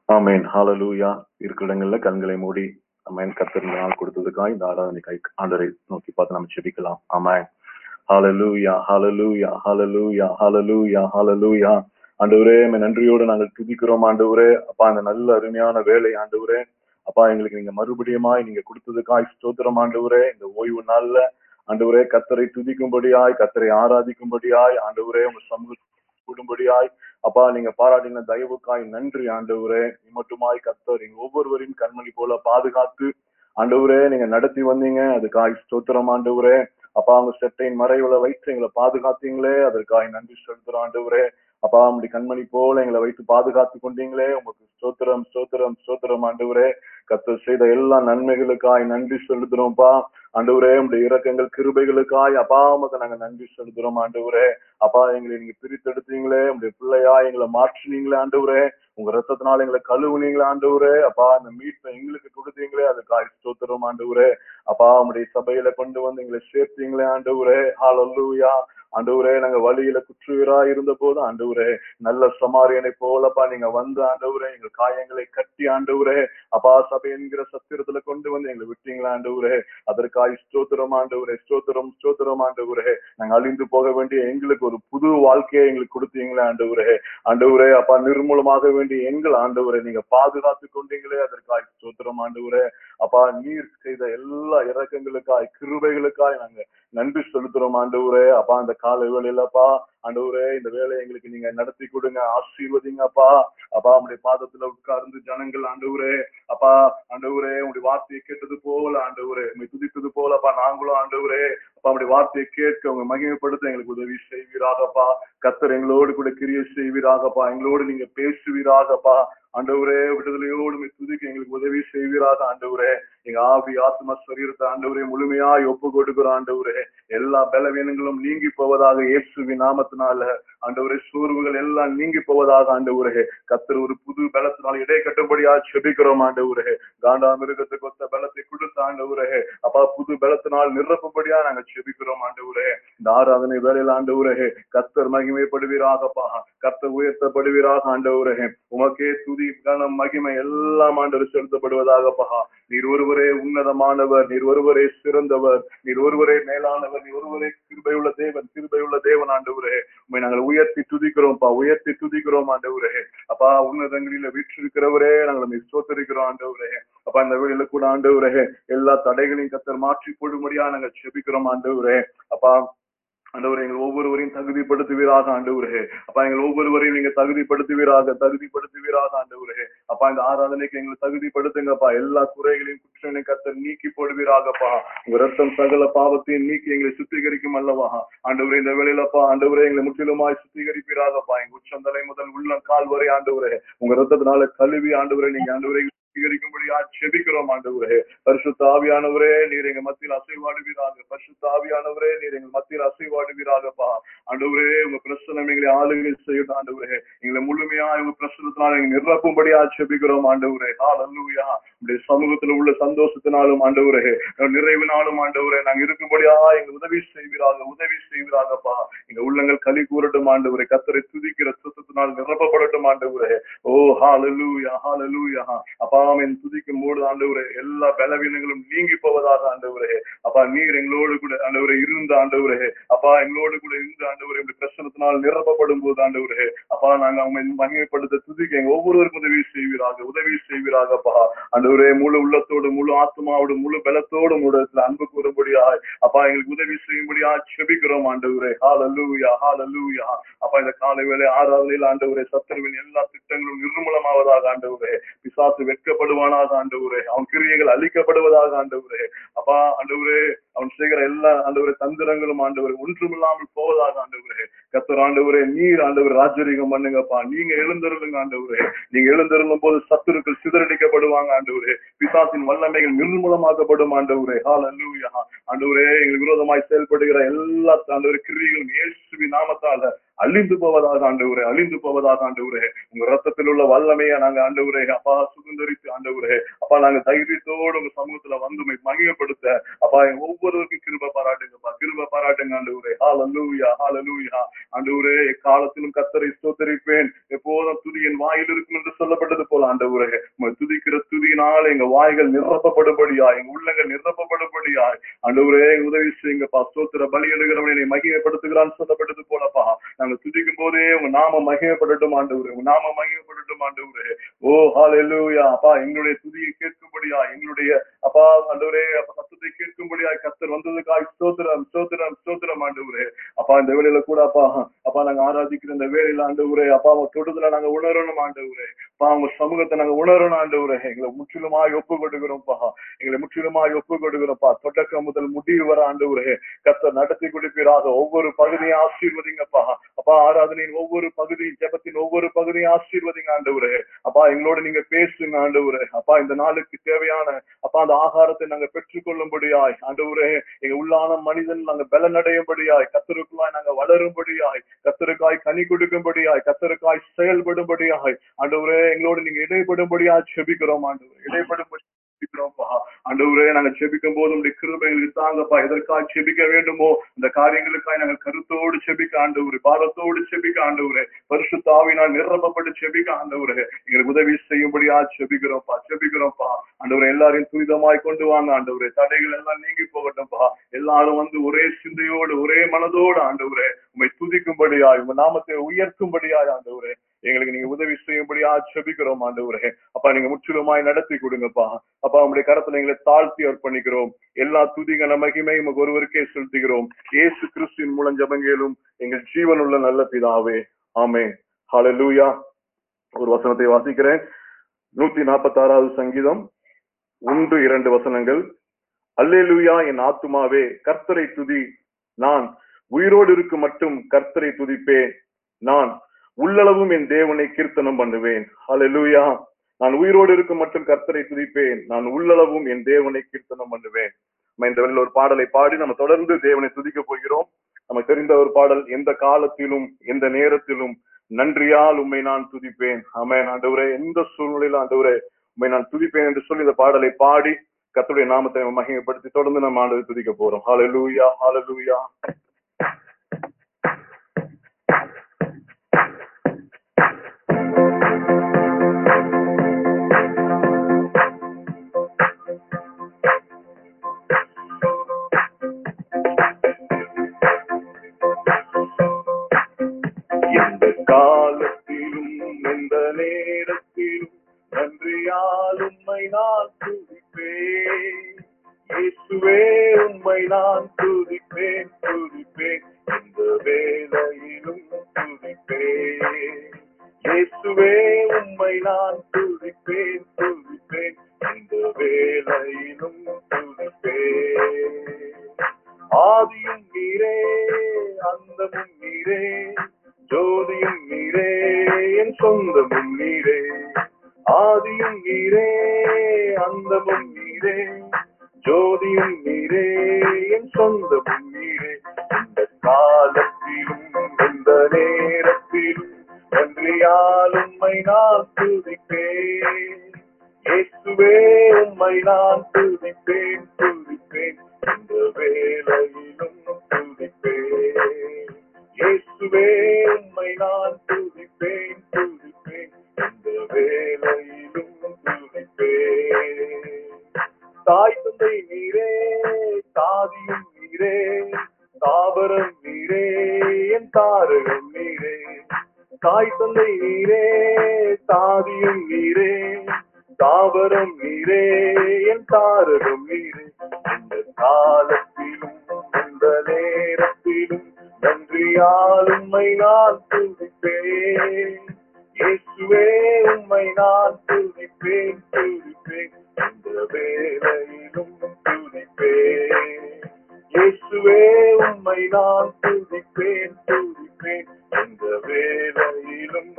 ஆமேன் ஹalleluya இருக்கிற இடங்கள்ல கண்களை மூடி ஆமென் கர்த்தர் இந்த நாள் கொடுத்ததுக்காக இந்த ஆராதனைக்காய் ஆண்டரை நோக்கி பார்த்து நம்ம செபிக்கலாம் ஆமென் ஹalleluya ஹalleluya ஹalleluya ஹalleluya ஹalleluya ஆண்டவரே உம்மை நன்றியோடு நாங்கள் துதிக்கிறோம் ஆண்டவரே அப்பா அந்த நல்ல அருமையான வேலை ஆண்டவரே அப்பா எங்களுக்கு நீங்க மறுபடியுமாய் நீங்க கொடுத்ததுக்காய் ஸ்தோத்திரம் ஆண்டவரே இந்த ஓய்வு நாள்ல ஆண்டவரே கத்தரை துதிக்கும்படியாய் கத்தரை ஆராதிக்கும்படியாய் ஆண்டவரே உங்க சமூக கூடும்படியாய் அப்பா நீங்க பாராட்டின தயவுக்காய் நன்றி ஆண்டவரே மட்டுமாய் கத்தர் எங்க ஒவ்வொருவரையும் கண்மணி போல பாதுகாத்து ஆண்டவரே நீங்க நடத்தி வந்தீங்க அதுக்காய் ஸ்தோத்திரம் ஆண்டவரே அப்பா அவங்க செட்டையின் மறைவுல வைத்து எங்களை பாதுகாத்தீங்களே அதற்காய் நன்றி செலுத்துறோம் ஆண்டவரே அப்பா உங்களுடைய கண்மணி போல எங்களை வைத்து பாதுகாத்து கொண்டீங்களே உங்களுக்கு ஸ்தோத்திரம் ஸ்தோத்திரம் ஸ்தோத்திரம் ஆண்டவரே கத்தர் செய்த எல்லா நன்மைகளுக்காய் நன்றி செலுத்துறோம்ப்பா ஆண்டவரே உங்களுடைய இரக்கங்கள் கிருபைகளுக்காய் அப்பா உமக்கு நாங்க நன்றி செலுத்துறோம் ஆண்டவரே அப்பா எங்களை நீங்க பிரித்தெடுத்தீங்களே உங்களுடைய பிள்ளையா எங்களை மாற்றினீங்களே ஆண்டவரே உங்க ரத்தத்தினால எங்களை கழுவுனீங்களே ஆண்டவரே அப்பா அந்த மீட்பை எங்களுக்கு கொடுத்தீங்களே அதுக்காய் ஸ்தோத்திரம் ஆண்டவரே அப்பா உங்களுடைய சபையில கொண்டு வந்து எங்களை சேர்த்தீங்களே ஆண்டவரே ஹalleluya ஆண்டவரே நாங்க வழியில குற்றுயிரா இருந்த போது ஆண்டவரே நல்ல சமாரியனை போலப்பா நீங்க வந்து ஆண்டவரே எங்க காயங்களை கட்டி ஆண்டவரே அப்பா சபை என்கிற சத்திரத்துல கொண்டு வந்து எங்களை விட்டீங்களா ஆண்டவரே அதற்காய் ஸ்தோத்திரம் ஆண்டவரே ஸ்தோத்திரம் ஸ்தோத்திரம் ஆண்டவரே நாங்க அழிந்து போக வேண்டிய எங்களுக்கு ஒரு புது வாழ்க்கையை எங்களுக்கு கொடுத்தீங்களே ஆண்டவரே ஆண்டவரே அப்பா நிர்மூலமாக வேண்டிய எங்கள் ஆண்டவரை நீங்க பாதுகாத்து கொண்டீங்களே அதற்காய் ஸ்தோத்திரம் ஆண்டவரே அப்பா நீர் செய்த எல்லா இறக்கங்களுக்காய் கிருபைகளுக்காய் நாங்க நன்றி செலுத்துறோம் ஆண்டவரே அப்பா அந்த கால வேலையிலப்பா ஆண்டவரே இந்த வேலையை எங்களுக்கு நீங்க நடத்தி கொடுங்க ஆசீர்வதிங்கப்பா அப்பா உங்களுடைய பாதத்துல உட்கார்ந்து ஜனங்கள் ஆண்டவரே அப்பா ஆண்டவரே உங்களுடைய வார்த்தையை கேட்டது போல ஆண்டவரே உங்களை துதித்தது போலப்பா நாங்களும் ஆண்டவரே அப்பா உங்களுடைய வார்த்தையை கேட்க உங்க மகிமைப்படுத்த எங்களுக்கு உதவி செய்வீராகப்பா கத்தர் எங்களோடு கூட கிரியை செய்வீராகப்பா எங்களோடு நீங்க பேசுவீராகப்பா ஆண்டவரே விடுதலையோடு உம்மை துதிக்க எங்களுக்கு உதவி செய்வீராக ஆண்டவரே எங்க ஆவி ஆத்ம சரீரத்தை ஆண்டவரே முழுமையாய் ஒப்பு கொடுக்கிற ஆண்டவரே எல்லா பலவீனங்களும் நீங்கி போவதாக இயேசுவின் நாமத்தினால ஆண்டவரே சோர்வுகள் எல்லாம் நீங்கி போவதாக ஆண்டவரே கத்தர் ஒரு புது பலத்தினால் இடை கட்டும்படியா செபிக்கிறோம் ஆண்டவரே காண்டா மிருகத்துக்கு ஒத்த பலத்தை கொடுத்த ஆண்டவரே அப்பா புது பலத்தினால் நிரப்பும்படியா நாங்க செபிக்கிறோம் ஆண்டவரே இந்த ஆராதனை வேலையில் ஆண்டவரே கத்தர் மகிமைப்படுவீராகப்பா கத்தர் உயர்த்தப்படுவீராக ஆண்டவரே உமக்கே துதி கனம் மகிமை எல்லாம் ஆண்டவர் செலுத்தப்படுவதாகப்பா நீர் ஒருவரே உன்னதமானவர் நீர் ஒருவரே சிறந்தவர் நீர் ஒருவரே மேலானவர் நீர் ஒருவரே கிருபையுள்ள தேவன் கிருபையுள்ள தேவன் ஆண்டவரே உண்மை நாங்கள் உயர்த்தி துதிக்கிறோம்ப்பா உயர்த்தி துதிக்கிறோம் ஆண்டவரே அப்பா உன்னதங்களில வீற்றிருக்கிறவரே நாங்கள் உண்மை சோத்தரிக்கிறோம் ஆண்டவரே அப்பா இந்த வேளையில கூட ஆண்டவரே எல்லா தடைகளையும் கத்தர் மாற்றி போடும்படியா நாங்கள் செபிக்கிறோம் ஆண்டவரே அப்பா ஆண்டவரே எங்கள் ஒவ்வொருவரையும் தகுதிப்படுத்துவீராக ஆண்டவரே அப்பா எங்கள் ஒவ்வொருவரையும் நீங்க தகுதிப்படுத்துவீராக தகுதிப்படுத்துவீராக ஆண்டவரே அப்பா இந்த ஆராதனைக்கு எங்களை தகுதிப்படுத்துங்கப்பா எல்லா குறைகளையும் குற்றங்களையும் கத்தர் நீக்கி போடுவீராகப்பா உங்க ரத்தம் சகல பாவத்தையும் நீக்கி எங்களை சுத்திகரிக்கும் அல்லவா ஆண்டவரே இந்த வேளையிலப்பா ஆண்டவரே எங்களை முற்றிலுமாய் சுத்திகரிப்பீராகப்பா எங்க உச்சந்தலை முதல் உள்ளம் கால் வரை ஆண்டவரே உங்க ரத்தத்தினால கழுவி ஆண்டவரே நீங்க ஆண்டவரை சுத்திகரிக்கும்படியா செபிக்கிறோம் ஆண்டவரே பரிசுத்த ஆவியானவரே நீர் எங்க மத்தியில் அசைவாடுவீராக பரிசுத்த ஆவியானவரே நீர் எங்க மத்தியில் அசைவாடுவீராகப்பா ஆண்டவரே உங்க பிரசனம் எங்களை ஆளுகை செய்யணும் ஆண்டவரே எங்களை முழுமையா உங்க பிரசனத்தினால எங்க நிரப்பும்படியா செபிக்கிறோம் ஆண்டவரே ஹalleluya உடைய சமூகத்துல உள்ள சந்தோஷத்தினாலும் ஆண்டவரே நிறைவினாலும் ஆண்டவரே நாங்க இருக்கும்படியா எங்க உதவி செய்வீராக உதவி செய்வீராகப்பா எங்க உள்ளங்கள் களி கூறட்டும் ஆண்டவரே கத்தரை துதிக்கிற சுத்தத்தினால் நிரப்பப்படட்டும் ஆண்டவரே ஓ ஹalleluya ஹalleluya அப்பா என் துதிக்கும் போது ஆண்டவரே எல்லா பலவீனங்களும் நீங்கி போவதாக ஆண்டவரே அப்பா நீர் எங்களோடு கூட ஆண்டவரே இருந்த ஆண்டவரே அப்பா எங்களோடு கூட இருந்த ஆண்டவரே இந்த பிரசனத்தினால் நிரப்பப்படும் போது ஆண்டவரே அப்பா நாங்க அவங்க மகிமைப்படுத்த துதிக்க எங்க ஒவ்வொருவருக்கும் உதவி செய்வீராக உதவி செய்வீராகப்பா ஆண்டவரே முழு உள்ளத்தோடு முழு ஆத்மாவோடு முழு பலத்தோடு முடத்துல அன்பு கூறும்படியாய் அப்பா எங்களுக்கு உதவி செய்யும்படியா செபிக்கிறோம் ஆண்டவரே ஹalleluya ஹalleluya அப்பா இந்த காலை வேளை ஆறாவதில் ஆண்டவரே சத்துருவின் எல்லா திட்டங்களும் நிர்மூலமாவதாக ஆண்டவரே பிசாசு வெட்கப்படுவானாக ஆண்டவரே அவன் கிரியைகள் அழிக்கப்படுவதாக ஆண்டவரே அப்பா ஆண்டவரே அவன் செய்கிற எல்லா ஆண்டவரே தந்திரங்களும் ஆண்டவரே ஒன்றுமில்லாமல் போவதாக ஆண்டவரே கத்தர் ஆண்டவரே நீர் ஆண்டவர் ராஜரிகம் பண்ணுங்கப்பா நீங்க எழுந்தருளுங்க ஆண்டவரே நீங்க எழுந்தருளும் போது சத்துருக்கள் சிதறடிக்கப்படுவாங்க ஆண்டவரே பிசாசின் வல்லமைகள் நிர்மூலமாக்கப்படும் ஆண்டவரே ஹால் அல்லூயா ஆண்டவரே எங்களுக்கு விரோதமாய் செயல்படுகிற எல்லா ஆண்டவரே கிரியைகளும் இயேசுவின் நாமத்தால அழிந்து போவதாக ஆண்டவரே அழிந்து போவதாக ஆண்டவரே உங்க ரத்தத்தில் உள்ள வல்லமையை நாங்க ஆண்டவரே அப்பா சுதந்திரித்து ஆண்டவரே அப்பா நாங்க தைரியத்தோடு உங்க சமூகத்துல வந்து உம்மை மகிமைப்படுத்த அப்பா எங்க ஒவ்வொருவருக்கும் கிருப பாராட்டுங்கப்பா கிருப பாராட்டுங்க ஆண்டவரே ஹalleluya ஹalleluya ஆண்டவரே எக்காலத்திலும் கத்தரை ஸ்தோத்தரிப்பேன் எப்போதும் துதி என் வாயில் இருக்கும் என்று சொல்லப்பட்டது போல ஆண்டவரே உம்மை துதிக்கிற துதியினால் எங்க வாய்கள் நிரப்பப்படும்படியா எங்க உள்ளங்கள் நிரப்பப்படும்படியா ஆண்டவரே உதவி செய்யுங்கப்பா ஸ்தோத்திர பலி எடுக்கிறவனை என்னை மகிமைப்படுத்துகிறான்னு சொல்லப்பட்டது போலப்பா நாங்க துதிக்கும் போதே உங்க நாம மகிமைப்படட்டும் ஆண்டவரே உங்க நாம மகிமைப்படட்டும் ஆண்டவரே ஓ ஹalleluya அப்பா எங்களுடைய துதியை கேட்கும்படியா எங்களுடைய அப்பா ஆண்டவரே அப்பா சத்தத்தை கேட்கும்படியா கத்தர் வந்ததுக்காய் ஸ்தோத்திரம் ஸ்தோத்திரம் ஸ்தோத்திரம் ஆண்டவரே அப்பா இந்த வேலையில கூட அப்பா அப்பா நாங்க ஆராதிக்கிற இந்த வேலையில ஆண்டவரே அப்பா அவங்க தொடுதல நாங்க உணரணும் ஆண்டவரே அப்பா உங்க சமூகத்தை நாங்க உணரணும் ஆண்டவரே எங்களை முற்றிலுமாய் ஒப்பு கொடுக்கிறோம்ப்பா எங்களை முற்றிலுமாய் ஒப்பு கொடுக்கிறோம்ப்பா தொடக்கம் முதல் முடிவு வர ஆண்டவரே கத்தர் நடத்தி கொடுப்பீராக ஒவ்வொரு பகுதியும் ஆசீர்வதிங்கப்பா அப்பா ஆராதனையின் ஒவ்வொரு பகுதியும் ஜெபத்தின் ஒவ்வொரு பகுதியும் ஆசீர்வதிங்க ஆண்டவரே அப்பா எங்களோட நீங்க பேசுங்க ஆண்டவரே அப்பா இந்த நாளுக்கு தேவையான அப்பா அந்த ஆகாரத்தை நாங்க பெற்றுக்கொள்ளும்படியாய் ஆண்டவரே எங்க உள்ளான மனிதன் நாங்க பலனடையும்படியாய் கத்தருக்குள்ளாய் நாங்க வளரும்படியாய் கத்தருக்காய் கனி கொடுக்கும்படியாய் கத்தருக்காய் செயல்படும்படியாய் ஆண்டவரே எங்களோட நீங்க இடைப்படும்படியாய் செபிக்கிறோம் ஆண்டவரே இடைப்படும்படி செபிக்கிறோம்ப்பா. ஆண்டவரே நாங்க செபிக்கும் போது உங்களுடைய கிருபைகளுக்கு தாங்கப்பா எதற்காக செபிக்க வேண்டுமோ இந்த காரியங்களுக்காய் நாங்கள் கருத்தோடு செபிக்க ஆண்டவரே பாரத்தோடு செபிக்க ஆண்டவரே பரிசுத்தாவினால் நிரப்பப்பட்டு செபிக்க ஆண்டவரே எங்களுக்கு உதவி செய்யும்படியா செபிக்கிறோம்ப்பா செபிக்கிறோம்ப்பா ஆண்டவரே எல்லாரையும் துரிதமாய் கொண்டு வாங்க ஆண்டவரே தடைகள் எல்லாம் நீங்கி போகட்டும்ப்பா எல்லாரும் வந்து ஒரே சிந்தையோடு ஒரே மனதோடு ஆண்டவரே உண்மை துதிக்கும்படியாய் உங்க நாமத்தை உயர்த்தும்படியாய் ஆண்டவரே எங்களுக்கு நீங்க உதவி செய்யும்படியா செபிக்கிறோம் ஆண்டவரே அப்பா நீங்க முற்றிலுமாய் நடத்தி கொடுங்கப்பா அப்பா உங்களுடைய கரத்துல எங்களை தாழ்த்தி அர்ப்பணிக்கிறோம் எல்லா துதிகன மகிமை உமக்கு ஒருவருக்கே செலுத்துகிறோம் இயேசு கிறிஸ்துவின் மூலம் ஜபங்கேலும் எங்கள் ஜீவனுள்ள நல்ல பிதாவே ஆமே ஹalleluya ஒரு வசனத்தை வாசிக்கிறேன் நூத்தி நாற்பத்தி ஆறாவது சங்கீதம் ஒன்று இரண்டு வசனங்கள் அல்லேலூயா என் ஆத்துமாவே கர்த்தரை துதி நான் உயிரோடு இருக்கும் மட்டும் கர்த்தரை துதிப்பேன் நான் உள்ளளவும் என் தேவனை கீர்த்தனம் பண்ணுவேன் ஹalleluya நான் உயிரோடு இருக்கும் மட்டும் கர்த்தரை துதிப்பேன் நான் உள்ளளவும் என் தேவனை கீர்த்தனம் பண்ணுவேன் நம்ம இந்த வேளையில ஒரு பாடலை பாடி நம்ம தொடர்ந்து தேவனை துதிக்க போகிறோம் நமக்கு தெரிந்த ஒரு பாடல் எந்த காலத்திலும் எந்த நேரத்திலும் நன்றியால் உம்மை நான் துதிப்பேன் ஆமென் ஆண்டவரே எந்த சூழ்நிலையில ஆண்டவரே உம்மை நான் துதிப்பேன் என்று சொல்லி இந்த பாடலை பாடி கர்த்தருடைய நாமத்தை நம்ம மகிமைப்படுத்தி தொடர்ந்து நம்ம ஆண்டவரை துதிக்க போறோம் ஹalleluya ஹalleluya எந்த காலத்திலும் எந்த நேரத்திலும் நன்றியால் உம்மை நான் துதிப்பேன் இயேசுவே உம்மை நான் துதிப்பேன் துதிப்பேன் இந்த வேளையிலும் துதிப்பேன் இயேசுவே உம்மை நான் துதிப்பேன் துதிப்பேன் இந்த வேளையிலும் துதிப்பேன் ஆதியும் நீரே அந்தமும் நீரே ஜோதியும் நீரே என் சொந்தமும் நீரே ஆதியும் நீரே அந்தமும் நீரே ஜோதியும் நீரே என் சொந்தமும் நீரே இந்த காலத்திலும் இந்த நேரத்திலும் நன்றியால் உம்மை நான் துதிப்பேன் இயேசுவே உம்மை நான் துதிப்பேன் துதிப்பேன் இந்த வேளையிலும் துதிப்பேன் இயேசுவே உம்மை நான் துதிப்பேன் துதிப்பேன் இந்த வேளையிலும் துதிப்பேன் தாய் தந்தை நீரே தாதியும் நீரே தாவரம் நீரே என் தாரகம் நீரே தாய் தந்தை நீரே தாதியும் நீரே தாவரம் நீரே என் தாரகம் நீரே இந்த காலத்திலும் இந்த நேரத்திலும் நன்றியால் உம்மை நான் துதிப்பேன் இயேசுவே உம்மை நான் துதிப்பேன் துதிப்பேன் இந்த வேளையிலும் துதிப்பேன் இயேசுவே உம்மை நான் துதிப்பேன் துதிப்பேன் இந்த வேளையிலும்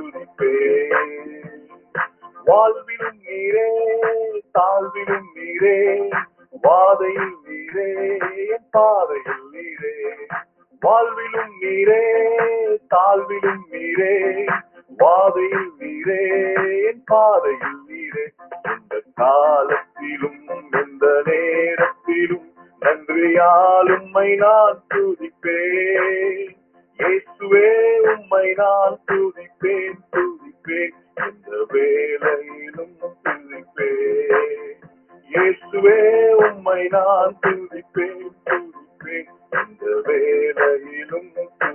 துதிப்பேன் வாழ்விலும் நீரே தாழ்விலும் நீரே வாதையில் நீரே என் பாதையில் நீரே வாழ்விலும் நீரே பாதையில் நீரே எந்த காலத்திலும் எந்த நேரத்திலும் நன்றியால் உம்மை நான் துதிப்பேன் இயேசுவே உம்மை நான் துதிப்பேன் துதிப்பேன் எந்த வேலையிலும் துதிப்பேன் இயேசுவே உம்மை நான் துதிப்பேன் துதிப்பேன் எந்த வேலையிலும்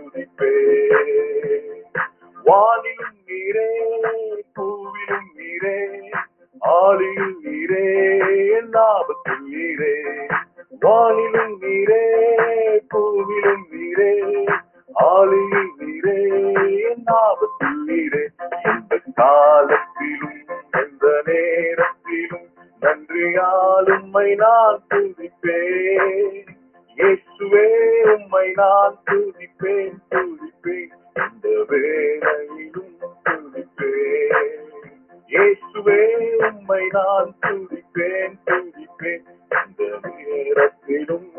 துதிப்பேன் வானிலும் நீரே பூவிலும் நீரே ஆளியும் நீரே என் ஆபத்தில் நீரே வானிலும் நீரே பூவிலும் நீரே ஆளியும் நீரே என் ஆபத்தில் நீரே எந்த காலத்திலும் எந்த நேரத்திலும் நன்றியால் உம்மை நான் துதிப்பேன் இயேசுவே உம்மை நான் துதிப்பேன் துதிப்பேன் இந்த வேளையிலும் துதிப்பேன் இயேசுவே உம்மை நான் துதிப்பேன் துதிப்பேன் இந்த நேரத்திலும்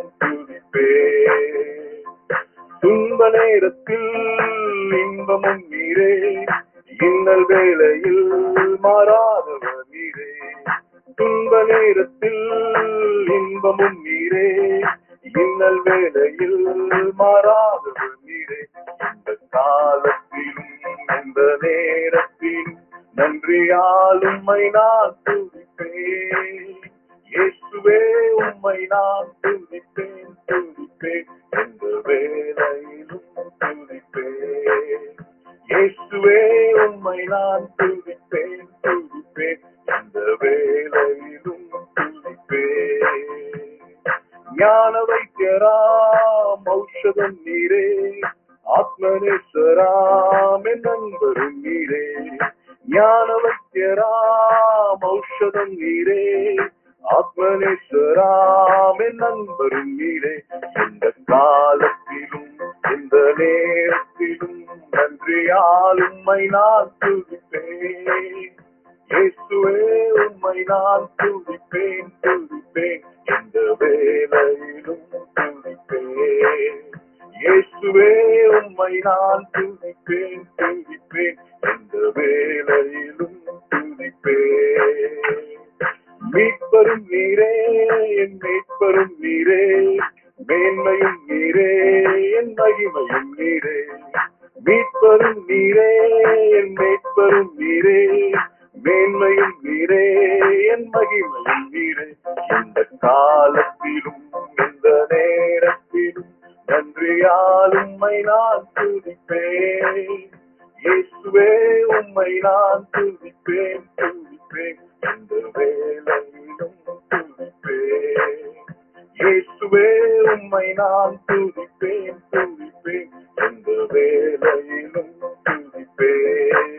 துதிப்பேன் துன்ப நேரத்தில் இன்பமும் நீரே இன்னல் வேளையில் மாறாதவர் நீரே துன்ப நேரத்தில் இன்பமும் நீரே இன்னல் வேளையில் மாறாதவர் நீரே இந்த காலத்திலும் இந்த நேரத்திலும் நன்றியால் உம்மை நான் துதிப்பேன் இயேசுவே உம்மை நான் துதிப்பேன் துதிப்பேன் எந்த வேளையிலும் துதிப்பேன் இயேசுவே உம்மை நான் துதிப்பேன் துதிப்பேன் எந்த வேளையிலும் துதிப்பேன் ஞான வைத்தியராம் ஔஷதம் நீரே ஆத்மனேஸ்வராம் என் நண்பரும் நீரே ஞான வைத்தியராம் ஔஷதம் நீரே ஆத்மனேஸ்வராம் என் நண்பரும் நீரே எந்த காலத்திலும் எந்த நேரத்திலும் நன்றியால் உம்மை நான் துதிப்பேன் இயேசுவே உம்மை நான் துதிப்பேன் துதிப்பேன் எந்த வேளையிலும் துதிப்பேன் இயேசுவே உம்மை நான் துதிப்பேன் துதிப்பேன் எந்த வேளையிலும் துதிப்பேன் மீட்பரும் நீரே என் மீட்பரும் நீரே மேன்மையும் நீரே என் மகிமையும் நீரே மீட்பரும் நீரே என் மீட்பரும் நீரே மேன்மையும் நீரே என் மகிமையும் நீரே இந்த காலத்திலும் இந்த நேரத்திலும் நன்றியால் உம்மை நான் துதிப்பேன் இயேசுவே உம்மை நான் துதிப்பேன் துதிப்பேன் இந்த வேளையிலும் துதிப்பேன் இயேசுவே உம்மை நான் துதிப்பேன் துதிப்பேன் இந்த வேளையிலும் துதிப்பேன்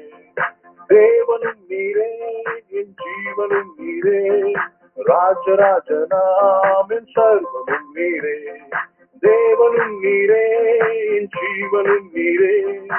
தேவனும் நீரே என் ஜீவனும் நீரே ராஜராஜனாம் என் சர்வமும் நீரே தேவனும் நீரே என் ஜீவனும் நீரே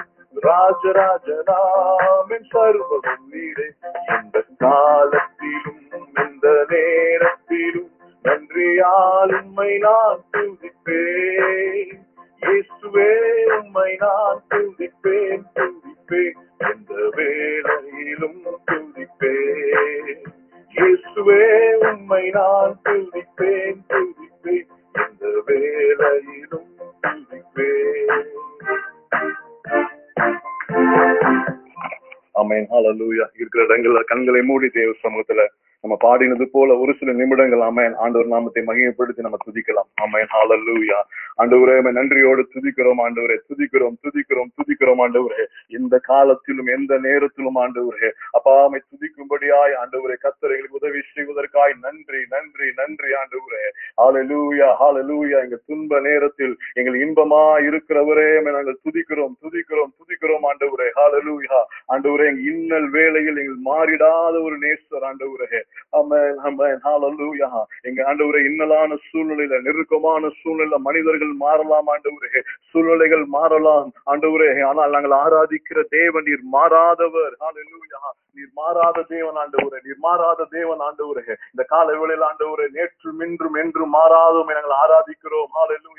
ராஜராஜனாம் என் சர்வமும் நீரே எந்த காலத்திலும் எந்த நேரத்திலும் நன்றியால் உம்மை நான் துதிப்பேன் இயேசுவே உம்மை நான் துதிப்பேன் துதிப்பேன் எந்த வேளையிலும் துதிப்பேன் இயேசுவே உம்மை நான் துதிப்பேன் துதிப்பேன் எந்த வேளையிலும் துதிப்பேன் ஆமென் ஹalleluya இருக்கிற இடங்கள்ல கண்களை மூடி தேவ சமூகத்துல நம்ம பாடினது போல ஒரு சில நிமிடங்கள் ஆமென் ஆண்டவர் நாமத்தை மகிமைப்படுத்தி நம்ம துதிக்கலாம் ஆமென் ஹalleluya ஆண்டவரே உம்மை நன்றியோடு துதிக்கிறோம் ஆண்டவரே துதிக்கிறோம் துதிக்கிறோம் துதிக்கிறோம் ஆண்டவரே இந்த காலத்திலும் எந்த நேரத்திலும் ஆண்டவரே அப்பா உம்மை துதிக்கும்படியாய் ஆண்டவரே கர்த்தர் எங்களுக்கு உதவி செய்வதற்காய் நன்றி நன்றி நன்றி ஆண்டவரே ஹalleluya ஹalleluya எங்க துன்ப நேரத்தில் எங்கள் இன்பமா இருக்கிறவரே உம்மை நாங்கள் துதிக்கிறோம் துதிக்கிறோம் துதிக்கிறோம் ஆண்டவரே ஹalleluya ஆண்டவரே எங்க இன்னல் வேளையில் எங்கள் மாறிடாத ஒரு நேசர் ஆண்டவரே ஆமென் ஆமென் ஹalleluya எங்க ஆண்டவரே இன்னலான சூழ்நிலையில நெருக்கமான சூழ்நிலை மனிதர்கள் மாறலாம் ஆண்டவரே சூழ்நிலைகள் மாறலாம் ஆண்டவரே ஆனால் நாங்கள் ஆராதிக்கிற தேவன் நீர் மாறாதவர் ஹalleluya நீர் மாறாத தேவன் ஆண்டவரே நீர் மாறாத தேவன் ஆண்டவரே இந்த கால வேளையில் ஆண்டவரே நேற்றும் இன்றும் என்றும் மாறாதும் நாங்கள் ஆராதிக்கிறோம் ஹalleluya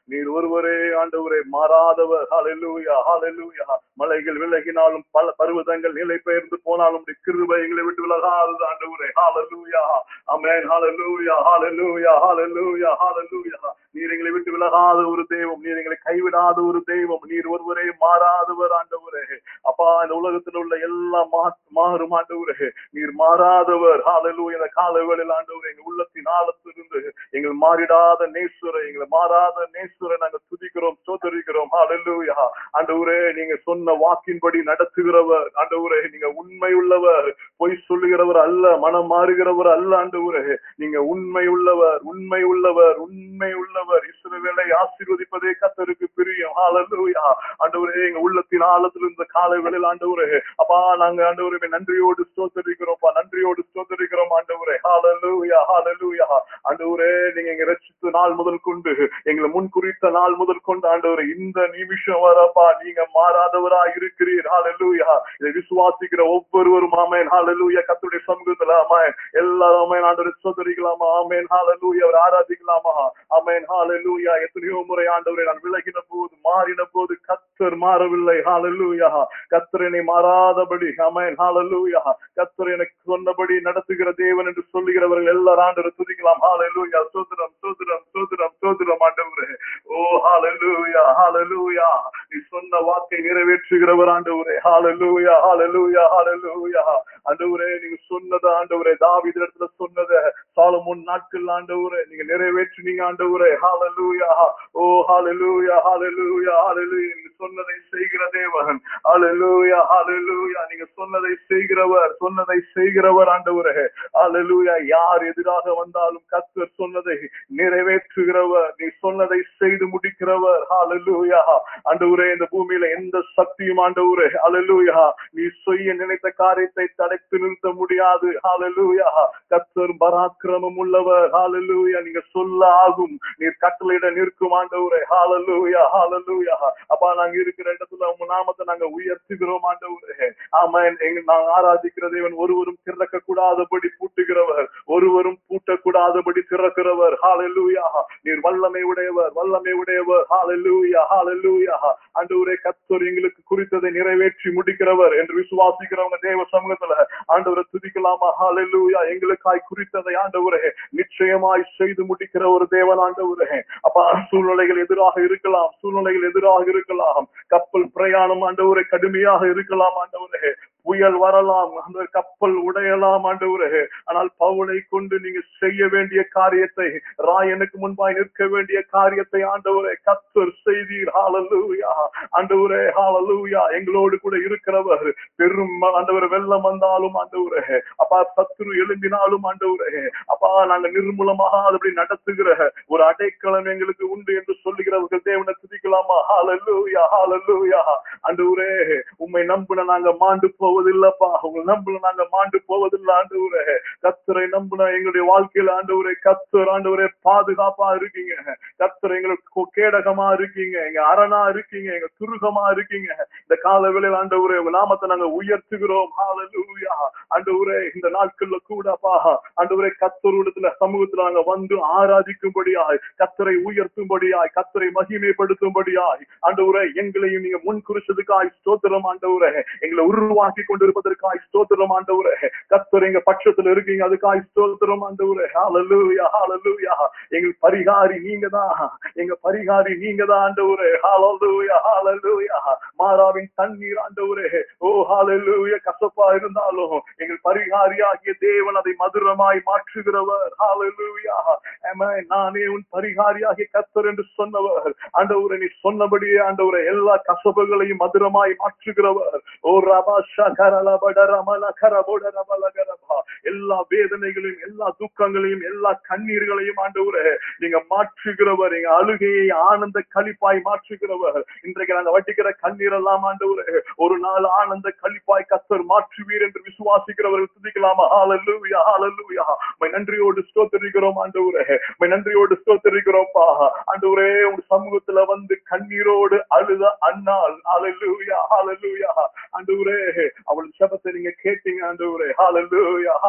நீர் ஒருவரே ஆண்டவரே மாறாதவர் ஹalleluya ஹalleluya மலைகள் விலகினாலும் பல பர்வதங்கள் நிலை பெயர்ந்து போனாலும் உம்முடைய கிருபை எங்களை விட்டு விலகாதது ஆண்டவரே ஹalleluya ஆமென் ஹalleluya ஹalleluya ஹalleluya ஹalleluya நீர் எங்களை விட்டு விலகாத ஒரு தெய்வம் நீர் எங்களை கைவிடாத ஒரு தெய்வம் நீர் ஒருவரே மாறாதவர் ஆண்டவரே அப்பா இந்த உலகத்தில் உள்ள எல்லாம் மா- மாறும் ஆண்டவரே நீர் மாறாதவர் ஹalleluya இந்த காலவேளையில் ஆண்டவரே எங்க உள்ளத்தின் ஆழத்திலிருந்து எங்கள் மாறிடாத நேசுரை எங்களை மாறாத நேசுரை நாங்க துதிக்கிறோம் சோதரிக்கிறோம் ஹalleluya ஆண்டவரே நீங்க சொன்ன வாக்கின்படி நடத்துகிறவர் ஆண்டவரே நீங்க உண்மை உள்ளவர் பொய் சொல்லுகிறவர் அல்ல மனம் மாறுகிறவர் அல்ல ஆண்டவரே நீங்க உண்மை உள்ளவர் உண்மை உள்ளவர் உண்மை உள்ளவர் இஸ்ரவேலை ஆசீர்வதிப்பதே கத்தருக்கு பிரியம் ஹalleluya ஆண்டவரே எங்க உள்ளத்தின் ஆழத்தில் இருந்த காலை வேளையில் ஆண்டவரே அப்பா நாங்க ஆண்டவரே நன்றியோடு ஸ்தோத்தரிக்கிறோம்ப்பா நன்றியோடு ஸ்தோத்தரிக்கிறோம் ஆண்டவரே ஹalleluya ஹalleluya ஆண்டவரே நீங்க எங்க ரட்சித்த நாள் முதல் கொண்டு எங்களை முன் குறித்த நாள் முதல் கொண்டு ஆண்டவரே இந்த நிமிஷம் வரப்பா நீங்க மாறாதவரா இருக்கிறீர் ஹalleluya இதை விசுவாசிக்கிற ஒவ்வொருவரும் ஆமென் ஹalleluya கர்த்தருடைய சமூகத்துல ஆமென் எல்லாரும் ஆமென் ஆண்டவரை ஸ்தோத்தரிக்கலாமா ஆமென் ஹalleluya அவர் ஆராதிக்கலாமா ஆமென் ஹalleluya எத்தனையோ முறை ஆண்டவரை நான் விலகின போது மாறின போது கத்தர் மாறவில்லை ஹalleluya கத்தர் என்னை மாறாதபடி ஆமென் ஹalleluya கத்தர் எனக்கு சொன்னபடி நடத்துகிற தேவன் என்று சொல்லுகிறவர்கள் எல்லாரும் ஆண்டவரை துதிக்கலாம் ஹalleluya ஸ்தோத்திரம் ஸ்தோத்திரம் ஸ்தோத்திரம் ஸ்தோத்திரம் ஆண்டவரே ஓ ஹalleluya ஹalleluya நீ சொன்ன வாக்கை நிறைவேற்றுகிறவர் ஆண்டவரே ஹalleluya ஹalleluya ஹalleluya ஆண்டவரே நீங்க சொன்னது ஆண்டவரே தாவீது இடத்துல சொன்னத சாலமோன் நாட்கள் ஆண்டவரே நீங்க நிறைவேற்றினீங்க ஆண்டவரே ஹalleluya ஓ ஹalleluya ஹalleluya ஹalleluya நீங்க சொன்னதை செய்கிற தேவன் ஹalleluya ஹalleluya நீங்க சொன்னதை செய்கிறவர் சொன்னதை செய்கிறவர் ஆண்டவரே ஹalleluya யார் எதிராக வந்தாலும் கர்த்தர் சொன்னதை நிறைவேற்றுகிறவர் நீ சொன்னதை செய்து முடிக்கிறவர் ஹalleluya ஆண்டவரே இந்த பூமியில எந்த சக்தியும் ஆண்டவரே ஹalleluya நீ செய்ய நினைத்த காரியத்தை தடுத்து நிறுத்த முடியாது ஹalleluya கர்த்தர் பராக்கிரமம் உள்ளவர் ஹalleluya நீங்க சொல்ல ஆகும் நீர் கட்டளையிட நிற்கும் ஆண்டவரே ஹalleluya ஹalleluya அப்பா நாங்க இருக்கிற இடத்துல உங்க நாமத்தை நாங்க உயர்த்துகிறோம் ஆண்டவரே ஆமென் எங்க நாங்க ஆராதிக்கிற தேவன் ஒருவரும் திறக்க கூடாதபடி பூட்டுகிறவர் ஒருவரும் பூட்டக்கூடாதபடி திறக்கிறவர் ஹalleluya நீர் வல்லமை உடையவர் வல்லமை உடையவர் ஹalleluya ஹalleluya ஆண்டவரே கர்த்தர் எங்களுக்கு குறித்ததை நிறைவேற்றி முடிக்கிறவர் என்று விசுவாசிக்கிறவங்க தேவ சமூகத்துல ஆண்டவரை துதிக்கலாமா ஹalleluya எங்களுக்காய் குறித்ததை ஆண்டவரே நிச்சயமாய் செய்து முடிக்கிற ஒரு தேவன் ஆண்டவரே அப்பா சூழ்நிலைகள் எதிராக இருக்கலாம் சூழ்நிலைகள் எதிராக இருக்கலாம் கப்பல் பிரயாணம் ஆண்டவரே கடுமையாக இருக்கலாம் ஆண்டவரே புயல் வரலாம் அந்த கப்பல் உடையலாம் ஆண்டவரே ஆனால் பவுலை கொண்டு நீங்க செய்ய வேண்டிய காரியத்தை ராயனுக்கு முன்பாய் நிற்க வேண்டிய காரியத்தை ஆண்டவரே கத்தர் செய்தீர் ஹalleluya ஆண்டவரே ஹalleluya எங்களோடு கூட இருக்கிறவர் பெரும் ஆண்டவர் வெள்ளம் வந்தாலும் ஆண்டவரே அப்பா சத்துரு எழும்பினாலும் ஆண்டவரே அப்பா நாங்க நிர்மூலமாக அப்படி நடத்துகிற ஒரு அடைக்கலம் எங்களுக்கு உண்டு என்று சொல்லுகிறவர்கள் தேவனை துதிக்கலாமா ஹalleluya ஹalleluya ஆண்டவரே உம்மை நம்பின நாங்க மாண்டு போவதில்லப்பா உங்களை நம்பல நாங்க மாண்டு போவதில்லை ஆண்டவரே கத்தரை நம்பின எங்களுடைய வாழ்க்கையில ஆண்டவரே கத்தர் ஆண்டவரே பாதுகாப்பா இருக்கீங்க கத்தர் எங்களுக்கு கேடகமா இருக்கீங்க எங்க அரணா இருக்கீங்க எங்க துருகமா இருக்கீங்க இந்த கால வேளையில் ஆண்டவரே உங்க நாமத்தை நாங்க உயர்த்துகிறோம் ஹalleluya ஆண்டவரே இந்த நாட்கள்ல கூடப்பா ஆண்டவரே கத்தருடத்துல சமூகத்துல நாங்க வந்து ஆராதிக்கும்படியாய் கத்தரை உயர்த்தும்படியாய் கத்தரை மகிமைப்படுத்தும்படியாய் ஆண்டவரே எங்களையும் நீங்க முன் குறிச்சதுக்காய் ஸ்தோத்திரம் ஆண்டவரே எங்களை உருவாக்கி கொண்டிருப்பதற்காய் ஸ்தோத்திரம் ஆண்டவரே கத்தர் எங்க பட்சத்துல இருக்கீங்க அதுக்காய் ஸ்தோத்திரம் ஆண்டவரே ஹalleluya ஹalleluya எங்கள் பரிகாரி நீங்க தான் எங்க பரிகாரி நீங்க தான் ஆண்டவரே ஹalleluya ஹalleluya மாறாவின் தண்ணீர் ஆண்டவரே ஓ ஹalleluya கசப்பா இருந்தாலும் எங்கள் பரிகாரியாகிய தேவன் அதை மதுரமாய் மாற்றுகிறவர் ஹalleluya ஆமென் நானே உன் பரிகாரியாகிய கத்தர் என்று சொன்னவர் ஆண்டவரே நீ சொன்னபடியே ஆண்டவரே எல்லா கசப்புகளையும் மதுரமாய் மாற்றுகிறவர் ஓ ரபா ஷகரலபட ரமல கரபோட ரபல கரபா எல்லா வேதனைகளையும் எல்லா துக்கங்களையும் எல்லா கண்ணீர்களையும் ஆண்டவரே நீங்க மாற்றுகிறவர் எங்க அழுகையை ஆனந்த களிப்பாய் மாற்றுகிறவர் இன்றைக்கு நாங்க வட்டிக்கிற கண்ணீர் எல்லாம் ஆண்டவரே ஒரு நாள் ஆனந்த களிப்பாய் கத்தர் மாற்றுவீர் என்று விசுவாசிக்கிறவர்கள் துதிக்கலாமா ஹalleluya ஹalleluya மை நன்றியோடு ஸ்தோத்திரிக்கிறோம் ஆண்டவரே மை நன்றியோடு ஸ்தோத்திரிக்கிறோம்ப்பா ஆண்டவரே உங்க சமூகத்துல வந்து கண்ணீரோடு அழுத அண்ணால் ஹalleluya ஹalleluya ஆண்டவரே அவள் ஜெபத்தை நீங்க கேட்டீங்க ஆண்டவரே ஹalleluya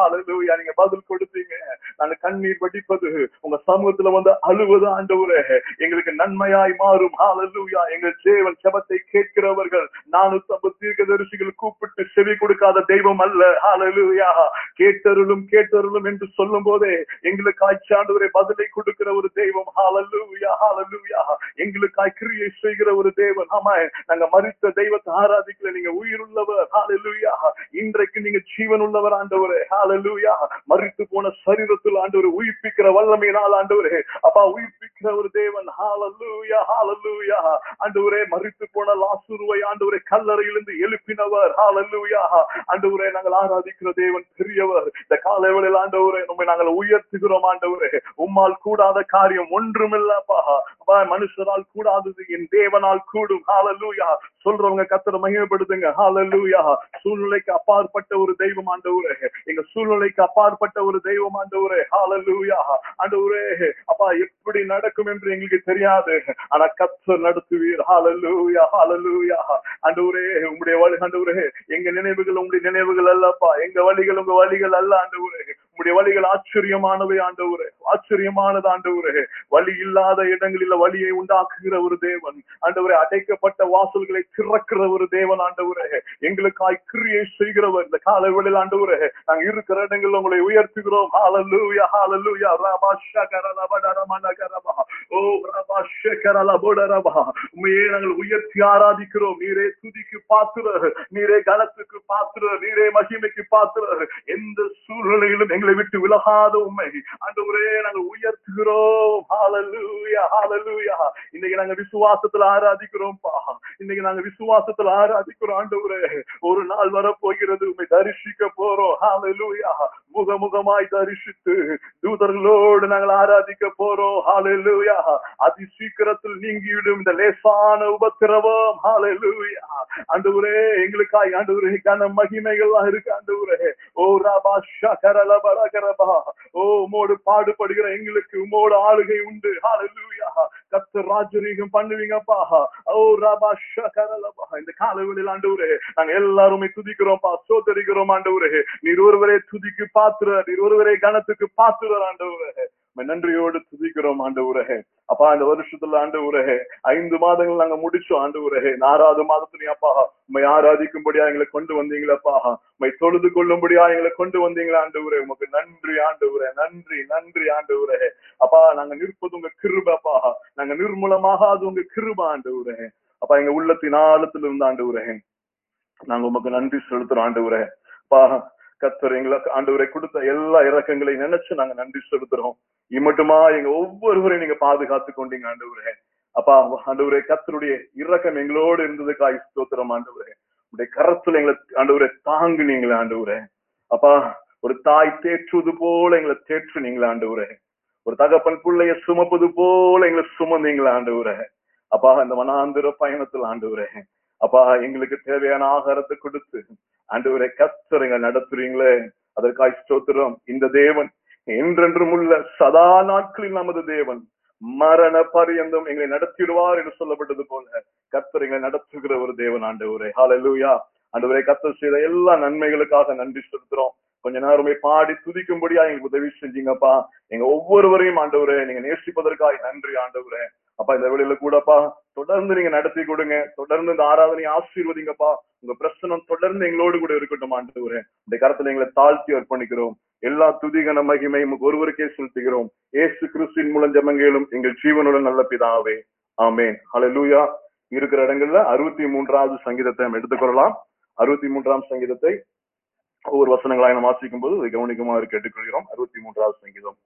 ஹalleluya நீங்க பதில் கொடுத்தீங்க நாங்க கண்ணீர் வடிப்பது உங்க சமூகத்துல வந்து அழுவது ஆண்டவரே எங்களுக்கு நன்மையாய் மாறும் ஹalleluya எங்கள் தேவன் செபத்தை கேட்கிறவர்கள் நானூத்தி ஐம்பது தீர்க்கதரிசிகள் கூப்பிட்டு செவி கொடுக்காத தெய்வம் அல்ல ஹalleluya கேட்டருளும் கேட்டருளும் என்று சொல்லும் போதே எங்களுக்கு ஆட்சியாண்டவரை பதிலை கொடுக்கிற ஒரு தெய்வம் ஹalleluya ஹalleluya எங்களுக்காய் கிரியை செய்கிற ஒரு தேவன் ஆமா நாங்க மரித்த தெய்வத்தை ஆராதிக்கல நீங்க உயிருள்ளவர் ஹalleluya இன்றைக்கு நீங்க ஜீவன் உள்ளவர் ஆண்டவரே ஹalleluya மரித்து போன சரீரத்தில் ஆண்டவரை உயிர்ப்பிக்கிற வல்லமையினால் ஆண்டவரே அப்பா உயிர்ப்பிக்கிற ஒரு தேவன் ஹalleluya ஹalleluya ஆண்டவரே மரித்து போன லாசுருவை ஆண்டவரே கல்லறையிலிருந்து எழுப்பினவர் ஹalleluya ஆண்டவரே நாங்கள் ஆராதிக்கிற தேவன் பெரியவர் இந்த காலை வேளையில் ஆண்டவரே நம்மை நாங்கள் உயர்த்துகிறோம் ஆண்டவரே உம்மால் கூடாத காரியம் ஒன்றுமில்லப்பா அப்பா மனுஷரால் கூடாதது என் தேவனால் கூடும் ஹalleluya சொல்றவங்க கத்தரை மகிமைப்படுத்துங்க ஹalleluya சூழ்நிலைக்கு அப்பாற்பட்ட ஒரு தெய்வம் ஆண்டவரே எங்க சூழ்நிலைக்கு அப்பாற்பட்ட ஒரு தெய்வம் ஆண்டவரே ஹalleluya ஆண்டவரே அப்பா எப்படி நடக்கும் என்று எங்களுக்கு தெரியாது ஆனா கத்தர் நடத்துவீர் ஹalleluya ஹalleluya ஆண்டவரே உங்களுடைய வழி ஆண்டவரே எங்க நினைவுகள் உங்களுடைய நினைவுகள் அல்லப்பா எங்க வழிகள் உங்க வழிகள் அல்ல ஆண்டவரே உங்களுடைய வழிகள் ஆச்சரியமானவை ஆண்டவரே ஆச்சரியமானது ஆண்டவரே வழி இல்லாத இடங்களில் வழியை உண்டாக்குகிற ஒரு தேவன் ஆண்டவரே அடைக்கப்பட்ட வாசல்களை திறக்கிற ஒரு தேவன் ஆண்டவரே எங்களுக்காய் கிரியை செய்கிறவர் இந்த காலை வேளையில் ஆண்டவரே நாங்க இருக்கிற இடங்களில் உங்களை உயர்த்துகிறோம் ஹalleluya ஹalleluya ரபா ஷகர லபட ரமன கரபா ஓ ரபா ஷகர லபட ரபா உம்மையே நாங்கள் உயர்த்தி ஆராதிக்கிறோம் நீரே துதிக்கு பாத்திரர் நீரே கனத்துக்கு பாத்திரர் நீரே மகிமைக்கு பாத்திரர் எந்த சூழ்நிலையிலும் எங்களை விட்டு விலகாத உண்மை ஆண்டவரே நாங்கள் உயர்த்துகிறோம் ஹalleluya ஹalleluya இன்னைக்கு நாங்க விசுவாசத்துல ஆராதிக்கிறோம்ப்பா இன்னைக்கு நாங்க விசுவாசத்துல ஆராதிக்கிறோம் ஆண்டவரே ஒரு நாள் வரப்போகிறது உண்மை தரிசிக்க போறோம் ஹalleluya முகமுகமாய் தரிசித்து தூதர்களோடு நாங்கள் ஆராதிக்க போறோம் ஹalleluya அதி சீக்கிரத்தில் நீங்கிவிடும் இந்த லேசான உபத்திரவம் ஹalleluya ஆண்டவரே எங்களுக்காய் ஆண்டவரே கன மகிமைகள்லாம் இருக்கு ஆண்டவரே ஓ ராபா ஷகரல பரகரபா ஓ உமோடு பாடுபடுகிற எங்களுக்கு உமோடு ஆளுகை உண்டு ஹalleluya கர்த்தர் ராஜரீகம் பண்ணுவீங்கப்பா ஓ ராபா ஷகரலபா இந்த காலவெளியில் ஆண்டவரே நாங்க எல்லாருமே துதிக்கிறோம்ப்பா சோதரிக்கிறோம் ஆண்டவரே நீர் ஒருவரே துதிக்கு பாத்துற நீர் ஒருவரே கணத்துக்கு பாத்துற ஆண்டவரே உம்மை நன்றியோடு துதிக்கிறோம் ஆண்டவரே அப்பா இந்த வருஷத்துல ஆண்டவரே ஐந்து மாதங்கள் நாங்க முடிச்சோம் ஆண்டவரே இந்த ஆறாவது மாதத்துலயும் அப்பா உண்மை ஆராதிக்கும்படியா எங்களை கொண்டு வந்தீங்களப்பா உண்மை தொழுது கொள்ளும்படியா எங்களை கொண்டு வந்தீங்களா ஆண்டவரே உமக்கு நன்றி ஆண்டவரே நன்றி நன்றி ஆண்டவரே அப்பா நாங்க நிற்பது உங்க கிருபப்பா நாங்க நிர்மூலமாகாது உங்க கிருப ஆண்டவரே அப்பா எங்க உள்ளத்தின் ஆழத்துல இருந்து ஆண்டவரே நாங்க உமக்கு நன்றி செலுத்துறோம் ஆண்டவரே பா கத்தர் எங்களுக்கு ஆண்டவரை கொடுத்த எல்லா இறக்கங்களையும் நினைச்சு நாங்க நன்றி செலுத்துறோம் இம்மட்டுமா எங்க ஒவ்வொருவரையும் நீங்க பாதுகாத்து கொண்டீங்க ஆண்டவரே அப்பா ஆண்டவரே கத்தருடைய இறக்கம் எங்களோடு இருந்ததுக்காய் ஸ்தோத்திரம் ஆண்டவரே உடைய கரத்துல எங்களை ஆண்டவரே தாங்குனீங்களே ஆண்டவரே அப்பா ஒரு தாய் தேற்றுவது போல எங்களை தேற்றுனீங்களே ஆண்டவரே ஒரு தகப்பன் பிள்ளைய சுமப்பது போல எங்களை சுமந்தீங்களே ஆண்டவரே அப்பா இந்த மனாந்திர பயணத்தில் ஆண்டவரே அப்பா எங்களுக்கு தேவையான ஆகாரத்தை கொடுத்து ஆண்டவரை கத்தருங்க நடத்துறீங்களே அதற்காய் ஸ்தோத்திரம் இந்த தேவன் என்றென்றும் உள்ள சதா நாட்களில் நமது தேவன் மரண பரியந்தம் எங்களை நடத்திடுவார் என்று சொல்லப்பட்டது போல கத்தர் எங்களை நடத்துகிற ஒரு தேவன் ஆண்டவரே ஹalleluya ஆண்டவரே கத்தர் செய்த எல்லா நன்மைகளுக்காக நன்றி செலுத்துறோம் கொஞ்ச நேரமே பாடி துதிக்கும்படியா எங்களுக்கு உதவி செஞ்சீங்கப்பா எங்க ஒவ்வொருவரையும் ஆண்டவரே நீங்க நேசிப்பதற்காக நன்றி ஆண்டவரே அப்பா இந்த வேளையில கூடப்பா தொடர்ந்து நீங்க நடத்தி கொடுங்க தொடர்ந்து இந்த ஆராதனையை ஆசீர்வதிங்கப்பா உங்க பிரசனம் தொடர்ந்து எங்களோடு கூட இருக்கட்டும் ஆண்டவரே இந்த கரத்துல எங்களை தாழ்த்தி அர்ப்பணிக்கிறோம் எல்லா துதிகன மகிமை உமக்கு ஒருவருக்கே செலுத்துகிறோம் ஏசு கிறிஸ்துவின் மூலம் ஜெபங்களும் எங்கள் ஜீவனுடன் நல்ல பிதாவே ஆமென் ஹalleluya இருக்கிற இடங்கள்ல அறுபத்தி மூன்றாவது சங்கீதத்தை நம்ம எடுத்துக்கொள்ளலாம் அறுபத்தி மூன்றாம் சங்கீதத்தை ஒவ்வொரு வசனங்களாக நாம் வாசிக்கும் போது அதை கவனிக்குமாறு கேட்டுக்கொள்கிறோம் அறுபத்தி மூன்றாவது சங்கீதம்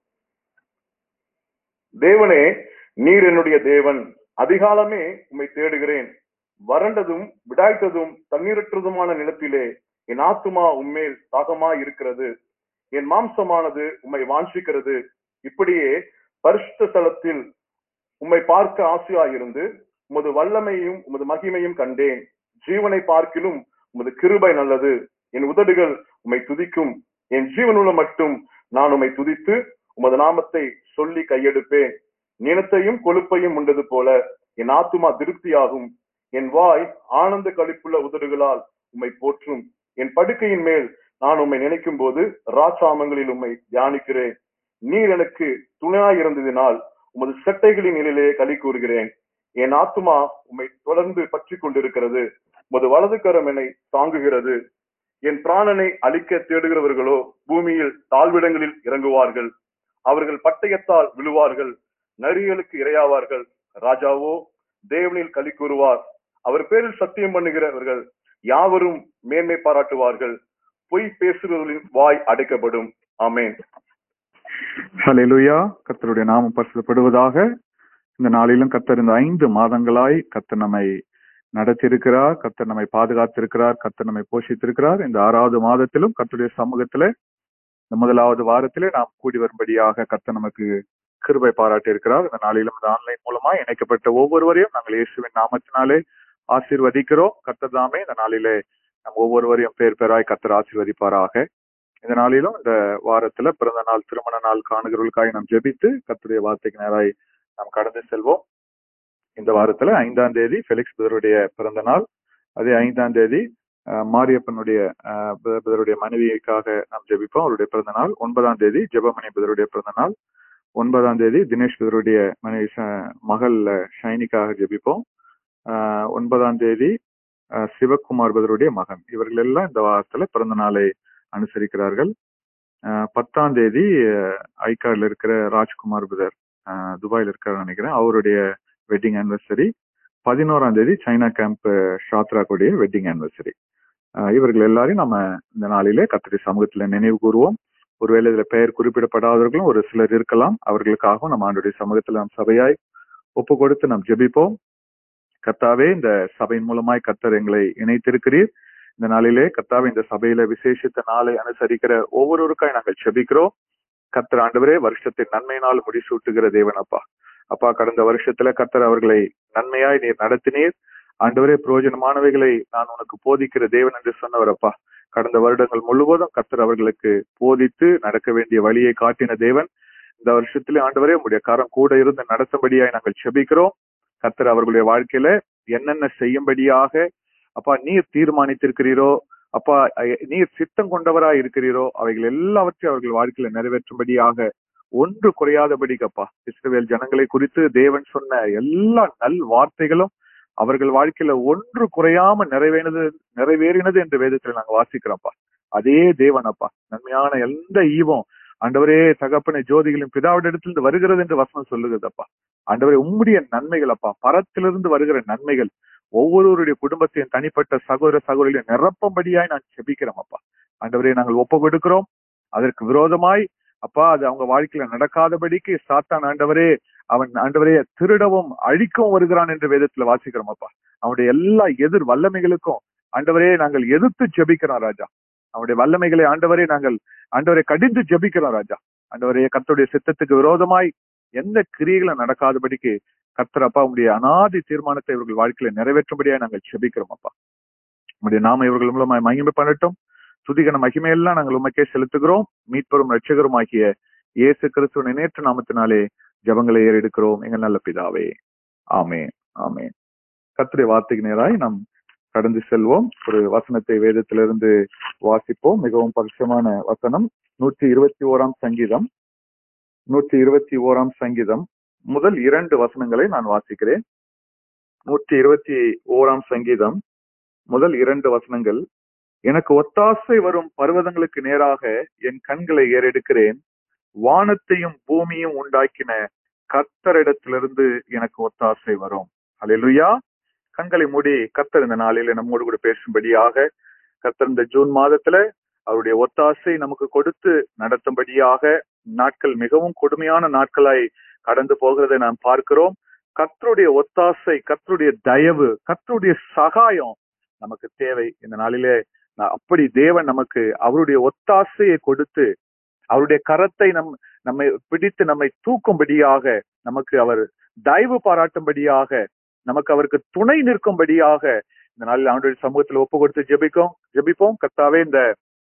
தேவனே நீர் என்னுடைய தேவன் அதிகாலமே உம்மை தேடுகிறேன் வறண்டதும் விடாய்த்ததும் தண்ணீரற்றதுமான நிலத்திலே என் ஆத்துமா உம்மேல் தாகமா இருக்கிறது என் மாம்சமானது உம்மை வாஞ்சிக்கிறது இப்படியே பரிசுத்த ஸ்தலத்தில் உம்மை பார்க்க ஆசையாயிருந்து உமது வல்லமையும் உமது மகிமையும் கண்டேன் ஜீவனை பார்க்கிலும் உமது கிருபை நல்லது என் உதடுகள் உம்மை துதிக்கும் என் ஜீவனுள்ள மட்டும் நான் உம்மை துதித்து உமது நாமத்தை சொல்லி கையெடுப்பேன் நினத்தையும் கொழுப்பையும் உண்டது போல என் ஆத்துமா திருப்தியாகும் என் வாய் ஆனந்த களிப்புள்ள உதடுகளால் உம்மை போற்றும் என் படுக்கையின் மேல் நான் உம்மை நினைக்கும் போது ராசாமங்களில் உம்மை தியானிக்கிறேன் நீர் எனக்கு துணையாய் இருந்ததினால் உமது செட்டைகளின் நிலையிலே களி கூறுகிறேன் என் ஆத்துமா உம்மை தொடர்ந்து பற்றி கொண்டிருக்கிறது உமது வலது கரம் என்னை தாங்குகிறது என் பிராணனை அழிக்க தேடுகிறவர்களோ பூமியில் தாழ்விடங்களில் இறங்குவார்கள் அவர்கள் பட்டயத்தால் விழுவார்கள் நரிகளுக்கு இரையாவார்கள் ராஜாவோ தேவனில் களி கூறுவார் அவர் பேரில் சத்தியம் பண்ணுகிறவர்கள் யாவரும் மேன்மை பாராட்டுவார்கள் பொய் பேசுகிறவர்களின் வாய் அடைக்கப்படும் ஆமென் ஹalleluya கர்த்தருடைய நாமம் பரிசுத்தப்படுவதாக இந்த நாளிலும் கர்த்தர் இந்த ஐந்து மாதங்களாய் கர்த்தர் நம்மை நடத்தியிருக்கிறார் கர்த்தர் நம்மை பாதுகாத்திருக்கிறார் கர்த்தர் நம்மை போஷித்திருக்கிறார் இந்த ஆறாவது மாதத்திலும் கர்த்தருடைய சமூகத்திலே இந்த முதலாவது வாரத்திலே நாம் கூடி வரும்படியாக கர்த்தர் நமக்கு கிருபை பாராட்டி இருக்கிறார் இந்த நாளிலும் இந்த ஆன்லைன் மூலமா இணைக்கப்பட்ட ஒவ்வொருவரையும் நாங்கள் இயேசுவின் நாமத்தினாலே ஆசீர்வதிக்கிறோம் கர்த்தர் தாமே இந்த நாளிலே நம் ஒவ்வொருவரையும் பேர் பேராய் கர்த்தர் ஆசீர்வதிப்பாராக இந்த நாளிலும் இந்த வாரத்துல பிறந்த நாள் திருமண நாள் காணுகிறவர்களுக்காக நாம் ஜெபித்து கர்த்தருடைய வார்த்தைக்கு நேராய் நாம் கடந்து செல்வோம் இந்த வாரத்துல ஐந்தாம் தேதி ஃபெலிக்ஸ் பிதருடைய பிறந்த நாள் அதே ஐந்தாம் தேதி அஹ், மாரியப்பனுடைய அஹ், பித- பிதருடைய மனைவிக்காக நாம் ஜெபிப்போம் அவருடைய பிறந்த நாள் ஒன்பதாம் தேதி ஜெபமணி பிதருடைய பிறந்த நாள் ஒன்பதாம் தேதி தினேஷ் பிதருடைய மனைவி ஷ- மகள் அஹ், ஷைனிக்காக ஜெபிப்போம் அஹ், ஒன்பதாம் தேதி அஹ், சிவகுமார் பிதருடைய மகன் இவர்கள் எல்லாம் இந்த வாரத்துல பிறந்த நாளை அனுசரிக்கிறார்கள் அஹ், பத்தாம் தேதி அஹ், ஐகார்ட்ல இருக்கிற ராஜ்குமார் பிதர் அஹ், துபாயில இருக்காரு நினைக்கிறேன் அவருடைய வெட்டிங் ஆனிவர்சரி பதினோராம் தேதி சைனா கேம்ப் ஷாத்ராக்குடைய வெட்டிங் ஆனிவர்சரி இவர்கள் எல்லாரையும் நம்ம இந்த நாளிலே கத்திரி சமூகத்துல நினைவு கூறுவோம் ஒருவேளை இதுல பெயர் குறிப்பிடப்படாதவர்களும் ஒரு சிலர் இருக்கலாம் அவர்களுக்காகவும் நம்ம ஆண்டுடைய சமூகத்துல நாம் சபையாய் ஒப்பு கொடுத்து நாம் ஜெபிப்போம் கர்த்தாவே இந்த சபையின் மூலமாய் கர்த்தர் எங்களை இணைத்திருக்கிறீர் இந்த நாளிலே கர்த்தாவே இந்த சபையில விசேஷித்த நாளை அனுசரிக்கிற ஒவ்வொருவருக்காய் நாங்கள் செபிக்கிறோம் கர்த்தர் ஆண்டவரே வருஷத்தின் நன்மையினால் முடிசூட்டுகிற தேவன் அப்பா அப்பா கடந்த வருஷத்துல கர்த்தர் அவர்களை நன்மையாய் நீர் நடத்தினீர் ஆண்டவரே பிரயோஜனமானவைகளை நான் உனக்கு போதிக்கிற தேவன் என்று சொன்னவர் அப்பா கடந்த வருடங்கள் முழுவதும் கர்த்தர் அவர்களுக்கு போதித்து நடக்க வேண்டிய வழியை காட்டின தேவன் இந்த வருஷத்திலே ஆண்டவரே உங்களுடைய கரம் கூட இருந்து நடத்தும்படியாய் நாங்கள் செபிக்கிறோம் கர்த்தர் அவர்களுடைய வாழ்க்கையில என்னென்ன செய்யும்படியாக அப்பா நீர் தீர்மானித்திருக்கிறீரோ அப்பா அஹ், நீர் சித்தம் கொண்டவராய் இருக்கிறீரோ அவைகள் எல்லாவற்றையும் அவர்கள் வாழ்க்கையில நிறைவேற்றும்படியாக ஒன்று குறையாதபடிக்கப்பா இஸ்ரவேல் ஜனங்களை குறித்து தேவன் சொன்ன எல்லா நல் வார்த்தைகளும் அவர்கள் வாழ்க்கையில ஒன்று குறையாம நிறைவேறினது நிறைவேறினது என்று வேதத்துல நாங்க வாசிக்கிறோம்ப்பா அதே தேவன் அப்பா நன்மையான எந்த ஈவும் ஆண்டவரே தகப்பனை ஜோதிகளின் பிதாவிடத்திலிருந்து வருகிறது என்று வசனம் சொல்லுகிறதப்பா ஆண்டவரே உம்முடைய நன்மைகள் அப்பா பரத்திலிருந்து வருகிற நன்மைகள் ஒவ்வொருவருடைய குடும்பத்தையும் தனிப்பட்ட சகோதர சகோதரிகளை நிரப்பும்படியாய் நான் செபிக்கிறோம் அப்பா ஆண்டவரே நாங்கள் ஒப்பு கொடுக்கிறோம் அதற்கு விரோதமாய் அப்பா அது அவங்க வாழ்க்கையில நடக்காதபடிக்கு சாத்தான் ஆண்டவரே அவன் ஆண்டவரே திருடவும் அழிக்கவும் வருகிறான் என்று வேதத்துல வாசிக்கிறோம் அப்பா அவனுடைய எல்லா எதிர் வல்லமைகளுக்கும் ஆண்டவரே நாங்கள் எதிர்த்து ஜெபிக்கிறோம் ராஜா அவனுடைய வல்லமைகளை ஆண்டவரே நாங்கள் ஆண்டவரை கடிந்து ஜெபிக்கிறோம் ராஜா ஆண்டவரே கர்த்தருடைய சித்தத்துக்கு விரோதமாய் எந்த கிரியைகளும் நடக்காதபடிக்கு கர்த்தர் அப்பா உங்களுடைய அனாதி தீர்மானத்தை இவர்கள் வாழ்க்கையில நிறைவேற்றும்படியா நாங்கள் ஜெபிக்கிறோம் அப்பா உங்களுடைய நாம இவர்கள் மூலமாய் மகிமை பண்ணட்டும் துதிகன மகிமையெல்லாம் நாங்கள் உமக்கே செலுத்துகிறோம் மீட்பெரும் ரட்சகரும் ஆகிய இயேசு கிறிஸ்துவின் நேற்று நாமத்தினாலே ஜபங்களை ஏறெடுக்கிறோம் எங்கள் நல்ல பிதாவே ஆமே ஆமே கர்த்தருடைய வார்த்தைக்கு நேராய் நாம் கடந்து செல்வோம் ஒரு வசனத்தை வேதத்திலிருந்து வாசிப்போம் மிகவும் பரிசமான வசனம் நூற்றி இருபத்தி ஓராம் சங்கீதம் நூற்றி இருபத்தி ஓராம் சங்கீதம் முதல் இரண்டு வசனங்களை நான் வாசிக்கிறேன் நூற்றி இருபத்தி ஓராம் சங்கீதம் முதல் இரண்டு வசனங்கள் எனக்கு ஒத்தாசை வரும் பர்வதங்களுக்கு நேராக என் கண்களை ஏறெடுக்கிறேன் வானத்தையும் பூமியும் உண்டாக்கின கர்த்தரிடத்திலிருந்து எனக்கு ஒத்தாசை வரும் அல்லேலூயா கண்களை மூடி கர்த்தர் இந்த நாளில நம்மோடு கூட பேசும்படியாக கர்த்தர் இந்த ஜூன் மாதத்துல அவருடைய ஒத்தாசை நமக்கு கொடுத்து நடத்தும்படியாக நாட்கள் மிகவும் கொடுமையான நாட்களாய் கடந்து போகிறதை நாம் பார்க்கிறோம் கர்த்தருடைய ஒத்தாசை கர்த்தருடைய தயவு கர்த்தருடைய சகாயம் நமக்கு தேவை இந்த நாளிலே நான் அப்படி தேவன் நமக்கு அவருடைய ஒத்தாசையை கொடுத்து அவருடைய கரத்தை நம் நம்மை பிடித்து நம்மை தூக்கும்படியாக நமக்கு அவர் தயவு பாராட்டும்படியாக நமக்கு அவருக்கு துணை நிற்கும்படியாக இந்த நாளில் ஆண்டுடைய சமூகத்துல ஒப்பு கொடுத்து ஜெபிக்கும் ஜெபிப்போம் கர்த்தாவே இந்த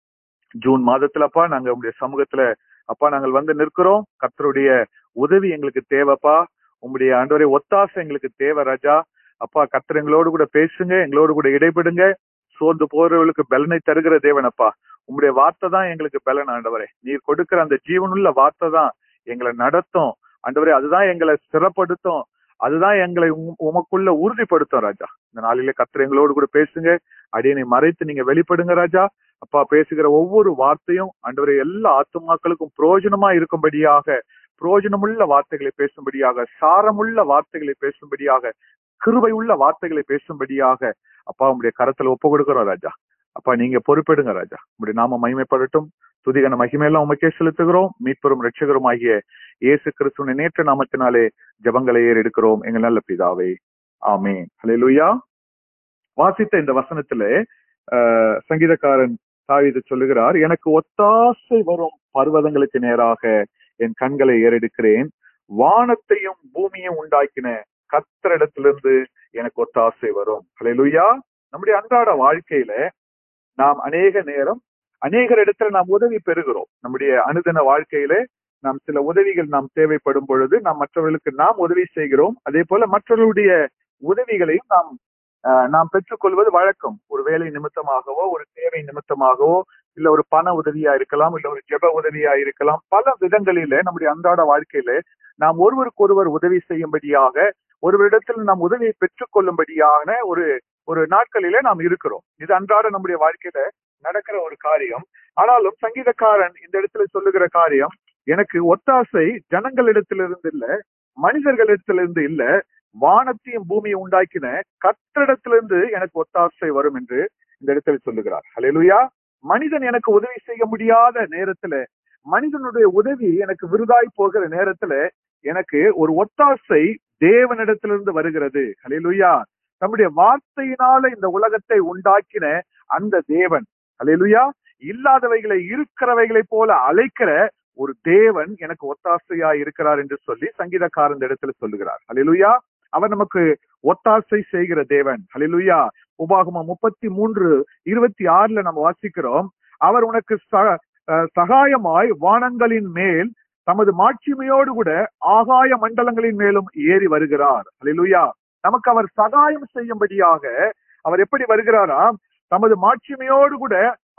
ஜூன் மாதத்துலப்பா நாங்க உங்களுடைய சமூகத்துல அப்பா நாங்கள் வந்து நிற்கிறோம் கர்த்தருடைய உதவி எங்களுக்கு தேவைப்பா உங்களுடைய ஆண்டவரை ஒத்தாசை எங்களுக்கு தேவை ராஜா அப்பா கர்த்தர் எங்களோடு கூட பேசுங்க எங்களோடு கூட இடைபடுங்க சோர்ந்து போறவர்களுக்கு பலனை தருகிற தேவனப்பா உங்களுடைய வார்த்தை தான் எங்களுக்கு பலன் ஆண்டவரே நீர் கொடுக்கிற அந்த ஜீவனுள்ள வார்த்தை தான் எங்களை நடத்தும் ஆண்டவரே அதுதான் எங்களை ஸ்திரப்படுத்தும் அதுதான் எங்களை உம்- உமக்குள்ள உறுதிப்படுத்தும் ராஜா இந்த நாளிலே கத்திர எங்களோடு கூட பேசுங்க அடியனை மறைத்து நீங்க வெளிப்படுங்க ராஜா அப்பா பேசுகிற ஒவ்வொரு வார்த்தையும் ஆண்டவரே எல்லா ஆத்துமாக்களுக்கும் பிரயோஜனமா இருக்கும்படியாக பிரயோஜனமுள்ள வார்த்தைகளை பேசும்படியாக சாரமுள்ள வார்த்தைகளை பேசும்படியாக கிருபை உள்ள வார்த்தைகளை பேசும்படியாக அப்பா உங்களுடைய கரத்துல ஒப்பு கொடுக்கிறோம் ராஜா அப்பா நீங்க பொறுப்பெடுங்க ராஜா உங்களுடைய நாம மகிமைப்படட்டும் துதிகன மகிமையெல்லாம் உமக்கே செலுத்துகிறோம் மீட்பெரும் ரட்சகரும் ஆகிய இயேசு கிறிஸ்துவின் நேற்று நாமத்தினாலே ஜபங்களை ஏறெடுக்கிறோம் எங்கள் நல்ல பிதாவே ஆமென் ஹalleluya வாசித்த இந்த வசனத்திலே ஆஹ், சங்கீதக்காரன் தாவீது சொல்லுகிறார் எனக்கு ஒத்தாசை வரும் பர்வதங்களுக்கு நேராக என் கண்களை ஏறெடுக்கிறேன் வானத்தையும் பூமியையும் உண்டாக்கின கத்தரிடத்திலிருந்து எனக்கு ஒத்தாசை வரும் ஹalleluya நம்முடைய அன்றாட வாழ்க்கையில நாம் அநேக நேரம் அநேகர் இடத்துல நாம் உதவி பெறுகிறோம் நம்முடைய அனுதின வாழ்க்கையில நாம் சில உதவிகள் நாம் தேவைப்படும் பொழுது நாம் மற்றவர்களுக்கு நாம் உதவி செய்கிறோம் அதே போல மற்றவர்களுடைய உதவிகளையும் நாம் ஆஹ், நாம் பெற்றுக்கொள்வது வழக்கம் ஒரு வேலை நிமித்தமாகவோ ஒரு தேவை நிமித்தமாகவோ இல்ல ஒரு பண உதவியா இருக்கலாம் இல்ல ஒரு ஜெப உதவியா இருக்கலாம் பல விதங்களில நம்முடைய அன்றாட வாழ்க்கையில நாம் ஒருவருக்கொருவர் உதவி செய்யும்படியாக ஒருவரிடத்தில் நாம் உதவியை பெற்றுக்கொள்ளும்படியான ஒரு ஒரு நாட்களிலே நாம் இருக்கிறோம் இது அன்றாட நம்முடைய வாழ்க்கையில நடக்கிற ஒரு காரியம் ஆனாலும் சங்கீதக்காரன் இந்த இடத்துல சொல்லுகிற காரியம் எனக்கு ஒத்தாசை ஜனங்களிடத்திலிருந்து இல்ல மனிதர்களிடத்திலிருந்து இல்ல வானத்தையும் பூமியை உண்டாக்கின கத்திரிடத்திலிருந்து எனக்கு ஒத்தாசை வரும் என்று இந்த இடத்துல சொல்லுகிறார் ஹalleluya மனிதன் எனக்கு உதவி செய்ய முடியாத நேரத்துல மனிதனுடைய உதவி எனக்கு விருதாய் போகிற நேரத்துல எனக்கு ஒரு ஒத்தாசை தேவனிடத்திலிருந்து வருகிறது ஹalleluya நம்முடைய வார்த்தையினால இந்த உலகத்தை உண்டாக்கின அந்த தேவன் ஹalleluya இல்லாதவைகளை இருக்கிறவைகளை போல அழைக்கிற ஒரு தேவன் எனக்கு ஒத்தாசையா இருக்கிறார் என்று சொல்லி சங்கீதக்காரன் இந்த இடத்துல சொல்லுகிறார் ஹalleluya அவர் நமக்கு ஒத்தாசை செய்கிற தேவன் ஹalleluya உபாகமம் முப்பத்தி மூன்று இருபத்தி ஆறுல நம்ம வாசிக்கிறோம் அவர் உனக்கு ச- அஹ் சகாயமாய் வானங்களின் மேல் தமது மாட்சிமையோடு கூட ஆகாய மண்டலங்களின் மேலும் ஏறி வருகிறார் ஹalleluya நமக்கு அவர் சகாயம் செய்யும்படியாக அவர் எப்படி வருகிறாராம் தமது மாட்சிமையோடு கூட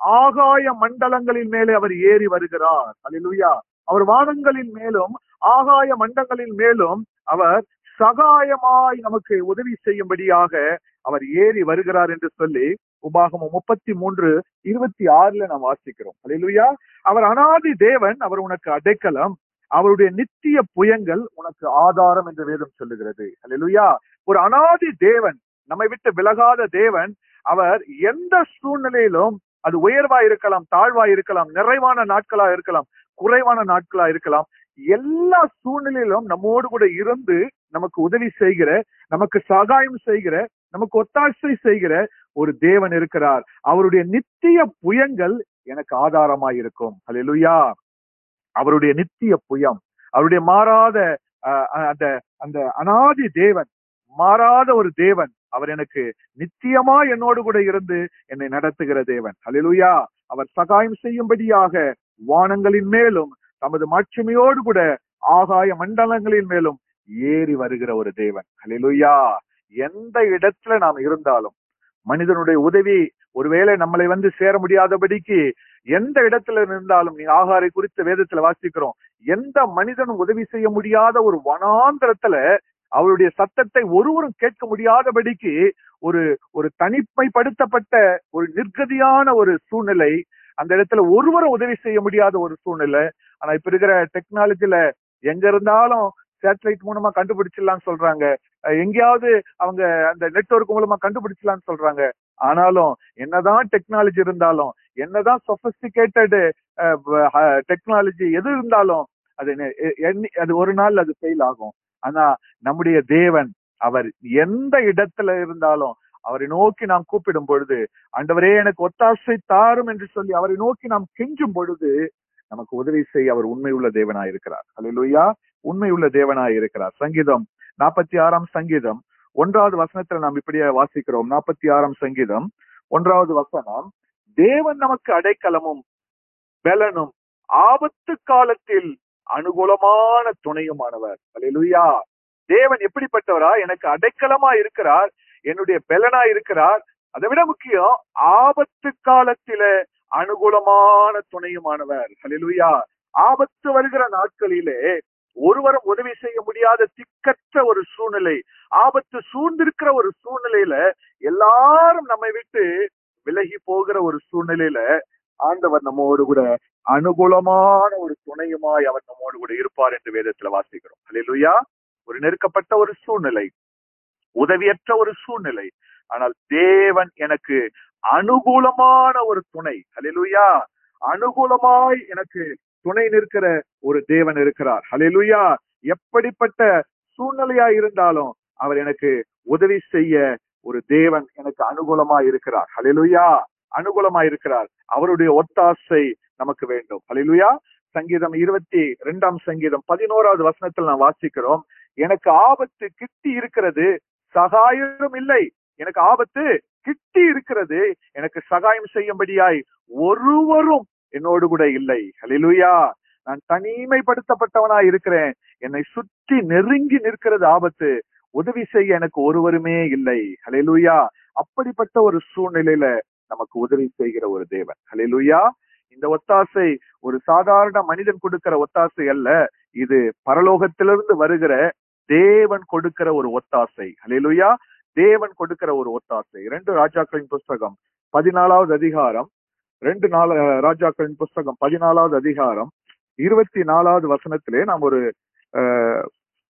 ஆகாய மண்டலங்களின் மேலே அவர் ஏறி வருகிறார் ஹalleluya அவர் வானங்களின் மேலும் ஆகாய மண்டலங்களின் மேலும் அவர் சகாயமாய் நமக்கு உதவி செய்யும்படியாக அவர் ஏறி வருகிறார் என்று சொல்லி உபாகமம் முப்பத்தி மூன்று இருபத்தி ஆறுல நாம் வாசிக்கிறோம் ஹalleluya அவர் அனாதி தேவன் அவர் உனக்கு அடைக்கலம் அவருடைய நித்திய புயங்கள் உனக்கு ஆதாரம் என்று வேதம் சொல்லுகிறது ஹalleluya ஒரு அனாதி தேவன் நம்மை விட்டு விலகாத தேவன் அவர் எந்த சூழ்நிலையிலும் அது உயர்வா இருக்கலாம் தாழ்வா இருக்கலாம் நிறைவான நாட்களா இருக்கலாம் குறைவான நாட்களா இருக்கலாம் எல்லா சூழ்நிலையிலும் நம்மோடு கூட இருந்து நமக்கு உதவி செய்கிற நமக்கு சகாயம் செய்கிற நமக்கு ஒத்தாசை செய்கிற ஒரு தேவன் இருக்கிறார் அவருடைய நித்திய புயங்கள் எனக்கு ஆதாரமாய் இருக்கும் ஹalleluya அவருடைய நித்திய புயம் அவருடைய மாறாத அஹ், அந்த அந்த அனாதி தேவன் மாறாத ஒரு தேவன் அவர் எனக்கு நித்தியமா என்னோடு கூட இருந்து என்னை நடத்துகிற தேவன் ஹalleluya அவர் சகாயம் செய்யும்படியாக வானங்களின் மேலும் தமது மாட்சிமையோடு கூட ஆகாய மண்டலங்களின் மேலும் ஏறி வருகிற ஒரு தேவன் ஹalleluya எந்த இடத்துல நாம் இருந்தாலும் மனிதனுடைய உதவி ஒருவேளை நம்மளை வந்து சேர முடியாதபடிக்கு எந்த இடத்துல இருந்தாலும் நீ ஆகாரை குறித்த வேதத்துல வாசிக்கிறோம் எந்த மனிதனும் உதவி செய்ய முடியாத ஒரு வனாந்திரத்துல அவருடைய சத்தத்தை ஒருவரும் கேட்க முடியாதபடிக்கு ஒரு ஒரு தனிமைப்படுத்தப்பட்ட ஒரு நிர்கதியான ஒரு சூழ்நிலை அந்த இடத்துல ஒருவரும் உதவி செய்ய முடியாத ஒரு சூழ்நிலை ஆனா இப்ப இருக்கிற டெக்னாலஜில எங்க இருந்தாலும் சேட்டலைட் மூலமா கண்டுபிடிச்சிடலாம் சொல்றாங்க அஹ் எங்கேயாவது அவங்க அந்த நெட்வொர்க் மூலமா கண்டுபிடிச்சலாம்னு சொல்றாங்க ஆனாலும் என்னதான் டெக்னாலஜி இருந்தாலும் என்னதான் சொபிஸ்டிகேட்டட் டெக்னாலஜி எது இருந்தாலும் அது நெ- எ- எண்ணி- அது ஒரு நாள் அது ஃபெயில் ஆகும் ஆனா நம்முடைய தேவன் அவர் எந்த இடத்துல இருந்தாலும் அவரை நோக்கி நாம் கூப்பிடும் பொழுது ஆண்டவரே எனக்கு ஒத்தாசை தாரும் என்று சொல்லி அவரை நோக்கி நாம் கெஞ்சும் பொழுது நமக்கு உதவி செய்ய அவர் உண்மையுள்ள தேவனாய் இருக்கிறார் அல்லேலூயா உண்மையுள்ள தேவனாய் இருக்கிறார் சங்கீதம் நாற்பத்தி ஆறாம் சங்கீதம் ஒன்றாவது வசனத்துல நாம் இப்படியே வாசிக்கிறோம் நாற்பத்தி ஆறாம் சங்கீதம் ஒன்றாவது வசனம் தேவன் நமக்கு அடைக்கலமும் பலனும் ஆபத்து காலத்தில் அனுகூலமான துணையுமானவர் அல்லேலூயா தேவன் எப்படிப்பட்டவரா எனக்கு அடைக்கலமா இருக்கிறார் என்னுடைய பலனா இருக்கிறார் அதை விட முக்கியம் ஆபத்து காலத்தில அனுகூலமான துணையுமானவர் ஹalleluya ஆபத்து வருகிற நாட்களிலே ஒருவரும் உதவி செய்ய முடியாத திக்கற்ற ஒரு சூழ்நிலை ஆபத்து சூழ்ந்திருக்கிற ஒரு சூழ்நிலையில எல்லாரும் நம்மை விட்டு விலகி போகிற ஒரு சூழ்நிலையில ஆண்டவர் நம்மோடு கூட அனுகூலமான ஒரு துணையுமாய் அவர் நம்மோடு கூட இருப்பார் என்று வேதத்துல வாசிக்கிறோம் ஹalleluya ஒரு நெருக்கப்பட்ட ஒரு சூழ்நிலை உதவியற்ற ஒரு சூழ்நிலை ஆனால் தேவன் எனக்கு அனுகூலமான ஒரு துணை ஹalleluya அனுகூலமாய் எனக்கு துணை நிற்கிற ஒரு தேவன் இருக்கிறார் ஹalleluya எப்படிப்பட்ட சூழ்நிலையா இருந்தாலும் அவர் எனக்கு உதவி செய்ய ஒரு தேவன் எனக்கு அனுகூலமா இருக்கிறார் ஹalleluya அனுகூலமா இருக்கிறார் அவருடைய ஒத்தாசை நமக்கு வேண்டும் ஹalleluya சங்கீதம் இருபத்தி இரண்டாம் சங்கீதம் பதினோராவது வசனத்தில் நான் வாசிக்கிறோம் எனக்கு ஆபத்து கிட்டி இருக்கிறது சகாயம் இல்லை எனக்கு ஆபத்து கிட்டி இருக்கிறது எனக்கு சகாயம் செய்யும்படியாய் ஒருவரும் என்னோடு கூட இல்லை ஹalleluya நான் தனிமைப்படுத்தப்பட்டவனாய் இருக்கிறேன் என்னை சுற்றி நெருங்கி நிற்கிறது ஆபத்து உதவி செய்ய எனக்கு ஒருவருமே இல்லை ஹalleluya அப்படிப்பட்ட ஒரு சூழ்நிலையில நமக்கு உதவி செய்கிற ஒரு தேவன் ஹalleluya இந்த ஒத்தாசை ஒரு சாதாரண மனிதன் கொடுக்கிற ஒத்தாசை அல்ல இது பரலோகத்திலிருந்து வருகிற தேவன் கொடுக்கிற ஒரு ஒத்தாசை ஹalleluya தேவன் கொடுக்கிற ஒரு ஒத்தாசை ரெண்டு ராஜாக்களின் புஸ்தகம் பதினாலாவது அதிகாரம் ரெண்டு நாள் ராஜாக்களின் புஸ்தகம் பதினாலாவது அதிகாரம் இருபத்தி நாலாவது வசனத்திலே நாம் ஒரு அஹ்,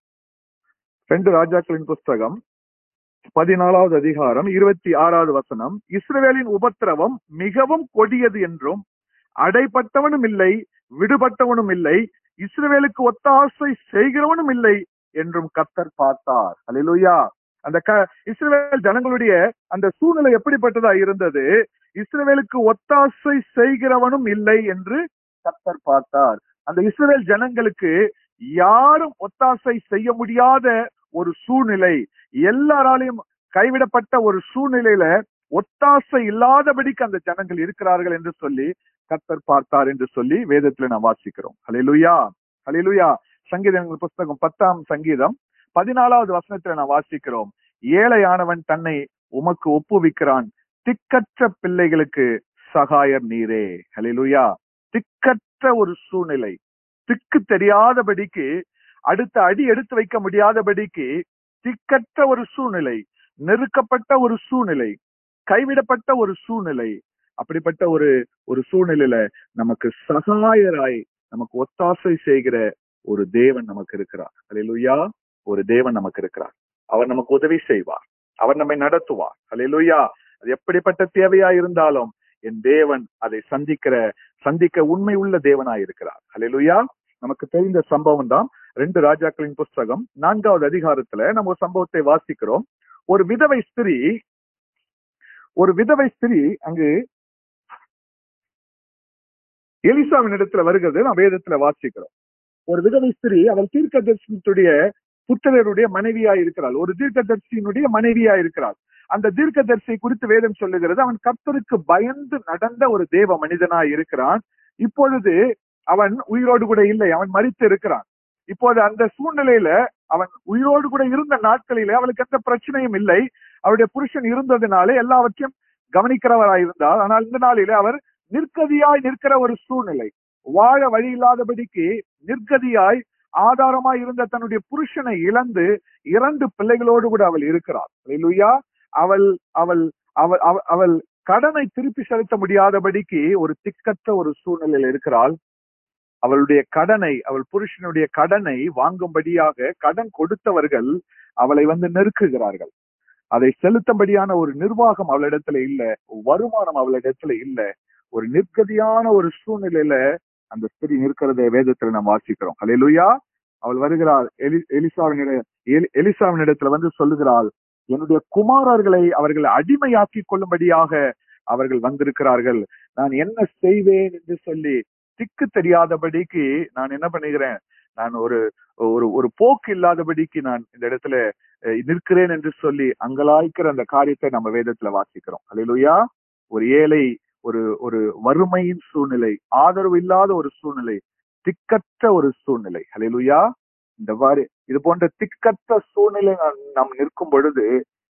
ரெண்டு ராஜாக்களின் புஸ்தகம் பதினாலாவது அதிகாரம் இருபத்தி ஆறாவது வசனம் இஸ்ரவேலின் உபத்திரவம் மிகவும் கொடியது என்றும் அடைப்பட்டவனும் இல்லை விடுபட்டவனும் இல்லை இஸ்ரவேலுக்கு ஒத்தாசை செய்கிறவனும் இல்லை என்றும் கத்தர் பார்த்தார் அல்லேலூயா அந்த க இஸ்ரவேல் ஜனங்களுடைய அந்த சூழ்நிலை எப்படிப்பட்டதா இருந்தது இஸ்ரவேலுக்கு ஒத்தாசை செய்கிறவனும் இல்லை என்று கத்தர் பார்த்தார் அந்த இஸ்ரவேல் ஜனங்களுக்கு யாரும் ஒத்தாசை செய்ய முடியாத ஒரு சூழ்நிலை எல்லாராலையும் கைவிடப்பட்ட ஒரு சூழ்நிலையில ஒத்தாசை இல்லாதபடிக்கு அந்த ஜனங்கள் இருக்கிறார்கள் என்று சொல்லி கத்தர் பார்த்தார் என்று சொல்லி வேதத்துல நாம் வாசிக்கிறோம் ஹalleluya ஹalleluya சங்கீதங்கள் புஸ்தகம் பத்தாம் சங்கீதம் பதினாலாவது வசனத்துல நாம் வாசிக்கிறோம் ஏழையானவன் தன்னை உமக்கு ஒப்புவிக்கிறான் திக்கற்ற பிள்ளைகளுக்கு சகாயர் நீரே ஹalleluya திக்கற்ற ஒரு சூழ்நிலை திக்கு தெரியாதபடிக்கு அடுத்த அடி எடுத்து வைக்க முடியாதபடிக்கு திக்கற்ற ஒரு சூழ்நிலை நெருக்கப்பட்ட ஒரு சூழ்நிலை கைவிடப்பட்ட ஒரு சூழ்நிலை அப்படிப்பட்ட ஒரு ஒரு சூழ்நிலையில நமக்கு சகாயராய் நமக்கு ஒத்தாசை செய்கிற ஒரு தேவன் நமக்கு இருக்கிறார் அல்லேலூயா ஒரு தேவன் நமக்கு இருக்கிறார் அவர் நமக்கு உதவி செய்வார் அவர் நம்மை நடத்துவார் அல்லேலூயா அது எப்படிப்பட்ட தேவையா இருந்தாலும் என் தேவன் அதை சந்திக்கிற சந்திக்க உண்மை உள்ள தேவனாய் இருக்கிறார் அல்லேலூயா நமக்கு தெரிந்த சம்பவம் தான் ரெண்டு ராஜாக்களின் புஸ்தகம் நான்காவது அதிகாரத்துல நம்ம ஒரு சம்பவத்தை வாசிக்கிறோம் ஒரு விதவை ஸ்திரீ ஒரு விதவை ஸ்திரீ அங்கு எலிசாவின் இடத்துல வருகிறது நாம் வேதத்துல வாசிக்கிறோம் ஒரு விதவை ஸ்திரீ அவள் தீர்க்கதரிசனத்துடைய புத்திரருடைய மனைவியா இருக்கிறாள் ஒரு தீர்க்கதரிசியினுடைய மனைவியா இருக்கிறாள் அந்த தீர்க்கதரிசி குறித்து வேதம் சொல்லுகிறது அவன் கர்த்தருக்கு பயந்து நடந்த ஒரு தேவ மனிதனாய் இருக்கிறான் இப்பொழுது அவன் உயிரோடு கூட இல்லை அவன் மறித்து இருக்கிறான் இப்போது அந்த சூழ்நிலையில அவன் உயிரோடு கூட இருந்த நாட்களிலே அவளுக்கு எந்த பிரச்சனையும் இல்லை அவருடைய புருஷன் இருந்ததினாலே எல்லாவற்றையும் கவனிக்கிறவராய் இருந்தார் ஆனால் இந்த நாளிலே அவர் நிற்கதியாய் நிற்கிற ஒரு சூழ்நிலை வாழ வழி இல்லாதபடிக்கு நிற்கதியாய் ஆதாரமாய் இருந்த தன்னுடைய புருஷனை இழந்து இரண்டு பிள்ளைகளோடு கூட அவள் இருக்கிறாள் அல்லேலூயா அவள் அவள் அவள் அவள் அவள் கடனை திருப்பி செலுத்த முடியாதபடிக்கு ஒரு திக்கற்ற ஒரு சூழ்நிலையில் இருக்கிறாள் அவளுடைய கடனை அவள் புருஷனுடைய கடனை வாங்கும்படியாக கடன் கொடுத்தவர்கள் அவளை வந்து நெருக்குகிறார்கள் அதை செலுத்தும்படியான ஒரு நிர்வாகம் அவளிடத்துல இல்ல வருமானம் அவளிடத்துல இல்ல ஒரு நிர்கதியான ஒரு சூழ்நிலையில அந்த ஸ்திரீ நிற்கிறத வேதத்துல நாம் வாசிக்கிறோம் ஹalleluya அவள் வருகிறாள் எலி எலிசாவினிட எலி- எலிசாவினிடத்துல வந்து சொல்லுகிறாள் என்னுடைய குமாரர்களை அவர்கள் அடிமையாக்கி கொள்ளும்படியாக அவர்கள் வந்திருக்கிறார்கள் நான் என்ன செய்வேன் என்று சொல்லி திக்கு தெரியாதபடிக்கு நான் என்ன பண்ணுகிறேன் நான் ஒரு ஒரு ஒரு போக்கு இல்லாதபடிக்கு நான் இந்த இடத்துல அஹ், நிற்கிறேன் என்று சொல்லி அங்கலாய்க்கிற அந்த காரியத்தை நம்ம வேதத்துல வாசிக்கிறோம் அல்லேலூயா ஒரு ஏழை ஒரு ஒரு வறுமையின் சூழ்நிலை ஆதரவு இல்லாத ஒரு சூழ்நிலை திக்கற்ற ஒரு சூழ்நிலை ஹalleluya இந்த மாதிரி இது போன்ற திக்கற்ற சூழ்நிலை நாம் நாம் நிற்கும் பொழுது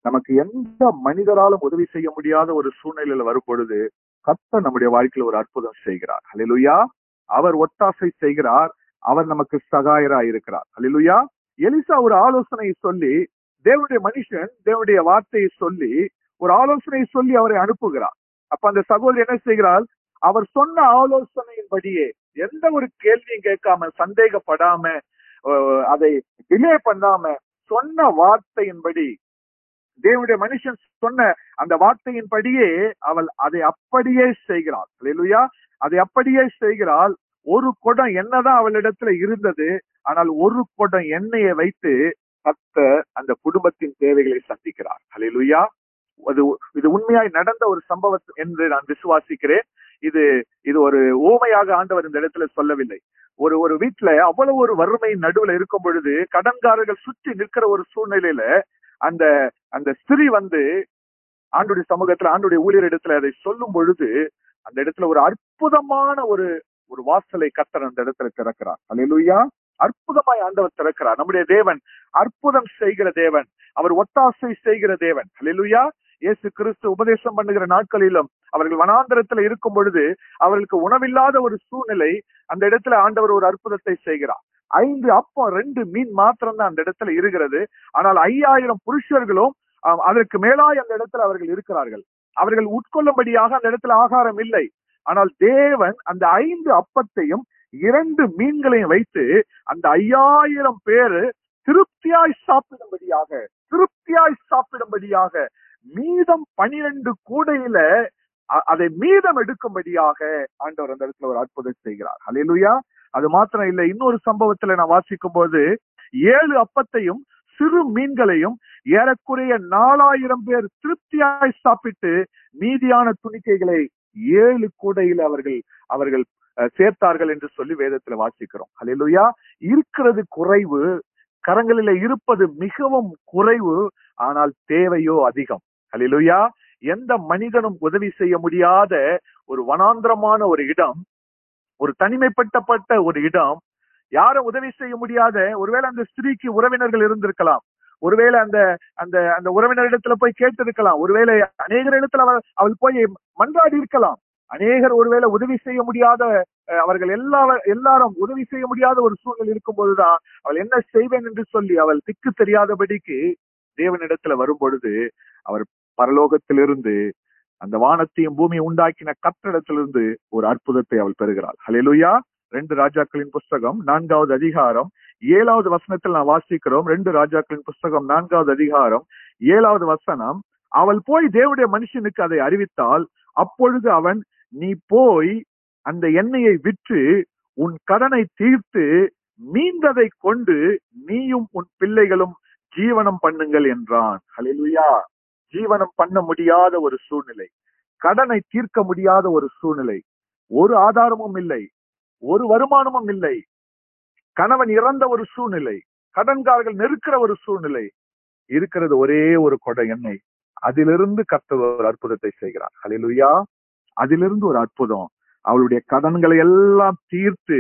நமக்கு எந்த மனிதராலும் உதவி செய்ய முடியாத ஒரு சூழ்நிலையில வரும் பொழுது கர்த்தர் நம்முடைய வாழ்க்கையில ஒரு அற்புதம் செய்கிறார் ஹalleluya அவர் ஒத்தாசை செய்கிறார் அவர் நமக்கு சகாயராய் இருக்கிறார் ஹalleluya எலிசா ஒரு ஆலோசனை சொல்லி தேவனுடைய மனுஷன் தேவனுடைய வார்த்தையை சொல்லி ஒரு ஆலோசனை சொல்லி அவரை அனுப்புகிறார் அப்ப அந்த சகோதரி என்ன செய்கிறாள் அவர் சொன்ன ஆலோசனையின்படியே எந்த ஒரு கேள்வியும் கேட்காம சந்தேகப்படாம அஹ், அதை டிலே பண்ணாம சொன்ன வார்த்தையின்படி தேவனுடைய மனுஷன் சொன்ன அந்த வார்த்தையின்படியே அவள் அதை அப்படியே செய்கிறாள் அல்லேலூயா அதை அப்படியே செய்கிறாள் ஒரு குடம் என்னதான் அவளிடத்துல இருந்தது ஆனால் ஒரு குடம் எண்ணெயை வைத்து கத்த அந்த குடும்பத்தின் தேவைகளை சந்திக்கிறார் அல்லேலூயா அது இது உண்மையாய் நடந்த ஒரு சம்பவம் என்று நான் விசுவாசிக்கிறேன் இது இது ஒரு ஊமையாக ஆண்டவர் இந்த இடத்துல சொல்லவில்லை ஒரு ஒரு வீட்டுல அவ்வளவு ஒரு வறுமை நடுவுல இருக்கும் பொழுது கடன்காரர்கள் சுற்றி நிற்கிற ஒரு சூழ்நிலையில அந்த அந்த ஸ்திரீ வந்து ஆண்டுடைய சமூகத்துல ஆண்டுடைய ஊழியர் இடத்துல அதை சொல்லும் பொழுது அந்த இடத்துல ஒரு அற்புதமான ஒரு ஒரு வாசலை கத்தர் அந்த இடத்துல திறக்கிறார் அல்லேலூயா அற்புதமாய் ஆண்டவர் திறக்கிறார் நம்முடைய தேவன் அற்புதம் செய்கிற தேவன் அவர் ஒத்தாசை செய்கிற தேவன் அல்லேலூயா இயேசு கிறிஸ்து உபதேசம் பண்ணுகிற நாட்களிலும் அவர்கள் வனாந்தரத்துல இருக்கும் பொழுது அவர்களுக்கு உணவில்லாத ஒரு சூழ்நிலை அந்த இடத்துல ஆண்டவர் ஒரு அற்புதத்தை செய்கிறார் ஐந்து அப்பம் ரெண்டு மீன் மாத்திரம் தான் அந்த இடத்துல இருக்கிறது ஆனால் ஐயாயிரம் புருஷர்களும் அஹ், அதற்கு மேலாய் அந்த இடத்துல அவர்கள் இருக்கிறார்கள் அவர்கள் உட்கொள்ளும்படியாக அந்த இடத்துல ஆகாரம் இல்லை ஆனால் தேவன் அந்த ஐந்து அப்பத்தையும் இரண்டு மீன்களையும் வைத்து அந்த ஐயாயிரம் பேரு திருப்தியாய் சாப்பிடும்படியாக திருப்தியாய் சாப்பிடும்படியாக மீதம் பனிரெண்டு கூடையில அ- அதை மீதம் எடுக்கும்படியாக ஆண்டவர் அந்த இடத்துல ஒரு அற்புதம் செய்கிறார் ஹalleluya அது மாத்திரம் இல்லை இன்னொரு சம்பவத்துல நான் வாசிக்கும் போது ஏழு அப்பத்தையும் சிறு மீன்களையும் ஏறக்குறைய நாலாயிரம் பேர் திருப்தியாய் சாப்பிட்டு மீதியான துணிக்கைகளை ஏழு கூடையில் அவர்கள் அவர்கள் அஹ், சேர்த்தார்கள் என்று சொல்லி வேதத்துல வாசிக்கிறோம் ஹalleluya இருக்கிறது குறைவு கரங்களில இருப்பது மிகவும் குறைவு ஆனால் தேவையோ அதிகம் ஹalleluya எந்த மனிதனும் உதவி செய்ய முடியாத ஒரு வனாந்திரமான ஒரு இடம் ஒரு தனிமைப்பட்டப்பட்ட ஒரு இடம் யாரும் உதவி செய்ய முடியாத ஒருவேளை அந்த ஸ்திரீக்கு உறவினர்கள் இருந்திருக்கலாம் ஒருவேளை அந்த அந்த அந்த உறவினரிடத்துல போய் கேட்டிருக்கலாம் ஒருவேளை அநேகர் இடத்துல அவள் அவள் போய் மன்றாடி இருக்கலாம் அநேகர் ஒருவேளை உதவி செய்ய முடியாத அஹ், அவர்கள் எல்லா எல்லாரும் உதவி செய்ய முடியாத ஒரு சூழ்நிலை இருக்கும் போதுதான் அவள் என்ன செய்வேன் என்று சொல்லி அவள் திக்கு தெரியாதபடிக்கு தேவனிடத்துல வரும் பொழுது அவர் பரலோகத்திலிருந்து அந்த வானத்தையும் பூமியை உண்டாக்கின கத்திடத்திலிருந்து ஒரு அற்புதத்தை அவள் பெறுகிறாள் ஹalleluya ரெண்டு ராஜாக்களின் புஸ்தகம் நான்காவது அதிகாரம் ஏழாவது வசனத்தில் நான் வாசிக்கிறோம் ரெண்டு ராஜாக்களின் புஸ்தகம் நான்காவது அதிகாரம் ஏழாவது வசனம் அவள் போய் தேவனுடைய மனுஷனுக்கு அதை அறிவித்தால் அப்பொழுது அவன் நீ போய் அந்த எண்ணெயை விற்று உன் கடனை தீர்த்து மீந்ததை கொண்டு நீயும் உன் பிள்ளைகளும் ஜீவனம் பண்ணுங்கள் என்றான் ஹalleluya ஜீவனம் பண்ண முடியாத ஒரு சூழ்நிலை கடனை தீர்க்க முடியாத ஒரு சூழ்நிலை ஒரு ஆதாரமும் இல்லை ஒரு வருமானமும் இல்லை கணவன் இறந்த ஒரு சூழ்நிலை கடன்காரர்கள் நெருக்கிற ஒரு சூழ்நிலை இருக்கிறது ஒரே ஒரு கொடை எண்ணெய் அதிலிருந்து கர்த்தர் ஒரு அற்புதத்தை செய்கிறார் ஹalleluya அதிலிருந்து ஒரு அற்புதம் அவளுடைய கடன்களை எல்லாம் தீர்த்து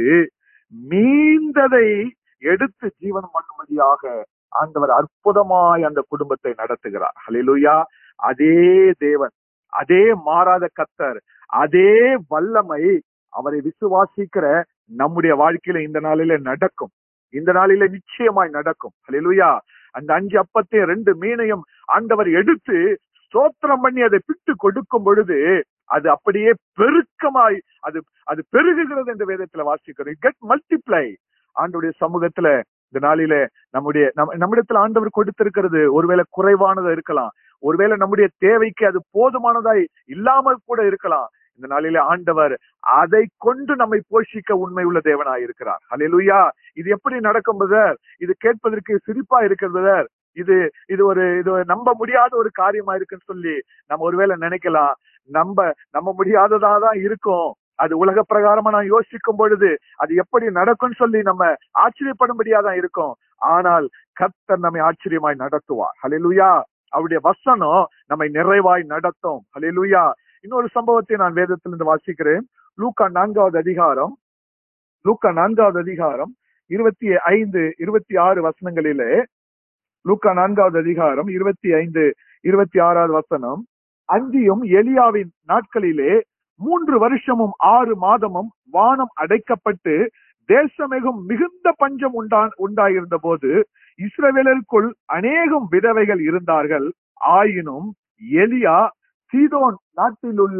மீந்ததை எடுத்து ஜீவனம் பண்ணும்படியாக ஆண்டவர் அற்புதமாய் அந்த குடும்பத்தை நடத்துகிறார் ஹalleluya அதே தேவன் அதே மாறாத கத்தர் அதே வல்லமை அவரை விசுவாசிக்கிற நம்முடைய வாழ்க்கையில இந்த நாளில நடக்கும் இந்த நாளில நிச்சயமாய் நடக்கும் ஹalleluya அந்த அஞ்சு அப்பத்தையும் ரெண்டு மீனையும் ஆண்டவர் எடுத்து ஸ்தோத்திரம் பண்ணி அதை பிட்டு கொடுக்கும் பொழுது அது அப்படியே பெருக்கமாய் அது அது பெருகுகிறது என்ற வேதத்துல வாசிக்கிறோம் கெட் மல்டிப்ளை ஆண்டவருடைய சமூகத்துல இந்த நாளில நம்முடைய நம்ம நம்மிடத்துல ஆண்டவர் கொடுத்திருக்கிறது ஒருவேளை குறைவானதா இருக்கலாம் ஒருவேளை நம்முடைய தேவைக்கு அது போதுமானதாய் இல்லாமல் கூட இருக்கலாம் இந்த நாளில ஆண்டவர் அதை கொண்டு நம்மை போஷிக்க உண்மை உள்ள தேவனாய் இருக்கிறார் ஹalleluya இது எப்படி நடக்கும் பிரதர் இது கேட்பதற்கு சிரிப்பா இருக்கிறது பிரதர் இது இது ஒரு இது ஒரு நம்ப முடியாத ஒரு காரியமா இருக்குன்னு சொல்லி நம்ம ஒருவேளை நினைக்கலாம் நம்ப நம்ப முடியாததா தான் இருக்கும் அது உலக பிரகாரமா நான் யோசிக்கும் பொழுது அது எப்படி நடக்கும்னு சொல்லி நம்ம ஆச்சரியப்படும்படியா தான் இருக்கும் ஆனால் கர்த்தர் நம்மை ஆச்சரியமாய் நடத்துவார் ஹalleluya அவருடைய வசனம் நம்மை நிறைவாய் நடத்தும் ஹalleluya இன்னொரு சம்பவத்தை நான் வேதத்திலிருந்து வாசிக்கிறேன் லூக்கா நான்காவது அதிகாரம் லூக்கா நான்காவது அதிகாரம் இருபத்தி ஐந்து இருபத்தி ஆறு வசனங்களிலே லூக்கா நான்காவது அதிகாரம் இருபத்தி ஐந்து இருபத்தி ஆறாவது வசனம் அஞ்சியும் எலியாவின் நாட்களிலே மூன்று வருஷமும் ஆறு மாதமும் வானம் அடைக்கப்பட்டு தேசமெகும் மிகுந்த பஞ்சம் உண்டா உண்டாயிருந்த போது இஸ்ரவேலருக்குள் அநேகம் விதவைகள் இருந்தார்கள் ஆயினும் எலியா சீதோன் நாட்டில் உள்ள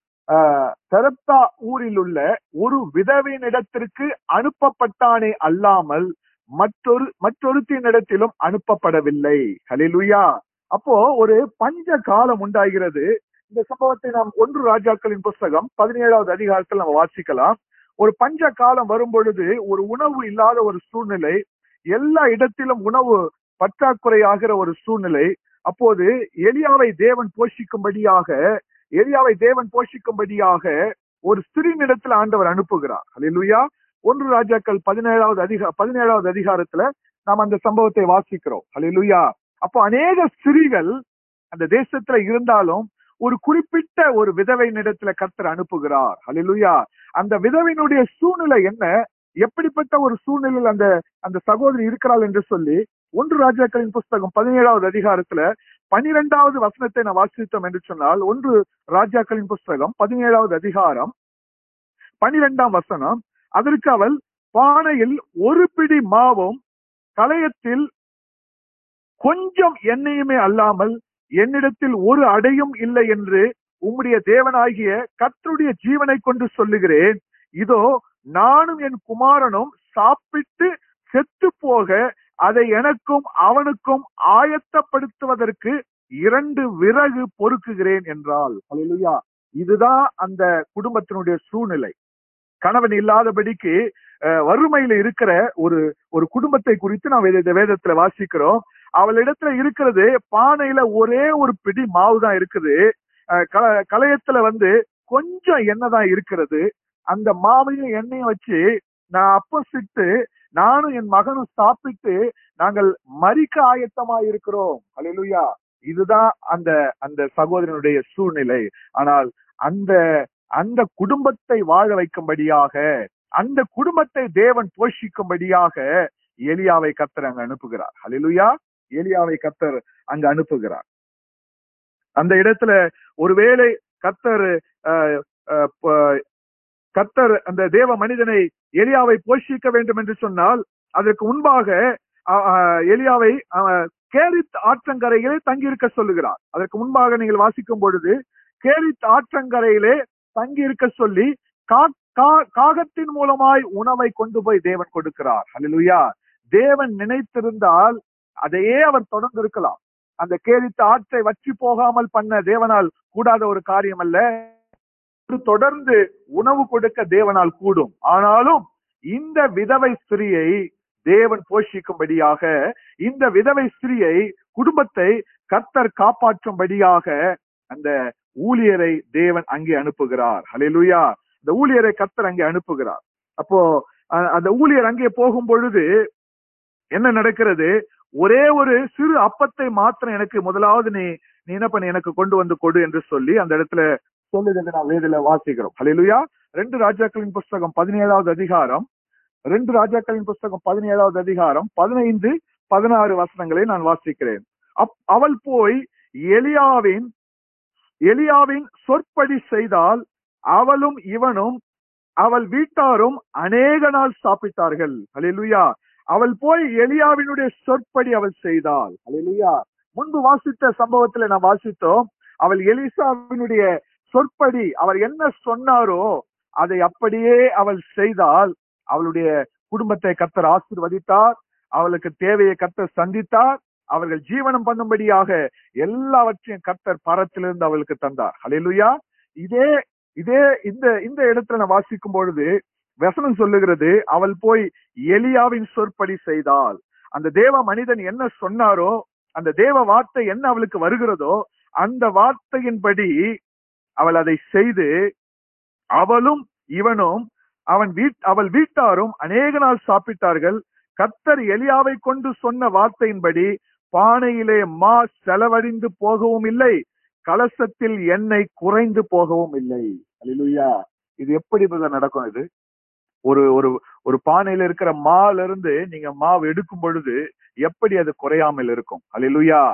செரப்தா ஊரில் உள்ள ஒரு விதவையினிடத்திற்கு அனுப்பப்பட்டானே அல்லாமல் மற்றொரு மற்றொருத்தினிடத்திலும் அனுப்பப்படவில்லை ஹலிலுயா அப்போ ஒரு பஞ்ச காலம் உண்டாகிறது இந்த சம்பவத்தை நாம் ஒன்று ராஜாக்களின் புஸ்தகம் பதினேழாவது அதிகாரத்தில் நம்ம வாசிக்கலாம் ஒரு பஞ்ச காலம் வரும் பொழுது ஒரு உணவு இல்லாத ஒரு சூழ்நிலை எல்லா இடத்திலும் உணவு பற்றாக்குறையாகிற ஒரு சூழ்நிலை அப்போது எலியாவை தேவன் போஷிக்கும்படியாக எலியாவை தேவன் போஷிக்கும்படியாக ஒரு ஸ்திரீனிடத்தில் ஆண்டவர் அனுப்புகிறார் அல்லா ஒன்று ராஜாக்கள் பதினேழாவது அதிகா பதினேழாவது அதிகாரத்துல நாம் அந்த சம்பவத்தை வாசிக்கிறோம் அல்லா அப்போ அநேக ஸ்திரீகள் அந்த தேசத்துல இருந்தாலும் ஒரு குறிப்பிட்ட ஒரு விதவையினிடத்துல கர்த்தர் அனுப்புகிறார் அல்லா அந்த விதவையினுடைய சூழ்நிலை என்ன எப்படிப்பட்ட ஒரு சூழ்நிலையில் அந்த அந்த சகோதரி இருக்கிறாள் என்று சொல்லி ஒன்று ராஜாக்களின் புஸ்தகம் பதினேழாவது அதிகாரத்துல பனிரெண்டாவது வசனத்தை நான் வாசித்தோம் என்று சொன்னால் ஒன்று ராஜாக்களின் புஸ்தகம் பதினேழாவது அதிகாரம் பனிரெண்டாம் வசனம் அதற்கு அவள் பானையில் ஒரு பிடி மாவும் கலையத்தில் கொஞ்சம் எண்ணெயுமே அல்லாமல் என்னிடத்தில் ஒரு அடையும் இல்லை என்று உம்முடைய தேவனாகிய கர்த்தருடைய ஜீவனை கொண்டு சொல்லுகிறேன் இதோ நானும் என் குமாரனும் சாப்பிட்டு செத்து போக அதை எனக்கும் அவனுக்கும் ஆயத்தப்படுத்துவதற்கு இரண்டு விறகு பொறுக்குகிறேன் என்றால் அலையா இதுதான் அந்த குடும்பத்தினுடைய சூழ்நிலை கணவன் இல்லாதபடிக்கு வறுமையில இருக்கிற ஒரு ஒரு குடும்பத்தை குறித்து நாம் இந்த வேதத்துல வாசிக்கிறோம் அவளிடத்துல இருக்கிறது பானையில ஒரே ஒரு பிடி மாவு தான் இருக்குது கலையத்துல வந்து கொஞ்சம் எண்ணெய் தான் இருக்கிறது அந்த மாவையும் எண்ணெயும் வச்சு நான் அப்பம் சிட்டு நானும் என் மகனும் சாப்பிட்டு நாங்கள் மறிக்க ஆயத்தமா இருக்கிறோம் அலையிலுயா இதுதான் அந்த அந்த சகோதரனுடைய சூழ்நிலை ஆனால் அந்த அந்த குடும்பத்தை வாழ வைக்கும்படியாக அந்த குடும்பத்தை தேவன் போஷிக்கும்படியாக எலியாவை கத்தர் அங்க அனுப்புகிறார் அலிலுயா எலியாவை கத்தர் அங்க அனுப்புகிறார் அந்த இடத்துல ஒருவேளை கத்தர் கத்தர் அந்த தேவ மனிதனை எலியாவை போஷிக்க வேண்டும் என்று சொன்னால் அதற்கு முன்பாக எலியாவை கேரித் ஆற்றங்கரையிலே தங்கியிருக்க சொல்லுகிறார் அதற்கு முன்பாக நீங்கள் வாசிக்கும் பொழுது கேரித் ஆற்றங்கரையிலே தங்கியிருக்க சொல்லி காகத்தின் மூலமாய் உணவை கொண்டு போய் தேவன் கொடுக்கிறார் அல்லா தேவன் நினைத்திருந்தால் அதையே அவர் தொடர்ந்து இருக்கலாம் அந்த கேரித்த ஆற்றை வற்றி போகாமல் பண்ண தேவனால் கூடாத ஒரு காரியம் அல்ல தொடர்ந்து உணவு கொடுக்க தேவனால் கூடும் ஆனாலும் இந்த விதவை ஸ்திரியை தேவன் போஷிக்கும்படியாக இந்த விதவை ஸ்திரியை குடும்பத்தை கர்த்தர் காப்பாற்றும்படியாக அந்த ஊழியரை தேவன் அங்கே அனுப்புகிறார் ஹலிலுயா இந்த ஊழியரை கர்த்தர் அங்கே அனுப்புகிறார் அப்போ அந்த ஊழியர் அங்கே போகும் பொழுது என்ன நடக்கிறது ஒரே ஒரு சிறு அப்பத்தை மாத்திரம் எனக்கு முதலாவது நீ நீ என்ன பண்ணி எனக்கு கொண்டு வந்து கொடு என்று சொல்லி அந்த இடத்துல சொல்லுகிறது நான் வேதில வாசிக்கிறோம் ஹலிலுயா ரெண்டு ராஜாக்களின் புஸ்தகம் பதினேழாவது அதிகாரம் ரெண்டு ராஜாக்களின் புஸ்தகம் பதினேழாவது அதிகாரம் பதினைந்து பதினாறு வசனங்களை நான் வாசிக்கிறேன் அவள் போய் எலியாவின் எலியாவின் சொற்படி செய்தால் அவளும் இவனும் அவள் வீட்டாரும் அநேக நாள் சாப்பிட்டார்கள் அலிலுயா அவள் போய் எலியாவினுடைய சொற்படி அவள் செய்தாள் அலிலுயா முன்பு வாசித்த சம்பவத்துல நான் வாசித்தோம் அவள் எலிசாவினுடைய சொற்படி அவர் என்ன சொன்னாரோ அதை அப்படியே அவள் செய்தால் அவளுடைய குடும்பத்தை கத்தர் ஆசிர்வதித்தார் அவளுக்கு தேவையை கத்தர் சந்தித்தார் அவர்கள் ஜீவனம் பண்ணும்படியாக எல்லாவற்றையும் கத்தர் பரத்திலிருந்து அவளுக்கு தந்தார் ஹலிலுயா இதே இதே இந்த இந்த இடத்துல நான் வாசிக்கும் பொழுது வசனம் சொல்லுகிறது அவள் போய் எலியாவின் சொற்படி செய்தால் அந்த தேவ மனிதன் என்ன சொன்னாரோ அந்த தேவ வார்த்தை என்ன அவளுக்கு வருகிறதோ அந்த வார்த்தையின்படி அவள் அதை செய்து அவளும் இவனும் அவன் வீட் அவள் வீட்டாரும் அநேக நாள் சாப்பிட்டார்கள் கத்தர் எலியாவை கொண்டு சொன்ன வார்த்தையின்படி பானையிலே மா செலவழிந்து போகவும் இல்லை கலசத்தில் எண்ணெய் குறைந்து போகவும் இல்லை அலிலுயா இது எப்படி நடக்கும் இது ஒரு ஒரு ஒரு பானையில இருக்கிற மால இருந்து நீங்க மாவு எடுக்கும் பொழுது எப்படி அது குறையாமல் இருக்கும் அலிலுயா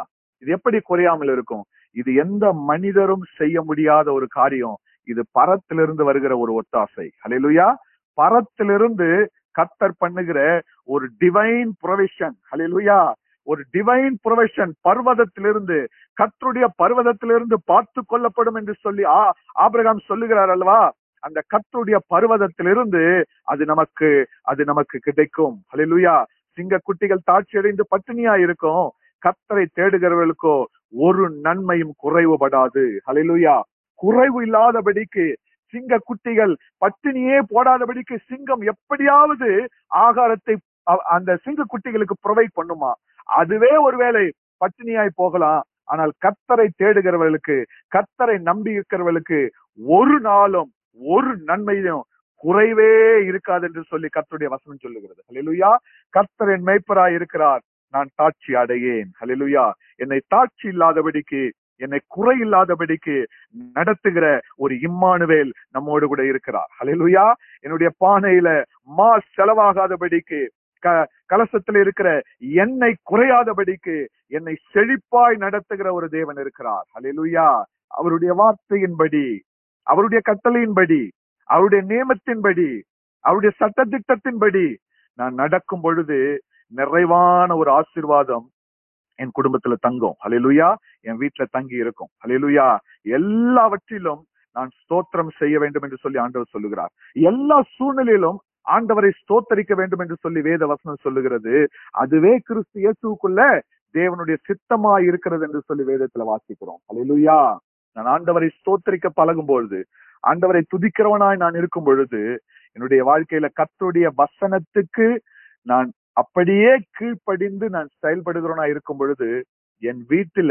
இது எப்படி குறையாமல் இருக்கும் இது எந்த மனிதரும் செய்ய முடியாத ஒரு காரியம் இது பரத்திலிருந்து வருகிற ஒரு ஒத்தாசை ஹalleluya பரத்திலிருந்து கத்தர் பண்ணுகிற ஒரு டிவைன் ப்ரொவிஷன் ஹalleluya ஒரு டிவைன் ப்ரொவிஷன் பர்வதத்திலிருந்து கத்தருடைய பர்வதத்திலிருந்து பார்த்து கொள்ளப்படும் என்று சொல்லி ஆ ஆபிரகாம் சொல்லுகிறார் அல்லவா அந்த கத்தருடைய பர்வதத்திலிருந்து அது நமக்கு அது நமக்கு கிடைக்கும் ஹalleluya சிங்க குட்டிகள் தாட்சி அடைந்து பட்டினியா இருக்கும் கத்தரை தேடுகிறவர்களுக்கோ ஒரு நன்மையும் குறைவுபடாது ஹalleluya குறைவு இல்லாதபடிக்கு சிங்க குட்டிகள் பட்டினியே போடாதபடிக்கு சிங்கம் எப்படியாவது ஆகாரத்தை அ- அந்த சிங்க குட்டிகளுக்கு ப்ரொவைட் பண்ணுமா அதுவே ஒருவேளை பட்டினியாய் போகலாம் ஆனால் கத்தரை தேடுகிறவர்களுக்கு கத்தரை நம்பி இருக்கிறவர்களுக்கு ஒரு நாளும் ஒரு நன்மையும் குறைவே இருக்காது என்று சொல்லி கர்த்தருடைய வசனம் சொல்லுகிறது ஹalleluya கர்த்தர் என் மேய்ப்பராய் இருக்கிறார் நான் தாட்சி அடையேன் ஹalleluya என்னை தாட்சி இல்லாதபடிக்கு என்னை குறை இல்லாதபடிக்கு நடத்துகிற ஒரு இம்மானுவேல் நம்மோடு கூட இருக்கிறார் ஹalleluya என்னுடைய பானையில மா செலவாகாதபடிக்கு க- கலசத்துல இருக்கிற எண்ணெய் குறையாதபடிக்கு என்னை செழிப்பாய் நடத்துகிற ஒரு தேவன் இருக்கிறார் ஹalleluya அவருடைய வார்த்தையின்படி அவருடைய கட்டளையின்படி அவருடைய நியமத்தின்படி அவருடைய சட்டத்திட்டத்தின்படி நான் நடக்கும் பொழுது நிறைவான ஒரு ஆசீர்வாதம் என் குடும்பத்துல தங்கும் ஹalleluya என் வீட்டுல தங்கி இருக்கும் ஹalleluya எல்லாவற்றிலும் நான் ஸ்தோத்திரம் செய்ய வேண்டும் என்று சொல்லி ஆண்டவர் சொல்லுகிறார் எல்லா சூழ்நிலையிலும் ஆண்டவரை ஸ்தோத்தரிக்க வேண்டும் என்று சொல்லி வேத வசனம் சொல்லுகிறது அதுவே கிறிஸ்து இயேசுக்குள்ள தேவனுடைய சித்தமா இருக்கிறது என்று சொல்லி வேதத்துல வாசிக்கிறோம் ஹalleluya நான் ஆண்டவரை ஸ்தோத்தரிக்க பழகும் பொழுது ஆண்டவரை துதிக்கிறவனாய் நான் இருக்கும் பொழுது என்னுடைய வாழ்க்கையில கர்த்தருடைய வசனத்துக்கு நான் அப்படியே கீழ்ப்படிந்து நான் செயல்படுகிறவனா இருக்கும் பொழுது என் வீட்டில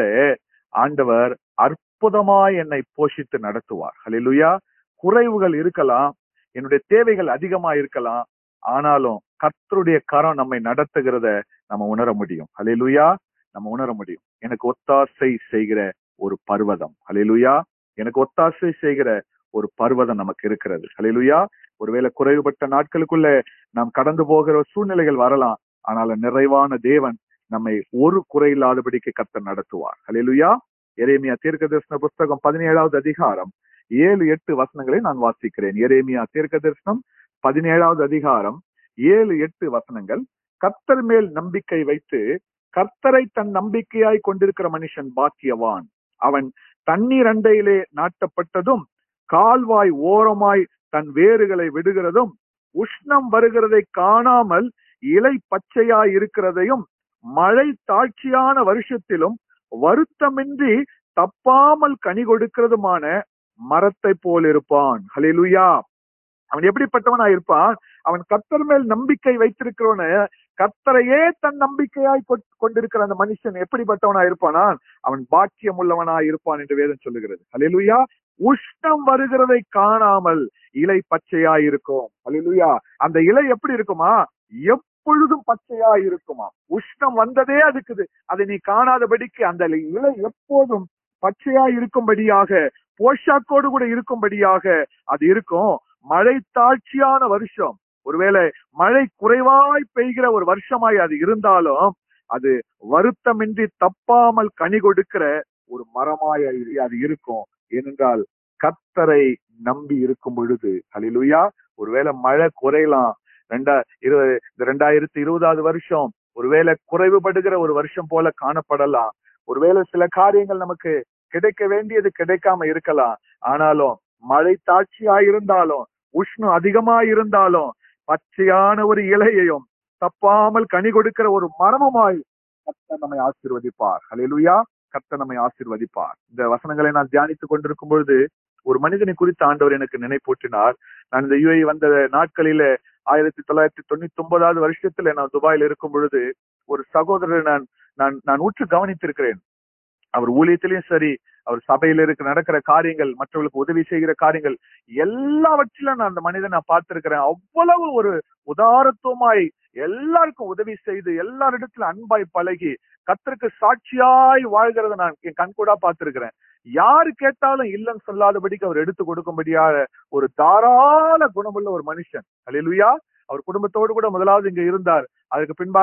ஆண்டவர் அற்புதமாய் என்னை போஷித்து நடத்துவார் ஹalleluya குறைவுகள் இருக்கலாம் என்னுடைய தேவைகள் அதிகமா இருக்கலாம் ஆனாலும் கர்த்தருடைய கரம் நம்மை நடத்துகிறத நம்ம உணர முடியும் ஹalleluya நம்ம உணர முடியும் எனக்கு ஒத்தாசை செய்கிற ஒரு பர்வதம் ஹalleluya எனக்கு ஒத்தாசை செய்கிற ஒரு பர்வதம் நமக்கு இருக்கிறது ஹalleluya ஒருவேளை குறைவுபட்ட நாட்களுக்குள்ள நாம் கடந்து போகிற சூழ்நிலைகள் வரலாம் ஆனால் நிறைவான தேவன் நம்மை ஒரு குறை இல்லாதபடிக்கு கர்த்தர் நடத்துவார் ஹalleluya எரேமியா தீர்க்கதரிசன புஸ்தகம் பதினேழாவது அதிகாரம் ஏழு எட்டு வசனங்களை நான் வாசிக்கிறேன் எரேமியா தீர்க்கதரிசனம் பதினேழாவது அதிகாரம் ஏழு எட்டு வசனங்கள் கர்த்தர் மேல் நம்பிக்கை வைத்து கர்த்தரை தன் நம்பிக்கையாய் கொண்டிருக்கிற மனுஷன் பாக்கியவான் அவன் தண்ணீர் அண்டையிலே நாட்டப்பட்டதும் கால்வாய் ஓரமாய் தன் வேறுகளை விடுகிறதும் உஷ்ணம் வருகிறதை காணாமல் இலை பச்சையாய் இருக்கிறதையும் மழை தாட்சியான வருஷத்திலும் வருத்தமின்றி தப்பாமல் கனி கொடுக்கிறதுமான மரத்தை போல் இருப்பான் ஹalleluya அவன் எப்படிப்பட்டவனா இருப்பான் அவன் கத்தர் மேல் நம்பிக்கை வைத்திருக்கிறவன கத்தரையே தன் நம்பிக்கையாய் கொ- கொண்டிருக்கிற அந்த மனுஷன் எப்படிப்பட்டவனா இருப்பானா அவன் பாக்கியம் உள்ளவனா இருப்பான் என்று வேதம் சொல்லுகிறது ஹalleluya உஷ்ணம் வருகிறதை காணாமல் இலை பச்சையாய் இருக்கும் ஹalleluya அந்த இலை எப்படி இருக்குமா எப்பொழுதும் பச்சையாய் இருக்குமா உஷ்ணம் வந்ததே அதுக்குது அதை நீ காணாதபடிக்கு அந்த இலை எப்போதும் பச்சையாய் இருக்கும்படியாக போஷாக்கோடு கூட இருக்கும்படியாக அது இருக்கும் மழை தாட்சியான வருஷம் ஒருவேளை மழை குறைவாய் பெய்கிற ஒரு வருஷமாய் அது இருந்தாலும் அது வருத்தமின்றி தப்பாமல் கனி கொடுக்கிற ஒரு மரமாய் அது- அது இருக்கும் ஏனென்றால் கத்தரை நம்பி இருக்கும் பொழுது ஹalleluya ஒருவேளை மழை குறையலாம் ரெண்டா இருபது இந்த ரெண்டாயிரத்தி இருபதாவது வருஷம் ஒருவேளை குறைவுபடுகிற ஒரு வருஷம் போல காணப்படலாம் ஒருவேளை சில காரியங்கள் நமக்கு கிடைக்க வேண்டியது கிடைக்காம இருக்கலாம் ஆனாலும் மழை தாட்சியா இருந்தாலும் உஷ்ணம் அதிகமா இருந்தாலும் பச்சையான ஒரு இலையையும் தப்பாமல் கனி கொடுக்கிற ஒரு மரமுமாய் கர்த்தர் நம்மை ஆசீர்வதிப்பார் ஹalleluya கர்த்தர் நம்மை ஆசீர்வதிப்பார் இந்த வசனங்களை நான் தியானித்துக் கொண்டிருக்கும் பொழுது ஒரு மனிதனை குறித்து ஆண்டவர் எனக்கு நினைப்பூட்டினார் நான் இந்த யுஏ வந்த நாட்களில ஆயிரத்தி தொள்ளாயிரத்தி தொண்ணூத்தி ஒன்பதாவது வருஷத்துல நான் துபாயில் இருக்கும் பொழுது ஒரு சகோதரர் நான் நான் நான் உற்று கவனித்திருக்கிறேன் அவர் ஊழியத்திலையும் சரி அவர் சபையில இருக்க நடக்கிற காரியங்கள் மற்றவர்களுக்கு உதவி செய்கிற காரியங்கள் எல்லாவற்றிலும் நான் அந்த மனிதனை நான் பார்த்திருக்கிறேன் அவ்வளவு ஒரு உதாரத்துவமாய் எல்லாருக்கும் உதவி செய்து எல்லாரிடத்துல அன்பாய் பழகி கத்தருக்கு சாட்சியாய் வாழ்கிறத நான் என் கண்கூடா பார்த்திருக்கிறேன் யாரு கேட்டாலும் இல்லைன்னு சொல்லாதபடிக்கு அவர் எடுத்து கொடுக்கும்படியாக ஒரு தாராள குணமுள்ள ஒரு மனுஷன் அல்லேலூயா அவர் குடும்பத்தோடு கூட முதலாவது இங்க இருந்தார் அதுக்கு பின்பாக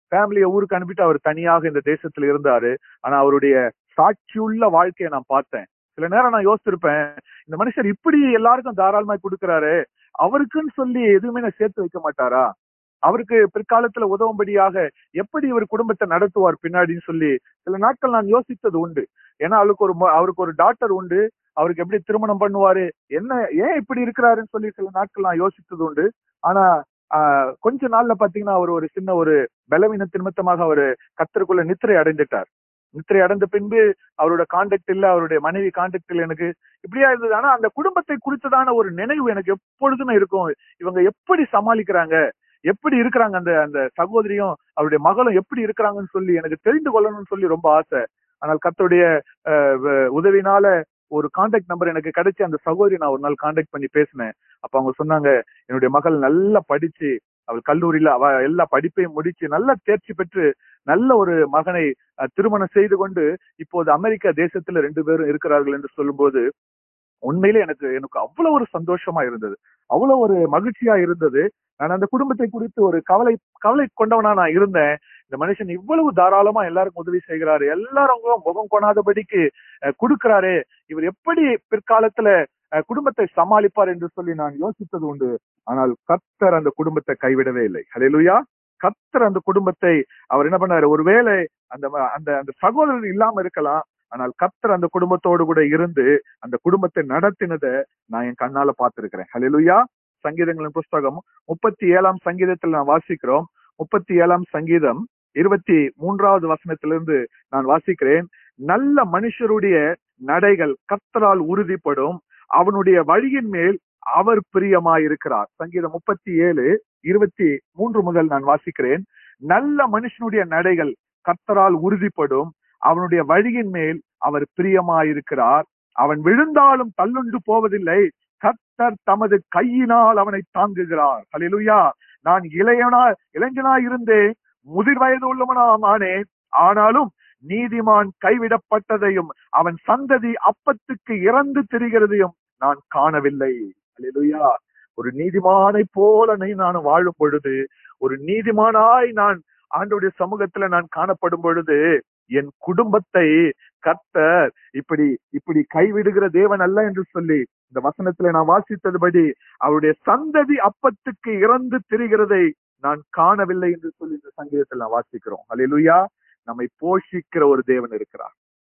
ஃபேமிலியை ஊருக்கு அனுப்பிட்டு அவர் தனியாக இந்த தேசத்துல இருந்தாரு ஆனா அவருடைய சாட்சியுள்ள வாழ்க்கையை நான் பார்த்தேன் சில நேரம் நான் யோசிச்சிருப்பேன் இந்த மனுஷர் இப்படி எல்லாருக்கும் தாராளமா கொடுக்கறாரு அவருக்குன்னு சொல்லி எதுவுமே நான் சேர்த்து வைக்க மாட்டாரா அவருக்கு பிற்காலத்துல உதவும்படியாக எப்படி இவர் குடும்பத்தை நடத்துவார் பின்னாடின்னு சொல்லி சில நாட்கள் நான் யோசித்தது உண்டு ஏன்னா அவருக்கு ஒரு ம- அவருக்கு ஒரு டாக்டர் உண்டு அவருக்கு எப்படி திருமணம் பண்ணுவாரு என்ன ஏன் இப்படி இருக்கிறாருன்னு சொல்லி சில நாட்கள் நான் யோசித்தது உண்டு ஆனா ஆஹ், கொஞ்ச நாள்ல பாத்தீங்கன்னா அவர் ஒரு சின்ன ஒரு பலவீன நிமித்தமாக அவர் கத்தருக்குள்ள நித்திரை அடைந்துட்டார் நித்திரை அடைந்த பின்பு அவரோட கான்டாக்ட் இல்ல அவருடைய மனைவி கான்டாக்ட் இல்ல எனக்கு இப்படியா இருந்தது ஆனா அந்த குடும்பத்தை குறித்ததான ஒரு நினைவு எனக்கு எப்பொழுதுமே இருக்கும் இவங்க எப்படி சமாளிக்கிறாங்க எப்படி இருக்கிறாங்க அந்த அந்த சகோதரியும் அவருடைய மகளும் எப்படி இருக்கிறாங்கன்னு சொல்லி எனக்கு தெரிந்து கொள்ளணும்னு சொல்லி ரொம்ப ஆசை ஆனால் கர்த்தருடைய அஹ், வ- உதவினால ஒரு கான்டாக்ட் நம்பர் எனக்கு கிடைச்சு அந்த சகோதரி நான் ஒரு நாள் கான்டாக்ட் பண்ணி பேசினேன் அப்ப அவங்க சொன்னாங்க என்னுடைய மகள் நல்லா படிச்சு அவள் கல்லூரியில அவ எல்லா படிப்பையும் முடிச்சு நல்ல தேர்ச்சி பெற்று நல்ல ஒரு மகனை அஹ், திருமணம் செய்து கொண்டு இப்போது அமெரிக்கா தேசத்துல ரெண்டு பேரும் இருக்கிறார்கள் என்று சொல்லும்போது உண்மையிலே எனக்கு எனக்கு அவ்வளவு ஒரு சந்தோஷமா இருந்தது அவ்வளவு ஒரு மகிழ்ச்சியா இருந்தது நான் அந்த குடும்பத்தை குறித்து ஒரு கவலை கவலை கொண்டவனா நான் இருந்தேன் இந்த மனுஷன் இவ்வளவு தாராளமா எல்லாருக்கும் உதவி செய்கிறாரு எல்லாரும் முகம் கொணாதபடிக்கு அஹ், கொடுக்கிறாரே இவர் எப்படி பிற்காலத்துல அஹ், குடும்பத்தை சமாளிப்பார் என்று சொல்லி நான் யோசித்தது உண்டு ஆனால் கர்த்தர் அந்த குடும்பத்தை கைவிடவே இல்லை ஹalleluya கர்த்தர் அந்த குடும்பத்தை அவர் என்ன பண்ணாரு ஒருவேளை அந்த ம- அந்த அந்த சகோதரர் இல்லாம இருக்கலாம் ஆனால் கர்த்தர் அந்த குடும்பத்தோடு கூட இருந்து அந்த குடும்பத்தை நடத்தினதை நான் என் கண்ணால பார்த்திருக்கிறேன் ஹalleluya சங்கீதங்களின் புஸ்தகம் முப்பத்தி ஏழாம் சங்கீதத்தில் நான் வாசிக்கிறோம் முப்பத்தி ஏழாம் சங்கீதம் இருபத்தி மூன்றாவது வசனத்திலிருந்து நான் வாசிக்கிறேன் நல்ல மனுஷருடைய நடைகள் கர்த்தரால் உறுதிப்படும் அவனுடைய வழியின் மேல் அவர் பிரியமாயிருக்கிறார் சங்கீதம் முப்பத்தி ஏழு இருபத்தி மூன்று முதல் நான் வாசிக்கிறேன் நல்ல மனுஷனுடைய நடைகள் கர்த்தரால் உறுதிப்படும் அவனுடைய வழியின் மேல் அவர் பிரியமாயிருக்கிறார் அவன் விழுந்தாலும் தள்ளுண்டு போவதில்லை கர்த்தர் தமது கையினால் அவனை தாங்குகிறார் ஹalleluya நான் இளையனா இளைஞனா இருந்தேன் முதிர் வயது உள்ளவனானேன் ஆனாலும் நீதிமான் கைவிடப்பட்டதையும் அவன் சந்ததி அப்பத்துக்கு இறந்து திரிகிறதையும் நான் காணவில்லை ஹalleluya ஒரு நீதிமானை போல நீ நான் வாழும் பொழுது ஒரு நீதிமானாய் நான் ஆண்டோடைய சமூகத்துல நான் காணப்படும் பொழுது என் குடும்பத்தை கர்த்தர் இப்படி இப்படி கைவிடுகிற தேவன் அல்ல என்று சொல்லி இந்த வசனத்துல நான் வாசித்ததுபடி அவருடைய சந்ததி அப்பத்துக்கு இறந்து திரிகிறதை நான் காணவில்லை என்று சொல்லி இந்த சங்கீதத்தில் நான் வாசிக்கிறோம் அல்லேலூயா நம்மை போஷிக்கிற ஒரு தேவன் இருக்கிறார்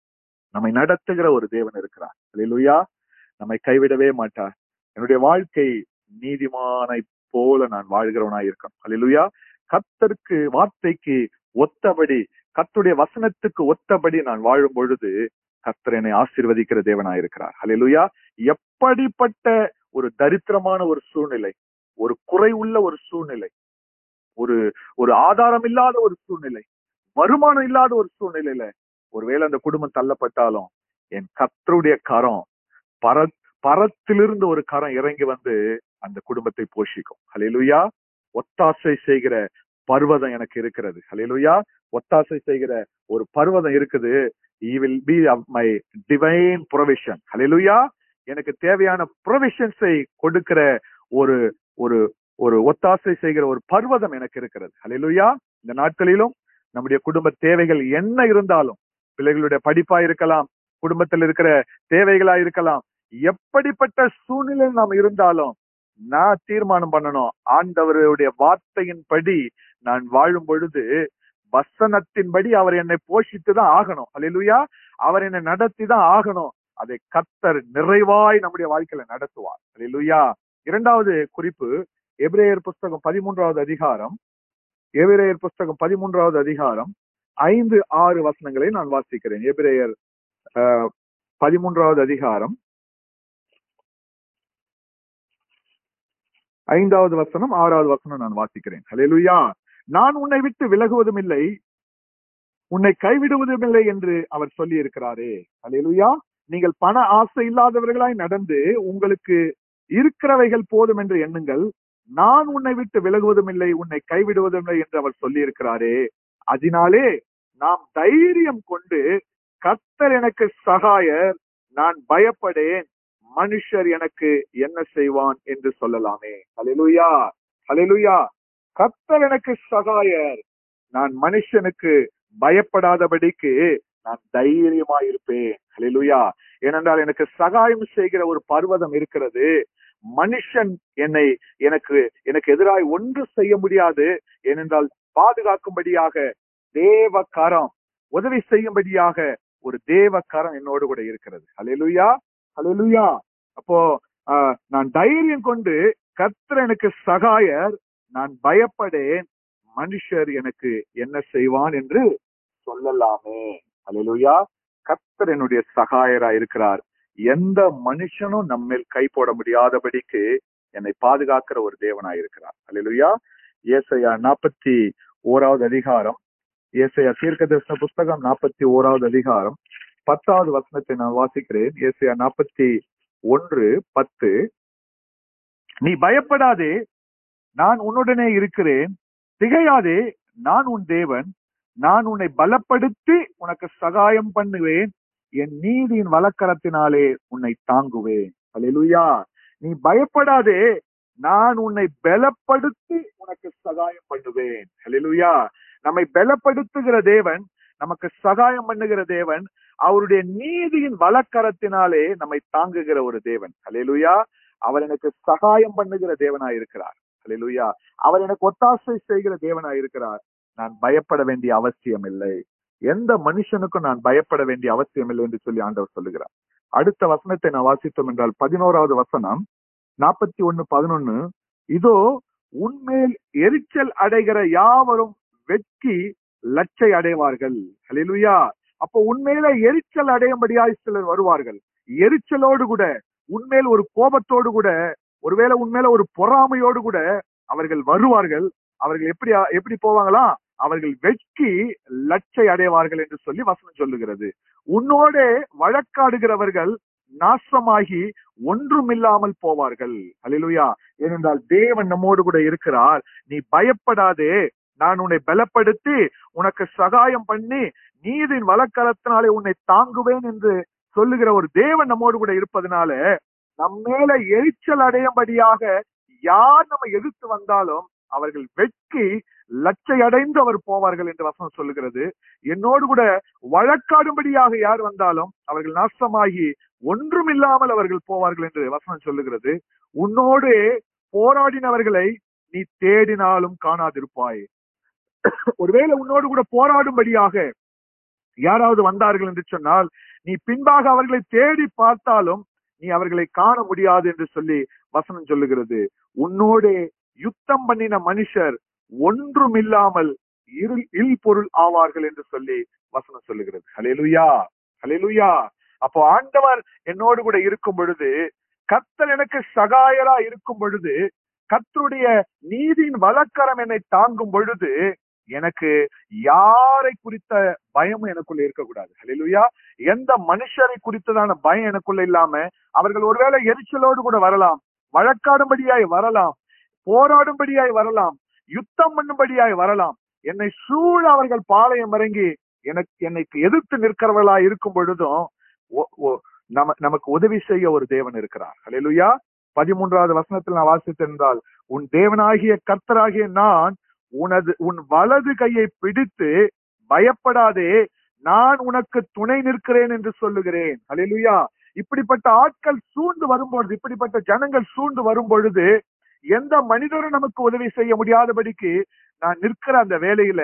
நம்மை நடத்துகிற ஒரு தேவன் இருக்கிறார் அல்லேலூயா நம்மை கைவிடவே மாட்டார் என்னுடைய வாழ்க்கை நீதிமானை போல நான் வாழ்கிறவனாய் இருக்கணும் அல்லேலூயா கர்த்தருக்கு வார்த்தைக்கு ஒத்தபடி கர்த்தருடைய வசனத்துக்கு ஒத்தபடி நான் வாழும் பொழுது கர்த்தர் என்னை ஆசீர்வதிக்கிற தேவனாய் இருக்கிறார் அல்லேலூயா எப்படிப்பட்ட ஒரு தரித்திரமான ஒரு சூழ்நிலை ஒரு குறை உள்ள ஒரு சூழ்நிலை ஒரு ஒரு ஆதாரம் இல்லாத ஒரு சூழ்நிலை வருமானம் இல்லாத ஒரு சூழ்நிலையில ஒருவேளை அந்த குடும்பம் தள்ளப்பட்டாலும் என் கர்த்தருடைய கரம் பர பரத்திலிருந்து ஒரு கரம் இறங்கி வந்து அந்த குடும்பத்தை போஷிக்கும் ஹalleluya ஒத்தாசை செய்கிற பர்வதம் எனக்கு இருக்கிறது ஹalleluya ஒத்தாசை செய்கிற ஒரு பர்வதம் இருக்குது he will be of my divine provision ஹalleluya எனக்கு தேவையான ப்ரொவிஷன்ஸை கொடுக்கிற ஒரு ஒரு ஒரு ஒத்தாசை செய்கிற ஒரு பர்வதம் எனக்கு இருக்கிறது ஹalleluya இந்த நாட்களிலும் நம்முடைய குடும்ப தேவைகள் என்ன இருந்தாலும் பிள்ளைகளுடைய படிப்பா இருக்கலாம் குடும்பத்தில் இருக்கிற தேவைகளா இருக்கலாம் எப்படிப்பட்ட சூழ்நிலையில் நாம் இருந்தாலும் நான் தீர்மானம் பண்ணணும் ஆண்டவருடைய வார்த்தையின்படி நான் வாழும் பொழுது வசனத்தின்படி அவர் என்னை போஷித்து தான் ஆகணும் அல்லேலூயா அவர் என்னை நடத்தி தான் ஆகணும் அதை கத்தர் நிறைவாய் நம்முடைய வாழ்க்கையில நடத்துவார் அல்லேலூயா இரண்டாவது குறிப்பு எபிரேயர் புஸ்தகம் பதிமூன்றாவது அதிகாரம் எபிரேயர் புஸ்தகம் பதிமூன்றாவது அதிகாரம் ஐந்து ஆறு வசனங்களை நான் வாசிக்கிறேன் எபிரேயர் அஹ், பதிமூன்றாவது அதிகாரம் ஐந்தாவது வசனம் ஆறாவது வசனம் நான் வாசிக்கிறேன் ஹalleluya நான் உன்னை விட்டு விலகுவதும் இல்லை உன்னை கைவிடுவதும் இல்லை என்று அவர் சொல்லி இருக்கிறாரே ஹalleluya நீங்கள் பண ஆசை இல்லாதவர்களாய் நடந்து உங்களுக்கு இருக்கிறவைகள் போதும் என்று எண்ணுங்கள் நான் உன்னை விட்டு விலகுவதும் இல்லை உன்னை கைவிடுவதும் இல்லை என்று அவர் சொல்லி இருக்கிறாரே அதனாலே நாம் தைரியம் கொண்டு கர்த்தர் எனக்கு சகாயர் நான் பயப்படேன் மனுஷர் எனக்கு என்ன செய்வான் என்று சொல்லலாமே ஹalleluya ஹalleluya கர்த்தர் எனக்கு சகாயர் நான் மனுஷனுக்கு பயப்படாதபடிக்கு நான் தைரியமா இருப்பேன் ஹalleluya ஏனென்றால் எனக்கு சகாயம் செய்கிற ஒரு பர்வதம் இருக்கிறது மனுஷன் என்னை எனக்கு எனக்கு எதிராய் ஒன்று செய்ய முடியாது ஏனென்றால் பாதுகாக்கும்படியாக தேவ கரம் உதவி செய்யும்படியாக ஒரு தேவ கரம் என்னோடு கூட இருக்கிறது ஹalleluya ஹalleluya அப்போ ஆஹ், நான் தைரியம் கொண்டு கர்த்தர் எனக்கு சகாயர் நான் பயப்படேன் மனுஷர் எனக்கு என்ன செய்வான் என்று சொல்லலாமே ஹalleluya கர்த்தர் என்னுடைய சகாயரா இருக்கிறார் எந்த மனுஷனும் நம்மேல் கை போட முடியாதபடிக்கு என்னை பாதுகாக்கிற ஒரு தேவனா இருக்கிறார் ஹalleluya ஏசையா நாற்பத்தி ஓராவது அதிகாரம் ஏசையா தீர்க்கதரிசன புஸ்தகம் நாற்பத்தி ஓராவது அதிகாரம் பத்தாவது வசனத்தை நான் வாசிக்கிறேன் ஏசையா நாற்பத்தி ஒன்று பத்து நீ பயப்படாதே நான் உன்னுடனே இருக்கிறேன் திகையாதே நான் உன் தேவன் நான் உன்னை பலப்படுத்தி உனக்கு சகாயம் பண்ணுவேன் என் நீதியின் வலக்கரத்தினாலே உன்னை தாங்குவேன் அல்லேலூயா நீ பயப்படாதே நான் உன்னை பலப்படுத்தி உனக்கு சகாயம் பண்ணுவேன் அல்லேலூயா நம்மை பலப்படுத்துகிற தேவன் நமக்கு சகாயம் பண்ணுகிற தேவன் அவருடைய நீதியின் வலக்கரத்தினாலே நம்மை தாங்குகிற ஒரு தேவன் அல்லேலூயா அவர் எனக்கு சகாயம் பண்ணுகிற தேவனாய் இருக்கிறார் அல்லேலூயா அவர் எனக்கு ஒத்தாசை செய்கிற தேவனாய் இருக்கிறார் நான் பயப்பட வேண்டிய அவசியம் இல்லை எந்த மனுஷனுக்கும் நான் பயப்பட வேண்டிய அவசியம் இல்லை என்று சொல்லி ஆண்டவர் சொல்லுகிறார் அடுத்த வசனத்தை நான் வாசித்தோம் என்றால் பதினோராவது வசனம் நாற்பத்தி ஒன்னு பதினொன்னு இதோ உன்மேல் எரிச்சல் அடைகிற யாவரும் வெட்கி லட்சை அடைவார்கள் ஹalleluya அப்போ உண்மையில எரிச்சல் அடையும்படியாய் சிலர் வருவார்கள் எரிச்சலோடு கூட உண்மையில் ஒரு கோபத்தோடு கூட ஒருவேளை உண்மையில ஒரு பொறாமையோடு கூட அவர்கள் வருவார்கள் அவர்கள் எப்படி எப்படி போவாங்களா அவர்கள் வெட்கி லட்சை அடைவார்கள் என்று சொல்லி வசனம் சொல்லுகிறது உன்னோட வழக்காடுகிறவர்கள் நாசமாகி ஒன்றுமில்லாமல் போவார்கள் அல்லேலூயா ஏனென்றால் தேவன் நம்மோடு கூட இருக்கிறார் நீ பயப்படாதே நான் உன்னை பலப்படுத்தி உனக்கு சகாயம் பண்ணி நீதின் வழக்கரத்தினாலே உன்னை தாங்குவேன் என்று சொல்லுகிற ஒரு தேவன் நம்மோடு கூட இருப்பதனால நம்ம மேல எரிச்சல் அடையும்படியாக யார் நம்ம எதிர்த்து வந்தாலும் அவர்கள் வெட்கி லட்சை அடைந்து அவர் போவார்கள் என்று வசனம் சொல்லுகிறது என்னோடு கூட வழக்காடும்படியாக யார் வந்தாலும் அவர்கள் நாசமாகி ஒன்றுமில்லாமல் அவர்கள் போவார்கள் என்று வசனம் சொல்லுகிறது உன்னோடு போராடினவர்களை நீ தேடினாலும் காணாதிருப்பாய் ஒருவேளை உன்னோடு கூட போராடும்படியாக யாராவது வந்தார்கள் என்று சொன்னால் நீ பின்பாக அவர்களை தேடி பார்த்தாலும் நீ அவர்களை காண முடியாது என்று சொல்லி வசனம் சொல்லுகிறது உன்னோடே யுத்தம் பண்ணின மனுஷர் ஒன்றும் இல்லாமல் இருள் இல் பொருள் ஆவார்கள் என்று சொல்லி வசனம் சொல்லுகிறது ஹலேலுயா ஹலேலுயா அப்போ ஆண்டவர் என்னோடு கூட இருக்கும் பொழுது கர்த்தர் எனக்கு சகாயரா இருக்கும் பொழுது கர்த்தருடைய நீதியின் வழக்கரம் என்னை தாங்கும் பொழுது எனக்கு யாரை குறித்த பயமும் எனக்குள்ள இருக்கக்கூடாது ஹalleluya எந்த மனுஷரை குறித்ததான பயம் எனக்குள்ள இல்லாம அவர்கள் ஒருவேளை எரிச்சலோடு கூட வரலாம் வழக்காடும்படியாய் வரலாம் போராடும்படியாய் வரலாம் யுத்தம் பண்ணும்படியாய் வரலாம் என்னை சூழ அவர்கள் பாளையம் இறங்கி எனக்கு என்னைக்கு எதிர்த்து நிற்கிறவர்களாய் இருக்கும் பொழுதும் ஒ- ஒ- நம நமக்கு உதவி செய்ய ஒரு தேவன் இருக்கிறார் ஹalleluya பதிமூன்றாவது வசனத்தில் நான் வாசித்திருந்தால் உன் தேவனாகிய கர்த்தராகிய நான் உனது உன் வலது கையை பிடித்து பயப்படாதே நான் உனக்கு துணை நிற்கிறேன் என்று சொல்லுகிறேன் ஹalleluya இப்படிப்பட்ட ஆட்கள் சூழ்ந்து வரும்பொழுது இப்படிப்பட்ட ஜனங்கள் சூழ்ந்து வரும் பொழுது எந்த மனிதரும் நமக்கு உதவி செய்ய முடியாதபடிக்கு நான் நிற்கிற அந்த வேலையில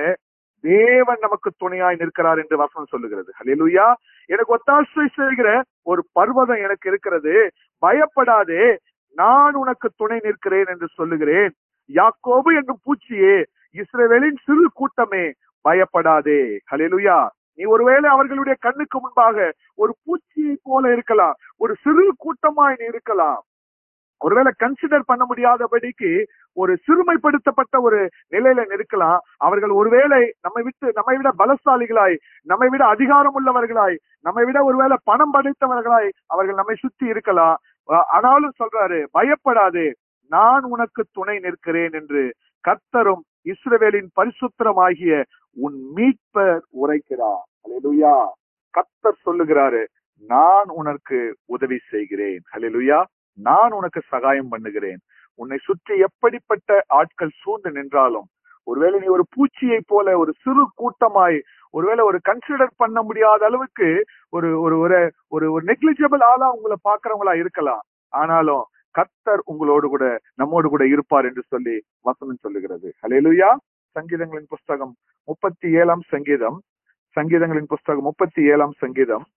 தேவன் நமக்கு துணையாய் நிற்கிறார் என்று வசனம் சொல்லுகிறது ஹalleluya எனக்கு ஒத்தாசை செய்கிற ஒரு பர்வதம் எனக்கு இருக்கிறது பயப்படாதே நான் உனக்கு துணை நிற்கிறேன் என்று சொல்லுகிறேன் யாக்கோபு என்னும் பூச்சியே இஸ்ரவேலின் சிறு கூட்டமே பயப்படாதே ஹalleluya நீ ஒருவேளை அவர்களுடைய கண்ணுக்கு முன்பாக ஒரு பூச்சியை போல இருக்கலாம் ஒரு சிறு கூட்டமாய் நீ இருக்கலாம் ஒருவேளை கன்சிடர் பண்ண முடியாதபடிக்கு ஒரு சிறுமைப்படுத்தப்பட்ட ஒரு நிலையில நிற்கலாம் அவர்கள் ஒருவேளை நம்மை விட்டு நம்மை விட பலசாலிகளாய் நம்மை விட அதிகாரம் உள்ளவர்களாய் நம்மை விட ஒருவேளை பணம் படைத்தவர்களாய் அவர்கள் நம்மை சுத்தி இருக்கலாம் ஆ- ஆனாலும் சொல்றாரு பயப்படாதே நான் உனக்கு துணை நிற்கிறேன் என்று கர்த்தரும் இஸ்ரவேலின் பரிசுத்தரமாகிய உன் மீட்பர் உரைக்கிறார் ஹalleluya கர்த்தர் சொல்லுகிறாரு நான் உனக்கு உதவி செய்கிறேன் ஹalleluya நான் உனக்கு சகாயம் பண்ணுகிறேன் உன்னை சுற்றி எப்படிப்பட்ட ஆட்கள் சூழ்ந்து நின்றாலும் ஒருவேளை நீ ஒரு பூச்சியை போல ஒரு சிறு கூட்டமாய் ஒருவேளை ஒரு கன்சிடர் பண்ண முடியாத அளவுக்கு ஒரு ஒரு ஒரு ஒரு ஒரு நெக்லிஜிபிள் ஆளா உங்களை பாக்குறவங்களா இருக்கலாம் ஆனாலும் கர்த்தர் உங்களோடு கூட நம்மோடு கூட இருப்பார் என்று சொல்லி வசனம் சொல்லுகிறது ஹalleluya சங்கீதங்களின் புஸ்தகம் முப்பத்தி ஏழாம் சங்கீதம் சங்கீதங்களின் புஸ்தகம் முப்பத்தி ஏழாம் சங்கீதம்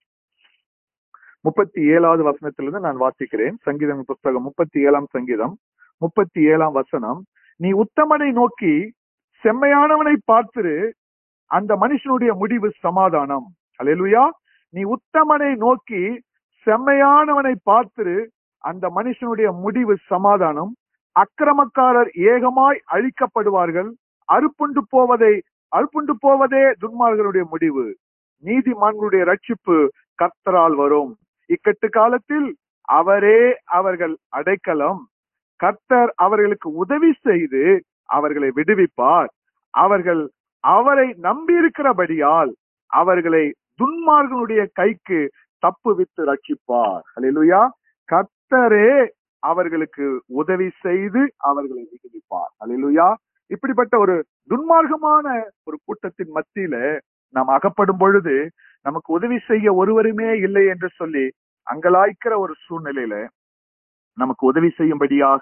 முப்பத்தி ஏழாவது வசனத்திலிருந்து நான் வாசிக்கிறேன் சங்கீதம் புஸ்தகம் முப்பத்தி ஏழாம் சங்கீதம் முப்பத்தி ஏழாம் வசனம் நீ உத்தமனை நோக்கி செம்மையானவனை பார்த்திரு அந்த மனுஷனுடைய முடிவு சமாதானம் அல்லேலூயா நீ உத்தமனை நோக்கி செம்மையானவனை பார்த்திரு அந்த மனுஷனுடைய முடிவு சமாதானம் அக்கிரமக்காரர் ஏகமாய் அழிக்கப்படுவார்கள் அறுப்புண்டு போவதை அறுப்புண்டு போவதே துன்மார்களுடைய முடிவு நீதிமான்களுடைய ரட்சிப்பு கர்த்தரால் வரும் இக்கட்டு காலத்தில் அவரே அவர்கள் அடைக்கலம் கர்த்தர் அவர்களுக்கு உதவி செய்து அவர்களை விடுவிப்பார் அவர்கள் அவரை நம்பியிருக்கிறபடியால் அவர்களை துன்மார்களுடைய கைக்கு தப்புவித்து ரட்சிப்பார் ஹalleluya கர்த்தரே அவர்களுக்கு உதவி செய்து அவர்களை விடுவிப்பார் ஹalleluya இப்படிப்பட்ட ஒரு துன்மார்க்கமான ஒரு கூட்டத்தின் மத்தியில நாம் அகப்படும் பொழுது நமக்கு உதவி செய்ய ஒருவருமே இல்லை என்று சொல்லி அங்கலாய்க்கிற ஒரு சூழ்நிலையில நமக்கு உதவி செய்யும்படியாக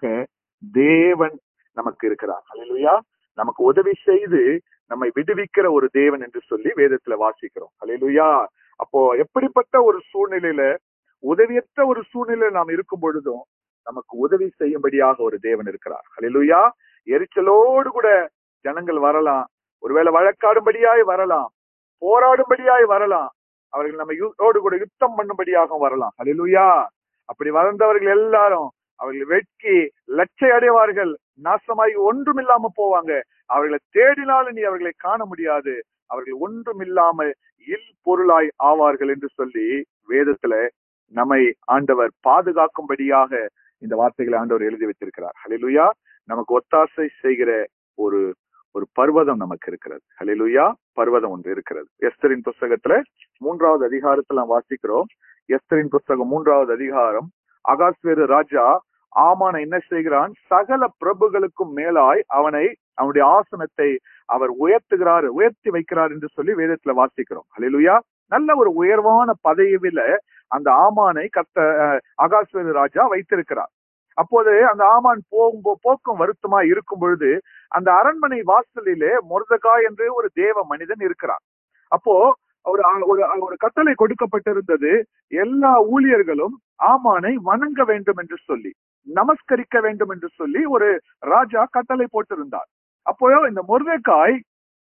தேவன் நமக்கு இருக்கிறார் ஹalleluya நமக்கு உதவி செய்து நம்மை விடுவிக்கிற ஒரு தேவன் என்று சொல்லி வேதத்துல வாசிக்கிறோம் ஹalleluya அப்போ எப்படிப்பட்ட ஒரு சூழ்நிலையில உதவியற்ற ஒரு சூழ்நிலையில நாம் இருக்கும் பொழுதும் நமக்கு உதவி செய்யும்படியாக ஒரு தேவன் இருக்கிறார் ஹalleluya எரிச்சலோடு கூட ஜனங்கள் வரலாம் ஒருவேளை வழக்காடும்படியாய் வரலாம் போராடும்படியாய் வரலாம் அவர்கள் நம்ம யோடு கூட யுத்தம் பண்ணும்படியாக வரலாம் ஹalleluya அப்படி வளர்ந்தவர்கள் எல்லாரும் அவர்கள் வெட்கி லட்சை அடைவார்கள் நாசமாகி ஒன்றும் இல்லாம போவாங்க அவர்களை தேடினாலும் நீ அவர்களை காண முடியாது அவர்கள் ஒன்றும் இல்லாமல் இல் பொருளாய் ஆவார்கள் என்று சொல்லி வேதத்துல நம்மை ஆண்டவர் பாதுகாக்கும்படியாக இந்த வார்த்தைகளை ஆண்டவர் எழுதி வச்சிருக்கிறார் ஹalleluya நமக்கு ஒத்தாசை செய்கிற ஒரு ஒரு பர்வதம் நமக்கு இருக்கிறது ஹalleluya பர்வதம் ஒன்று இருக்கிறது எஸ்தரின் புஸ்தகத்துல மூன்றாவது அதிகாரத்துல நாம் வாசிக்கிறோம் எஸ்தரின் புஸ்தகம் மூன்றாவது அதிகாரம் அகாஸ்வேரு ராஜா ஆமான என்ன செய்கிறான் சகல பிரபுகளுக்கும் மேலாய் அவனை அவனுடைய ஆசனத்தை அவர் உயர்த்துகிறார் உயர்த்தி வைக்கிறார் என்று சொல்லி வேதத்துல வாசிக்கிறோம் ஹalleluya நல்ல ஒரு உயர்வான பதவியில அந்த ஆமானை கத்த அகாஸ்வேரு ராஜா வைத்திருக்கிறார் அப்போது அந்த ஆமான் போகும் போக்கும் வருத்தமா இருக்கும் பொழுது அந்த அரண்மனை வாசலிலே மொர்தகாய் என்று ஒரு தேவ மனிதன் இருக்கிறார் அப்போ ஒரு ஒரு ஒரு கட்டளை கொடுக்கப்பட்டிருந்தது எல்லா ஊழியர்களும் ஆமானை வணங்க வேண்டும் என்று சொல்லி நமஸ்கரிக்க வேண்டும் என்று சொல்லி ஒரு ராஜா கட்டளை போட்டிருந்தார் அப்போ இந்த முருகைக்காய்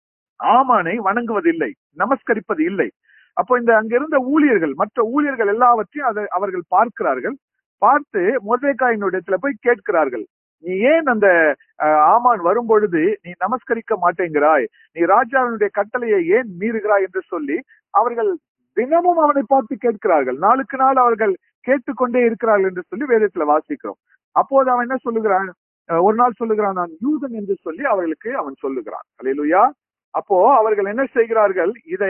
ஆமானை வணங்குவதில்லை நமஸ்கரிப்பது இல்லை அப்போ இந்த அங்கிருந்த ஊழியர்கள் மற்ற ஊழியர்கள் எல்லாவற்றையும் அதை அவர்கள் பார்க்கிறார்கள் பார்த்து முருகைக்காயினுடைய போய் கேட்கிறார்கள் நீ ஏன் அந்த ஆமான் வரும் பொழுது நீ நமஸ்கரிக்க மாட்டேங்கிறாய் நீ ராஜாவினுடைய கட்டளையை ஏன் மீறுகிறாய் என்று சொல்லி அவர்கள் தினமும் அவனை பார்த்து கேட்கிறார்கள் நாளுக்கு நாள் அவர்கள் கேட்டுக்கொண்டே இருக்கிறார்கள் என்று சொல்லி வேதத்துல வாசிக்கிறோம் அப்போது அவன் என்ன சொல்லுகிறான் ஒரு நாள் சொல்லுகிறான் நான் யூதன் என்று சொல்லி அவர்களுக்கு அவன் சொல்லுகிறான் அலையிலுயா அப்போ அவர்கள் என்ன செய்கிறார்கள் இதை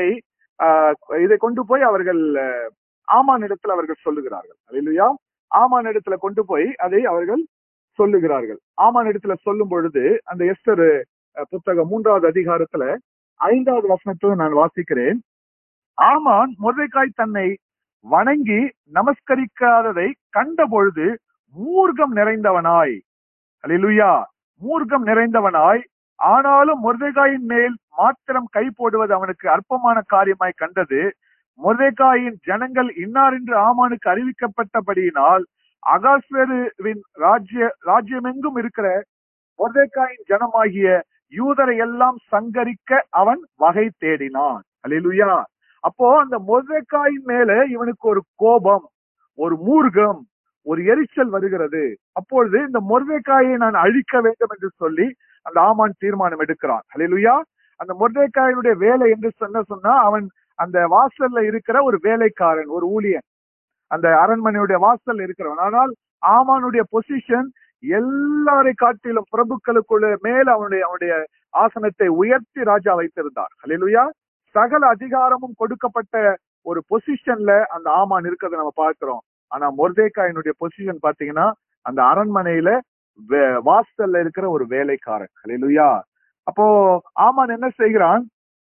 இதை கொண்டு போய் அவர்கள் ஆமான் இடத்துல அவர்கள் சொல்லுகிறார்கள் அலையிலுயா ஆமான் இடத்துல கொண்டு போய் அதை அவர்கள் சொல்லுகிறார்கள் ஆமான் இடத்துல சொல்லும் பொழுது அந்த எஸ்டர் புத்தகம் மூன்றாவது அதிகாரத்துல ஐந்தாவது வசனத்தை நான் வாசிக்கிறேன் ஆமான் முருகைக்காய் தன்னை வணங்கி நமஸ்கரிக்காததை கண்ட பொழுது மூர்க்கம் நிறைந்தவனாய் அலிலுயா மூர்க்கம் நிறைந்தவனாய் ஆனாலும் முருதைகாயின் மேல் மாத்திரம் கை போடுவது அவனுக்கு அற்பமான காரியமாய் கண்டது முருதைகாயின் ஜனங்கள் இன்னார் என்று ஆமானுக்கு அறிவிக்கப்பட்டபடியினால் அகாஸ்வேருவின் ராஜ்ய ராஜ்யமெங்கும் இருக்கிற முருதைகாயின் ஜனமாகிய யூதரை எல்லாம் சங்கரிக்க அவன் வகை தேடினான் அலிலுயா அப்போ அந்த முருதைக்காயின் மேல இவனுக்கு ஒரு கோபம் ஒரு மூர்க்கம் ஒரு எரிச்சல் வருகிறது அப்பொழுது இந்த முருதைக்காயை நான் அழிக்க வேண்டும் என்று சொல்லி அந்த ஆமான் தீர்மானம் எடுக்கிறான் ஹலிலுயா அந்த முருதைக்காயினுடைய வேலை என்று சொன்ன சொன்னா அவன் அந்த வாசல்ல இருக்கிற ஒரு வேலைக்காரன் ஒரு ஊழியன் அந்த அரண்மனையுடைய வாசல்ல இருக்கிறவன் ஆனால் ஆமானுடைய பொசிஷன் எல்லாரை காட்டிலும் பிரபுக்களுக்குள்ள மேல அவனுடைய அவனுடைய ஆசனத்தை உயர்த்தி ராஜா வைத்திருந்தார் ஹலிலுயா சகல அதிகாரமும் கொடுக்கப்பட்ட ஒரு பொசிஷன்ல அந்த ஆமான் இருக்கிறத நம்ம பார்க்கிறோம் ஆனா மொர்தேக்காயினுடைய பொசிஷன் பாத்தீங்கன்னா அந்த அரண்மனையில வாசல்ல இருக்கிற ஒரு வேலைக்காரன் ஹலிலுயா அப்போ ஆமான் என்ன செய்கிறான்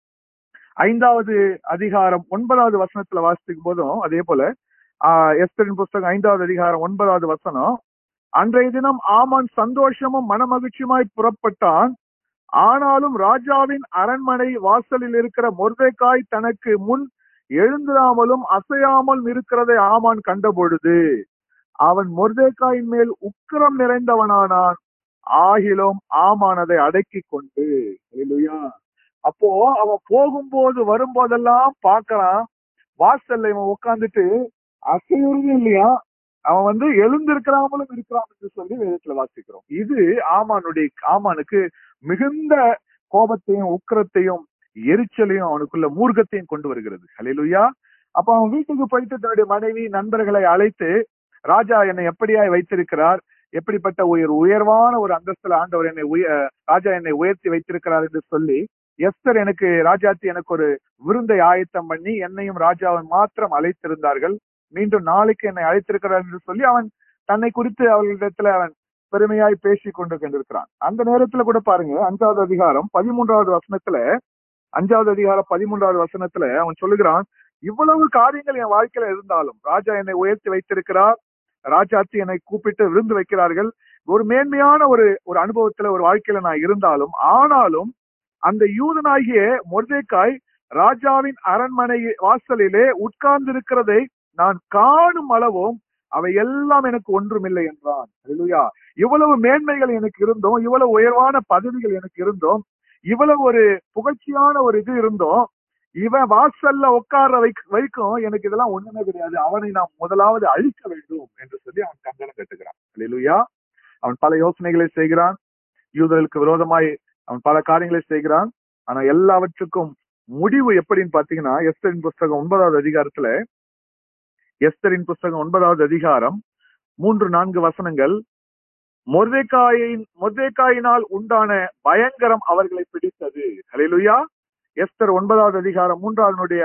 ஐந்தாவது அதிகாரம் ஒன்பதாவது வசனத்துல வாசிக்கும் போதும் அதே போல ஆஹ் எஸ்தரின் புஸ்தகம் ஐந்தாவது அதிகாரம் ஒன்பதாவது வசனம் அன்றைய தினம் ஆமான் சந்தோஷமும் மனமகிழ்ச்சியுமாய் புறப்பட்டான் ஆனாலும் ராஜாவின் அரண்மனை வாசலில் இருக்கிற மொர்தேக்காய் தனக்கு முன் எழுந்திராமலும் அசையாமல் இருக்கிறதை ஆமான் கண்டபொழுது அவன் மொர்தேக்காயின் மேல் உக்கிரம் நிறைந்தவனானான் ஆகிலும் ஆமான் அதை அடக்கி கொண்டு ஹalleluya. அப்போ அவன் போகும்போது வரும்போதெல்லாம் பார்க்கறான் வாசல்ல இவன் உட்கார்ந்துட்டு அசையுறது இல்லையா அவன் வந்து எழுந்திருக்கிறாமலும் இருக்கிறான் என்று சொல்லி வேதத்துல வாசிக்கிறோம் இது ஆமானுடைய ஆமானுக்கு மிகுந்த கோபத்தையும் உக்கிரத்தையும் எரிச்சலையும் அவனுக்குள்ள மூர்க்கத்தையும் கொண்டு வருகிறது ஹalleluya அப்ப அவன் வீட்டுக்கு போயிட்டு தன்னுடைய மனைவி நண்பர்களை அழைத்து ராஜா என்னை எப்படியாய் வைத்திருக்கிறார் எப்படிப்பட்ட உயர் உயர்வான ஒரு அந்தஸ்துல ஆண்டவர் என்னை உய ராஜா என்னை உயர்த்தி வைத்திருக்கிறார் என்று சொல்லி எஸ்தர் எனக்கு ராஜாத்தி எனக்கு ஒரு விருந்தை ஆயத்தம் பண்ணி என்னையும் ராஜாவும் மாத்திரம் அழைத்திருந்தார்கள் மீண்டும் நாளைக்கு என்னை அழைத்திருக்கிறார் என்று சொல்லி அவன் தன்னை குறித்து அவர்களிடத்துல அவன் பெருமையாய் பேசி கொண்டு கொண்டிருக்கிறான் அந்த நேரத்துல கூட பாருங்க அஞ்சாவது அதிகாரம் பதிமூன்றாவது வசனத்துல அஞ்சாவது அதிகாரம் பதிமூன்றாவது வசனத்துல அவன் சொல்லுகிறான் இவ்வளவு காரியங்கள் என் வாழ்க்கையில இருந்தாலும் ராஜா என்னை உயர்த்தி வைத்திருக்கிறார் ராஜாத்தி என்னை கூப்பிட்டு விருந்து வைக்கிறார்கள் ஒரு மேன்மையான ஒரு ஒரு அனுபவத்துல ஒரு வாழ்க்கையில நான் இருந்தாலும் ஆனாலும் அந்த யூதனாகிய மொர்தேக்காய் ராஜாவின் அரண்மனை வாசலிலே உட்கார்ந்திருக்கிறதை நான் காணும் அளவும் அவை எல்லாம் எனக்கு ஒன்றுமில்லை என்றான் அல்லேலூயா இவ்வளவு மேன்மைகள் எனக்கு இருந்தோம் இவ்வளவு உயர்வான பதவிகள் எனக்கு இருந்தோம் இவ்வளவு ஒரு புகழ்ச்சியான ஒரு இது இருந்தோம் இவன் வாசல்ல உட்கார்ற வை வைக்கும் எனக்கு இதெல்லாம் ஒண்ணுமே கிடையாது அவனை நாம் முதலாவது அழிக்க வேண்டும் என்று சொல்லி அவன் கங்கணம் கட்டுகிறான் அல்லேலூயா அவன் பல யோசனைகளை செய்கிறான் யூதர்களுக்கு விரோதமாய் அவன் பல காரியங்களை செய்கிறான் ஆனா எல்லாவற்றுக்கும் முடிவு எப்படின்னு பாத்தீங்கன்னா எஸ்தரின் புஸ்தகம் ஒன்பதாவது அதிகாரத்துல எஸ்தரின் புஸ்தகம் ஒன்பதாவது அதிகாரம் மூன்று நான்கு வசனங்கள் மொர்தேக்காயின் மொர்தேக்காயினால் உண்டான பயங்கரம் அவர்களை பிடித்தது ஹalleluya எஸ்தர் ஒன்பதாவது அதிகாரம் மூன்றாவதுடைய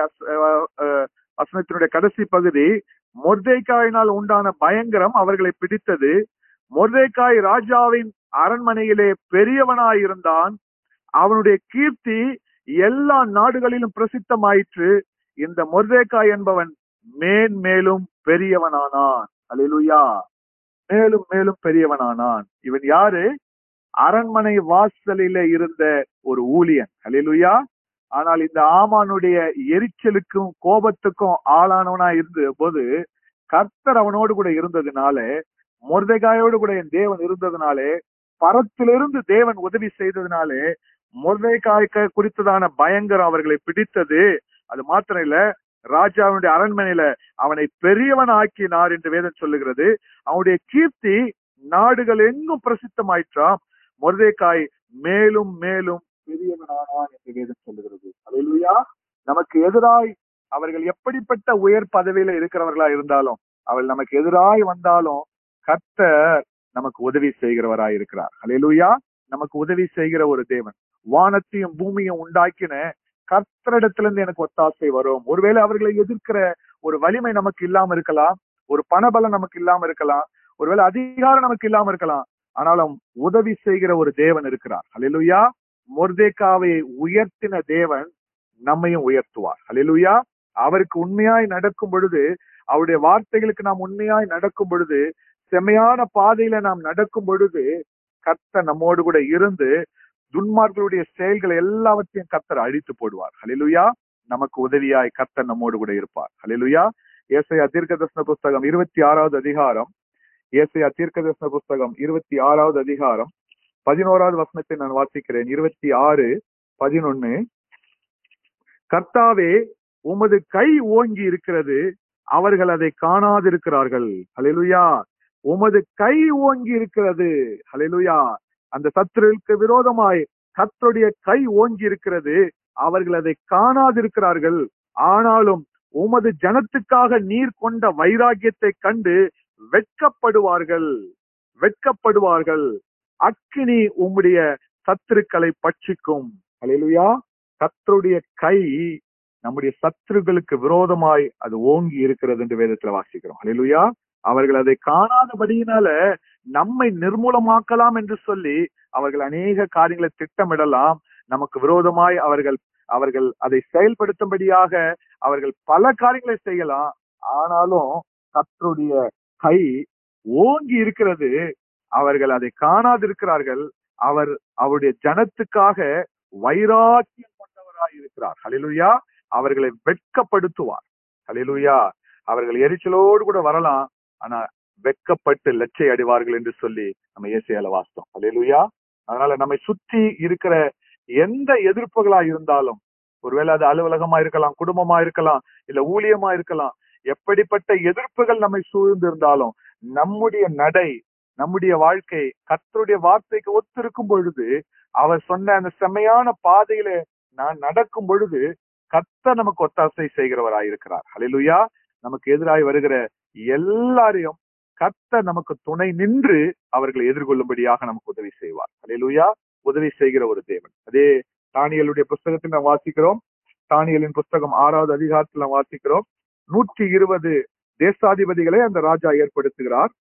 வசனத்தினுடைய கடைசி பகுதி மொர்தேக்காயினால் உண்டான பயங்கரம் அவர்களை பிடித்தது மொர்தேக்காய் ராஜாவின் அரண்மனையிலே பெரியவனாயிருந்தான் அவனுடைய கீர்த்தி எல்லா நாடுகளிலும் பிரசித்தமாயிற்று இந்த மொர்தேக்காய் என்பவன் மேன்மேலும் பெரியவனானான் அல்லேலூயா மேலும் மேலும் பெரியவனானான் இவன் யாரு அரண்மனை வாசலிலே இருந்த ஒரு ஊழியன் அல்லேலூயா ஆனால் இந்த ஆமானுடைய எரிச்சலுக்கும் கோபத்துக்கும் ஆளானவனா இருந்த போது கர்த்தர் அவனோடு கூட இருந்ததுனால மொர்தேகாயோடு கூட என் தேவன் இருந்ததுனாலே பரத்திலிருந்து தேவன் உதவி செய்ததுனாலே மொர்தேகாய்க்க குறித்ததான பயங்கரம் அவர்களை பிடித்தது அது மாத்திரம் இல்ல ராஜாவுடைய அரண்மனையில அவனை பெரியவன் ஆக்கினார் என்று வேதம் சொல்லுகிறது அவனுடைய கீர்த்தி நாடுகள் எங்கும் பிரசித்தமாயிற்றாம் மொர்தேக்காய் மேலும் மேலும் பெரியவனானான் என்று வேதம் சொல்லுகிறது அல்லேலூயா நமக்கு எதிராய் அவர்கள் எப்படிப்பட்ட உயர் பதவியில இருக்கிறவர்களா இருந்தாலும் அவள் நமக்கு எதிராய் வந்தாலும் கர்த்தர் நமக்கு உதவி செய்கிறவராய் இருக்கிறார் அல்லேலூயா நமக்கு உதவி செய்கிற ஒரு தேவன் வானத்தையும் பூமியும் உண்டாக்கின கர்த்தரிடத்திலிருந்து எனக்கு ஒத்தாசை வரும் ஒருவேளை அவர்களை எதிர்க்கிற ஒரு வலிமை நமக்கு இல்லாம இருக்கலாம் ஒரு பணபலம் நமக்கு இல்லாம இருக்கலாம் ஒருவேளை அதிகாரம் நமக்கு இல்லாம இருக்கலாம் ஆனாலும் உதவி செய்கிற ஒரு தேவன் இருக்கிறார் ஹalleluya மொர்தேக்காவை உயர்த்தின தேவன் நம்மையும் உயர்த்துவார் ஹalleluya அவருக்கு உண்மையாய் நடக்கும் பொழுது அவருடைய வார்த்தைகளுக்கு நாம் உண்மையாய் நடக்கும் பொழுது செம்மையான பாதையில நாம் நடக்கும் பொழுது கர்த்தர் நம்மோடு கூட இருந்து துன்மார்களுடைய செயல்களை எல்லாவற்றையும் கர்த்தர் அழித்து போடுவார் ஹalleluya நமக்கு உதவியாய் கர்த்தர் நம்மோடு கூட இருப்பார் ஹalleluya ஏசையா தீர்க்கதர்சன புஸ்தகம் இருபத்தி ஆறாவது அதிகாரம் ஏசையா தீர்க்கதர்சன புஸ்தகம் இருபத்தி ஆறாவது அதிகாரம் பதினோராவது வசனத்தை நான் வாசிக்கிறேன் இருபத்தி ஆறு பதினொன்னு கர்த்தாவே உமது கை ஓங்கி இருக்கிறது அவர்கள் அதை காணாதிருக்கிறார்கள் ஹalleluya உமது கை ஓங்கி இருக்கிறது ஹalleluya அந்த சத்துருவுக்கு விரோதமாய் கர்த்தருடைய கை ஓங்கி இருக்கிறது அவர்கள் அதை காணாதிருக்கிறார்கள் ஆனாலும் உமது ஜனத்துக்காக நீர் கொண்ட வைராக்கியத்தை கண்டு வெட்கப்படுவார்கள் வெட்கப்படுவார்கள் அக்கினி உம்முடைய சத்துருக்களை பட்சிக்கும் ஹalleluya கர்த்தருடைய கை நம்முடைய சத்துருக்களுக்கு விரோதமாய் அது ஓங்கி இருக்கிறது என்று வேதத்துல வாசிக்கிறோம் ஹalleluya அவர்கள் அதை காணாதபடியினால நம்மை நிர்மூலமாக்கலாம் என்று சொல்லி அவர்கள் அநேக காரியங்களை திட்டமிடலாம் நமக்கு விரோதமாய் அவர்கள் அவர்கள் அதை செயல்படுத்தும்படியாக அவர்கள் பல காரியங்களை செய்யலாம் ஆனாலும் கர்த்தருடைய கை ஓங்கி இருக்கிறது அவர்கள் அதை காணாதிருக்கிறார்கள் அவர் அவருடைய ஜனத்துக்காக வைராக்கியம் கொண்டவராய் இருக்கிறார் ஹalleluya அவர்களை வெட்கப்படுத்துவார் ஹalleluya அவர்கள் எரிச்சலோடு கூட வரலாம் ஆனா வெட்கப்பட்டு லட்சை அடைவார்கள் என்று சொல்லி நம்ம ஏசியால வாசித்தோம் ஹalleluya அதனால நம்மை சுற்றி இருக்கிற எந்த எதிர்ப்புகளா இருந்தாலும் ஒருவேளை அது அலுவலகமா இருக்கலாம் குடும்பமா இருக்கலாம் இல்ல ஊழியமா இருக்கலாம் எப்படிப்பட்ட எதிர்ப்புகள் நம்மை சூழ்ந்து இருந்தாலும் நம்முடைய நடை நம்முடைய வாழ்க்கை கர்த்தருடைய வார்த்தைக்கு ஒத்திருக்கும் பொழுது அவர் சொன்ன அந்த செம்மையான பாதையில நான் நடக்கும் பொழுது கர்த்தர் நமக்கு ஒத்தாசை செய்கிறவராயிருக்கிறார் ஹalleluya நமக்கு எதிராய் வருகிற எல்லாரையும் கர்த்தர் நமக்கு துணை நின்று அவர்களை எதிர்கொள்ளும்படியாக நமக்கு உதவி செய்வார் ஹalleluya உதவி செய்கிற ஒரு தேவன் அதே தானியலுடைய புஸ்தகத்தில் நாம் வாசிக்கிறோம் தானியலின் புஸ்தகம் ஆறாவது அதிகாரத்தில் நாம் வாசிக்கிறோம் நூற்றி இருபது தேசாதிபதிகளை அந்த ராஜா ஏற்படுத்துகிறார்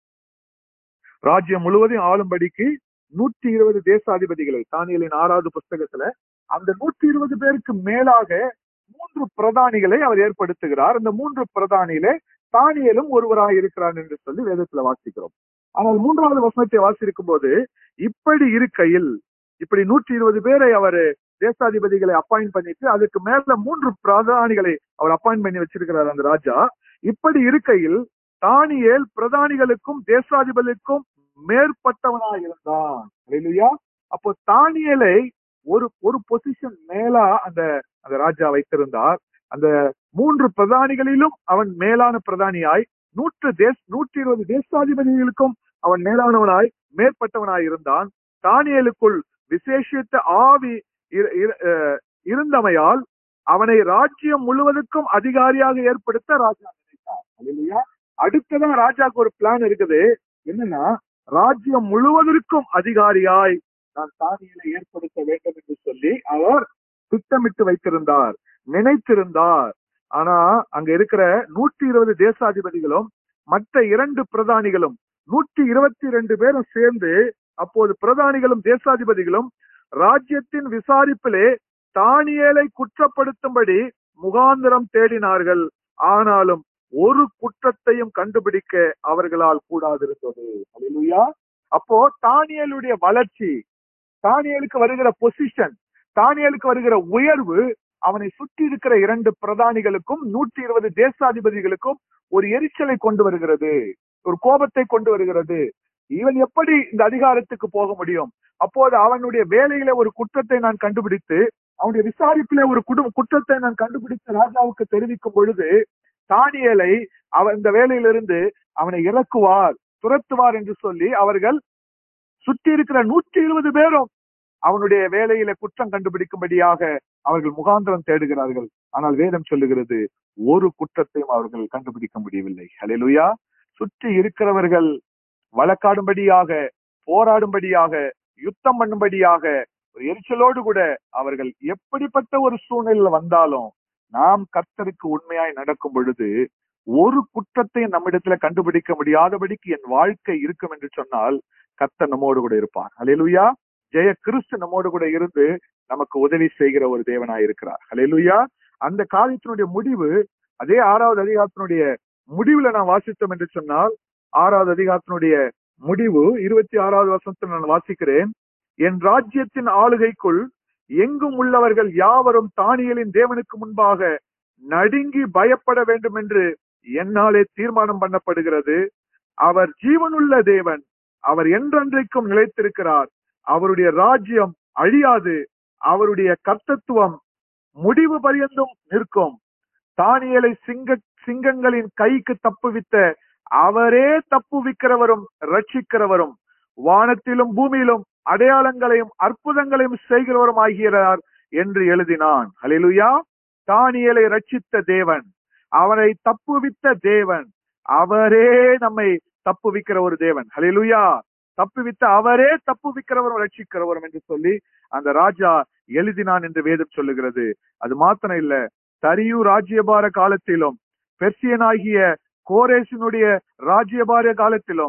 ராஜ்யம் முழுவதையும் ஆளும்படிக்கு நூற்றி இருபது தேசாதிபதிகளை தானியலின் ஆறாவது புஸ்தகத்துல அந்த நூற்றி இருபது பேருக்கு மேலாக மூன்று பிரதானிகளை அவர் ஏற்படுத்துகிறார் அந்த மூன்று பிரதானியிலே தானியலும் ஒருவராக இருக்கிறார் என்று சொல்லி வேதத்துல வாசிக்கிறோம் ஆனால் மூன்றாவது வசனத்தை வாசிக்கும் போது இப்படி இருக்கையில் இப்படி நூற்றி இருபது பேரை அவர் தேசாதிபதிகளை அப்பாயிண்ட் பண்ணிட்டு அதுக்கு மேல மூன்று பிரதானிகளை அவர் அப்பாயிண்ட் பண்ணி வச்சிருக்கிறார் அந்த ராஜா இப்படி இருக்கையில் தானியேல் பிரதானிகளுக்கும் தேசாதிபதிக்கும் மேற்பட்டவனாக இருந்தான் இல்லையா அப்போ தானியலை ஒரு ஒரு பொசிஷன் மேலா அந்த அந்த ராஜா வைத்திருந்தார் அந்த மூன்று பிரதானிகளிலும் அவன் மேலான பிரதானியாய் நூற்று தேச நூற்றி இருபது தேசாதிபதிகளுக்கும் அவன் மேலானவனாய் மேற்பட்டவனாய் இருந்தான் தானியலுக்குள் விசேஷித்த ஆவி இரு- இரு- அஹ் இருந்தமையால் அவனை ராஜ்யம் முழுவதுக்கும் அதிகாரியாக ஏற்படுத்த ராஜா நினைத்தார் இல்லையா அடுத்ததான் ராஜாக்கு ஒரு பிளான் இருக்குது என்னன்னா ராஜ்யம் முழுவதற்கும் அதிகாரியாய் நான் தானியலை ஏற்படுத்த வேண்டும் என்று சொல்லி அவர் திட்டமிட்டு வைத்திருந்தார் நினைத்திருந்தார் ஆனா அங்க இருக்கிற நூற்றி இருபது தேசாதிபதிகளும் மற்ற இரண்டு பிரதானிகளும் நூற்றி இருபத்தி ரெண்டு பேரும் சேர்ந்து அப்போது பிரதானிகளும் தேசாதிபதிகளும் ராஜ்யத்தின் விசாரிப்பிலே தானியேலை குற்றப்படுத்தும்படி முகாந்திரம் தேடினார்கள் ஆனாலும் ஒரு குற்றத்தையும் கண்டுபிடிக்க அவர்களால் கூடாதிருந்தது அல்லேலூயா அப்போ தானியலுடைய வளர்ச்சி தானியலுக்கு வருகிற பொசிஷன் தானியலுக்கு வருகிற உயர்வு அவனை சுற்றி இருக்கிற இரண்டு பிரதானிகளுக்கும் நூற்றி இருபது தேசாதிபதிகளுக்கும் ஒரு எரிச்சலை கொண்டு வருகிறது ஒரு கோபத்தை கொண்டு வருகிறது இவன் எப்படி இந்த அதிகாரத்துக்கு போக முடியும் அப்போது அவனுடைய வேலையில ஒரு குற்றத்தை நான் கண்டுபிடித்து அவனுடைய விசாரிப்பிலே ஒரு குடும் குற்றத்தை நான் கண்டுபிடித்து ராஜாவுக்கு தெரிவிக்கும் பொழுது தானியலை அவன் இந்த வேலையிலிருந்து அவனை இறக்குவார் துரத்துவார் என்று சொல்லி அவர்கள் சுற்றி இருக்கிற நூற்றி இருபது பேரும் அவனுடைய வேலையில குற்றம் கண்டுபிடிக்கும்படியாக அவர்கள் முகாந்திரம் தேடுகிறார்கள் ஆனால் வேதம் சொல்லுகிறது ஒரு குற்றத்தையும் அவர்கள் கண்டுபிடிக்க முடியவில்லை ஹalleluya சுற்றி இருக்கிறவர்கள் வழக்காடும்படியாக போராடும்படியாக யுத்தம் பண்ணும்படியாக ஒரு எரிச்சலோடு கூட அவர்கள் எப்படிப்பட்ட ஒரு சூழ்நிலையில் வந்தாலும் நாம் கர்த்தருக்கு உண்மையாய் நடக்கும் பொழுது ஒரு குற்றத்தையும் நம்மிடத்துல கண்டுபிடிக்க முடியாதபடிக்கு என் வாழ்க்கை இருக்கும் என்று சொன்னால் கர்த்தர் நம்மோடு கூட இருப்பார் ஹalleluya ஜெய கிறிஸ்து நம்மோடு கூட இருந்து நமக்கு உதவி செய்கிற ஒரு தேவனாய் இருக்கிறார் ஹalleluya அந்த காரியத்தினுடைய முடிவு அதே ஆறாவது அதிகாரத்தினுடைய முடிவுல நான் வாசித்தோம் என்று சொன்னால் ஆறாவது அதிகாரத்தினுடைய முடிவு இருபத்தி ஆறாவது வருஷத்தில் நான் வாசிக்கிறேன் என் ராஜ்யத்தின் ஆளுகைக்குள் எங்கும் உள்ளவர்கள் யாவரும் தானியலின் தேவனுக்கு முன்பாக நடுங்கி பயப்பட வேண்டும் என்று என்னாலே தீர்மானம் பண்ணப்படுகிறது அவர் ஜீவனுள்ள தேவன் அவர் என்றென்றைக்கும் நிலைத்திருக்கிறார் அவருடைய ராஜ்யம் அழியாது அவருடைய கர்த்தத்துவம் முடிவு பரியந்தும் நிற்கும் தானியலை சிங்க சிங்கங்களின் கைக்கு தப்புவித்த அவரே தப்புவிக்கிறவரும் ரட்சிக்கிறவரும் வானத்திலும் பூமியிலும் அடையாளங்களையும் அற்புதங்களையும் செய்கிறவரும் ஆகிறார் என்று எழுதினான் ஹalleluya தானியலை ரட்சித்த தேவன் அவனை தப்புவித்த தேவன் அவரே நம்மை தப்புவிக்கிற ஒரு தேவன் ஹalleluya தப்புவித்த அவரே தப்புவிக்கிறவரும் ரட்சிக்கிறவரும் என்று சொல்லி அந்த ராஜா எழுதினான் என்று வேதம் சொல்லுகிறது அது மாத்திரம் இல்ல தரியு ராஜ்யபார காலத்திலும் பெர்சியனாகிய கோரேசினுடைய ராஜ்யபார காலத்திலும்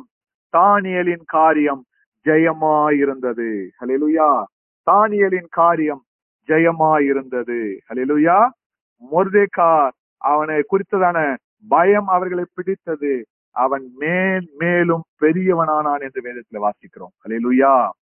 தானியலின் காரியம் ஜெயமாயிருந்தது ஹalleluya தானியலின் காரியம் ஜெயமாயிருந்தது ஹalleluya மொர்தேகா அவனை குறித்ததான பயம் அவர்களை பிடித்தது அவன் மேல் மேலும் பெரியவனானான் என்று வேதத்துல வாசிக்கிறோம் ஹalleluya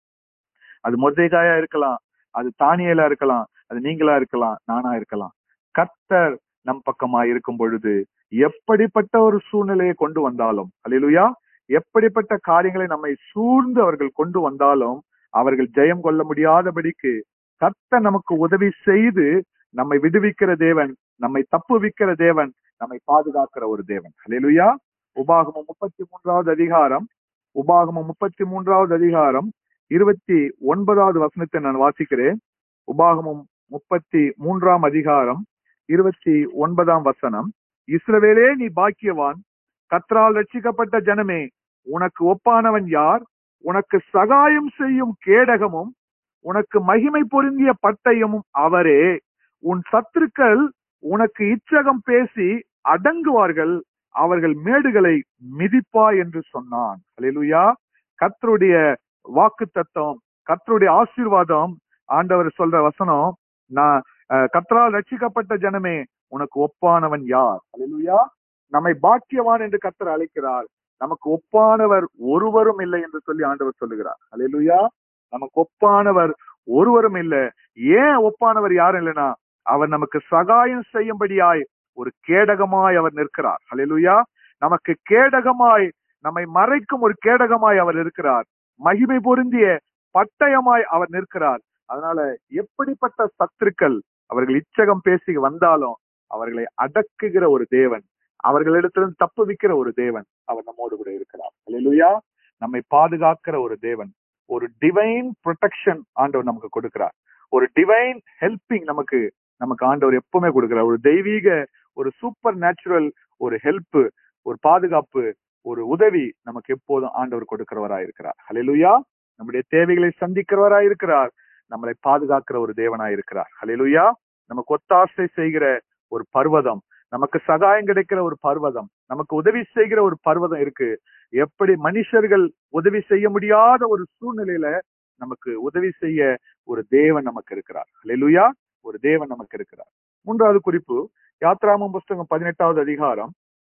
அது மொர்தேகாயா இருக்கலாம் அது தானியலா இருக்கலாம் அது நீங்களா இருக்கலாம் நானா இருக்கலாம் கர்த்தர் நம் பக்கமா இருக்கும் பொழுது எப்படிப்பட்ட ஒரு சூழ்நிலையை கொண்டு வந்தாலும் அல்லேலூயா எப்படிப்பட்ட காரியங்களை நம்மை சூழ்ந்து அவர்கள் கொண்டு வந்தாலும் அவர்கள் ஜெயம் கொள்ள முடியாதபடிக்கு கர்த்தர் நமக்கு உதவி செய்து நம்மை விடுவிக்கிற தேவன் நம்மை தப்புவிக்கிற தேவன் நம்மை பாதுகாக்கிற ஒரு தேவன் அல்லேலூயா உபாகமம் முப்பத்தி மூன்றாவது அதிகாரம் உபாகமம் முப்பத்தி மூன்றாவது அதிகாரம் இருபத்தி ஒன்பதாவது வசனத்தை நான் வாசிக்கிறேன் உபாகமம் முப்பத்தி மூன்றாம் அதிகாரம் இருபத்தி ஒன்பதாம் வசனம் இஸ்ரவேலே நீ பாக்கியவான் கத்ரால் ரட்சிக்கப்பட்ட ஜனமே உனக்கு ஒப்பானவன் யார் உனக்கு சகாயம் செய்யும் கேடகமும் உனக்கு மகிமை பொருந்திய பட்டயமும் அவரே உன் சத்துருக்கள் உனக்கு இச்சகம் பேசி அடங்குவார்கள் அவர்கள் மேடுகளை மிதிப்பா என்று சொன்னான் அல்லேலூயா கர்த்தருடைய வாக்கு தத்துவம் கர்த்தருடைய ஆசீர்வாதம் ஆண்டவர் சொல்ற வசனம் நான் அஹ், கர்த்தரால் ரட்சிக்கப்பட்ட ஜனமே உனக்கு ஒப்பானவன் யார் அல்லேலூயா நம்மை பாக்கியவான் என்று கர்த்தர் அழைக்கிறார் நமக்கு ஒப்பானவர் ஒருவரும் இல்லை என்று சொல்லி ஆண்டவர் சொல்லுகிறார் அல்லேலூயா நமக்கு ஒப்பானவர் ஒருவரும் இல்லை ஏன் ஒப்பானவர் யாரும் இல்லைன்னா அவர் நமக்கு சகாயம் செய்யும்படியாய் ஒரு கேடகமாய் அவர் நிற்கிறார் அல்லேலூயா நமக்கு கேடகமாய் நம்மை மறைக்கும் ஒரு கேடகமாய் அவர் இருக்கிறார் மகிமை பொருந்திய பட்டயமாய் அவர் நிற்கிறார் அதனால எப்படிப்பட்ட சத்துருக்கள் அவர்கள் இச்சகம் பேசி வந்தாலும் அவர்களை அடக்குகிற ஒரு தேவன் அவர்களிடத்திலிருந்து தப்புவிக்கிற ஒரு தேவன் அவர் நம்மோடு கூட இருக்கிறார் அல்லேலூயா நம்மை பாதுகாக்கிற ஒரு தேவன் ஒரு டிவைன் ப்ரொடெக்ஷன் ஆண்டவர் நமக்கு கொடுக்கிறார் ஒரு டிவைன் ஹெல்பிங் நமக்கு நமக்கு ஆண்டவர் எப்பவுமே கொடுக்கிறார் ஒரு தெய்வீக ஒரு சூப்பர் நேச்சுரல் ஒரு ஹெல்ப் ஒரு பாதுகாப்பு ஒரு உதவி நமக்கு எப்போதும் ஆண்டவர் கொடுக்கிறவராய் இருக்கிறார் ஹalleluya நம்முடைய தேவைகளை சந்திக்கிறவராய் இருக்கிறார் நம்மளை பாதுகாக்கிற ஒரு தேவனாய் இருக்கிறார் ஹalleluya நமக்கு ஒத்தாசை செய்கிற ஒரு பர்வதம் நமக்கு சகாயம் கிடைக்கிற ஒரு பர்வதம் நமக்கு உதவி செய்கிற ஒரு பர்வதம் இருக்கு எப்படி மனுஷர்கள் உதவி செய்ய முடியாத ஒரு சூழ்நிலையில நமக்கு உதவி செய்ய ஒரு தேவன் நமக்கு இருக்கிறார் ஹalleluya ஒரு தேவன் நமக்கு இருக்கிறார் மூன்றாவது குறிப்பு யாத்ராமம் புஸ்தகம் பதினெட்டாவது அதிகாரம்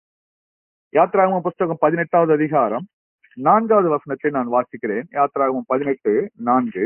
யாத்ராகமம் புஸ்தகம் பதினெட்டாவது அதிகாரம் நான்காவது வசனத்தை நான் வாசிக்கிறேன் யாத்ராகமம் பதினெட்டு நான்கு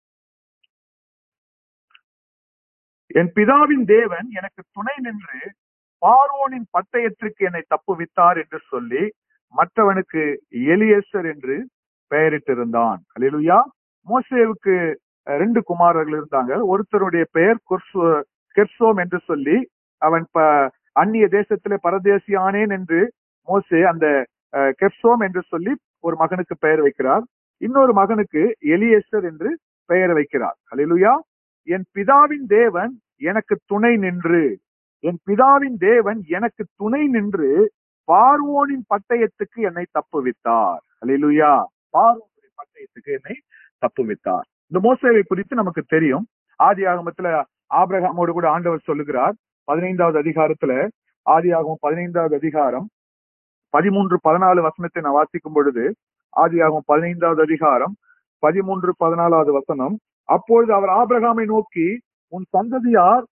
என் பிதாவின் தேவன் எனக்கு துணை நின்று பார்வோனின் பட்டயத்திற்கு என்னை தப்புவித்தார் என்று சொல்லி மற்றவனுக்கு எலியேசர் என்று பெயரிட்டிருந்தான் அல்லேலூயா மோசேவுக்கு அஹ், ரெண்டு குமாரர்கள் இருந்தாங்க ஒருத்தருடைய பெயர் குர்சு- கெர்சோம் என்று சொல்லி அவன் ப- அந்நிய தேசத்திலே பரதேசியானேன் என்று மோசே அந்த அஹ், கெர்சோம் என்று சொல்லி ஒரு மகனுக்கு பெயர் வைக்கிறார் இன்னொரு மகனுக்கு எலியேசர் என்று பெயர் வைக்கிறார் அல்லேலூயா என் பிதாவின் தேவன் எனக்கு துணை நின்று என் பிதாவின் தேவன் எனக்கு துணை நின்று பார்வோனின் பட்டயத்துக்கு என்னை தப்புவித்தார் அல்லேலூயா பார்வோனின் பட்டயத்துக்கு என்னை தப்புவித்தார் இந்த மோசேவை குறித்து நமக்கு தெரியும் ஆதி ஆகமத்துல ஆபிரகாமோடு கூட ஆண்டவர் சொல்லுகிறார் பதினைந்தாவது அதிகாரத்துல ஆதி ஆகமம் பதினைந்தாவது அதிகாரம் பதிமூன்று பதினாலு வசனத்தை நான் வாசிக்கும் பொழுது ஆதி ஆகமம் பதினைந்தாவது அதிகாரம் பதிமூன்று பதினாலாவது வசனம் அப்பொழுது அவர் ஆபிரகாமை நோக்கி உன் சந்ததியார்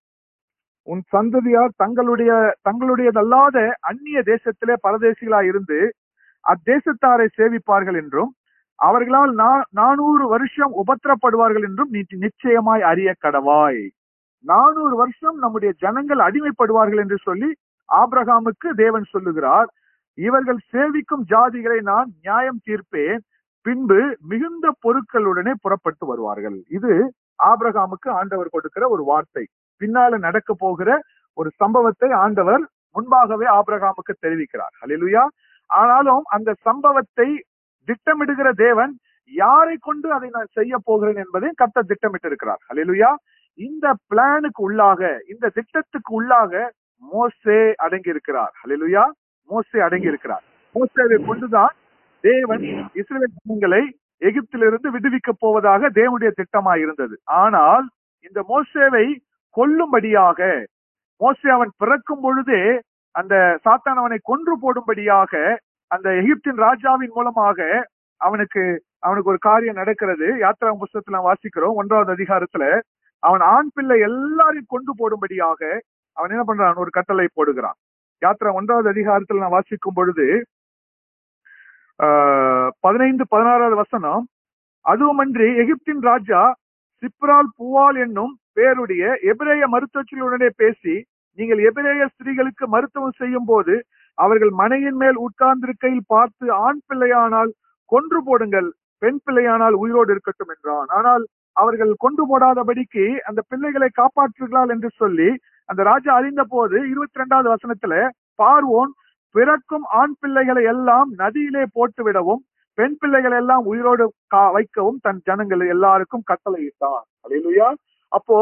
உன் சந்ததியார் தங்களுடைய தங்களுடையதல்லாத அந்நிய தேசத்திலே பரதேசிகளாய் இருந்து அத்தேசத்தாரை சேவிப்பார்கள் என்றும் அவர்களால் நா- நானூறு வருஷம் உபத்திரப்படுவார்கள் என்றும் நீ நிச்சயமாய் அறிய கடவாய் நானூறு வருஷம் நம்முடைய ஜனங்கள் அடிமைப்படுவார்கள் என்று சொல்லி ஆபிரகாமுக்கு தேவன் சொல்லுகிறார் இவர்கள் சேவிக்கும் ஜாதிகளை நான் நியாயம் தீர்ப்பேன் பின்பு மிகுந்த பொருட்களுடனே புறப்பட்டு வருவார்கள் இது ஆபிரகாமுக்கு ஆண்டவர் கொடுக்கிற ஒரு வார்த்தை பின்னால நடக்க போகிற ஒரு சம்பவத்தை ஆண்டவர் முன்பாகவே ஆபிரகாமுக்கு தெரிவிக்கிறார் ஹalleluya ஆனாலும் அந்த சம்பவத்தை திட்டமிடுகிற தேவன் யாரை கொண்டு அதை நான் செய்ய போகிறேன் என்பதை கர்த்தர் திட்டமிட்டு இருக்கிறார் ஹalleluya இந்த பிளானுக்கு உள்ளாக இந்த திட்டத்துக்கு உள்ளாக மோசே அடங்கி இருக்கிறார் ஹalleluya மோசே அடங்கி இருக்கிறார் மோசேவை கொண்டுதான் தேவன் இஸ்ரவேல் ஜனங்களை எகிப்திலிருந்து விடுவிக்க போவதாக தேவனுடைய திட்டமாய் இருந்தது ஆனால் இந்த மோசேவை கொல்லும்படியாக மோசே அவன் பிறக்கும் பொழுதே அந்த சாத்தான் அவனை கொன்று போடும்படியாக அந்த எகிப்தின் ராஜாவின் மூலமாக அவனுக்கு அவனுக்கு ஒரு காரியம் நடக்கிறது யாத்ரா புஸ்தகத்துல நாம் வாசிக்கிறோம் ஒன்றாவது அதிகாரத்துல அவன் ஆண் பிள்ளை எல்லாரையும் கொண்டு போடும்படியாக அவன் என்ன பண்றான் ஒரு கட்டளை போடுகிறான் யாத்ரா ஒன்றாவது அதிகாரத்தில் நான் வாசிக்கும் பொழுது ஆஹ், பதினைந்து பதினாறாவது வசனம் அதுவுமன்றி எகிப்தின் ராஜா சிப்ரால் புவால் என்னும் பேருடைய எபிரேய மருத்துவச்சிகளுடனே பேசி நீங்கள் எபிரேய ஸ்திரீகளுக்கு மருத்துவம் செய்யும் போது அவர்கள் மனையின் மேல் உட்கார்ந்திருக்கையில் பார்த்து ஆண் பிள்ளையானால் கொன்று போடுங்கள் பெண் பிள்ளையானால் உயிரோடு இருக்கட்டும் என்றான் ஆனால் அவர்கள் கொண்டு போடாதபடிக்கு அந்த பிள்ளைகளை காப்பாற்றுகிறாள் என்று சொல்லி அந்த ராஜா அறிந்த போது இருபத்தி ரெண்டாவது வசனத்துல பார்வோன் பிறக்கும் ஆண் பிள்ளைகளை எல்லாம் நதியிலே போட்டு விடவும் பெண் பிள்ளைகளை எல்லாம் உயிரோடு கா- வைக்கவும் தன் ஜனங்கள் எல்லாருக்கும் கட்டளையிட்டான் அல்லேலூயா அப்போ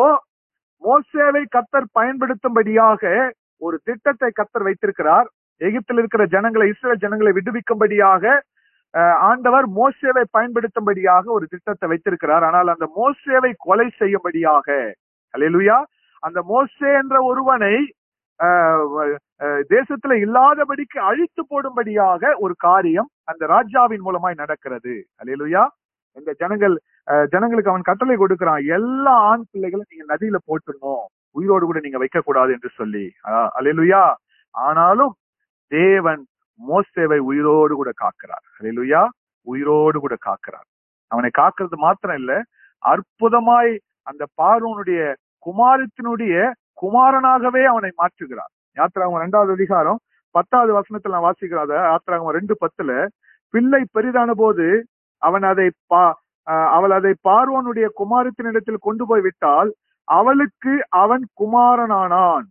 மோசேவை கத்தர் பயன்படுத்தும்படியாக ஒரு திட்டத்தை கத்தர் வைத்திருக்கிறார் எகிப்தில் இருக்கிற ஜனங்களை இஸ்ரேல் ஜனங்களை விடுவிக்கும்படியாக அஹ், ஆண்டவர் மோசேவை பயன்படுத்தும்படியாக ஒரு திட்டத்தை வைத்திருக்கிறார் ஆனால் அந்த மோசேவை கொலை செய்யும்படியாக அல்லேலூயா அந்த மோசே என்ற ஒருவனை அஹ், அஹ், தேசத்துல இல்லாதபடிக்கு அழித்து போடும்படியாக ஒரு காரியம் அந்த ராஜாவின் மூலமாய் நடக்கிறது அல்லேலூயா இந்த ஜனங்கள் அஹ், ஜனங்களுக்கு அவன் கட்டளை கொடுக்கிறான் எல்லா ஆண் பிள்ளைகளும் நீங்க நதியில போட்டுடணும் உயிரோடு கூட நீங்க வைக்க கூடாது என்று சொல்லி அஹ், அல்லேலூயா ஆனாலும் தேவன் மோசேவை உயிரோடு கூட காக்கிறார் அல்லேலூயா உயிரோடு கூட காக்கிறார் அவனை காக்கிறது மாத்திரம் இல்ல அற்புதமாய் அந்த பார்வனுடைய குமாரத்தினுடைய குமாரனாகவே அவனை மாற்றுகிறார் யாத்திராகம் இரண்டாவது அதிகாரம் பத்தாவது வசனத்துல நான் வாசிக்கிறாத யாத்திராகம் ரெண்டு பத்துல பிள்ளை பெரிதான போது அவன் அதை பா அஹ் அவள் அதை பார்வோனுடைய குமாரத்தினிடத்தில் கொண்டு போய் விட்டால் அவளுக்கு அவன் குமாரனானான்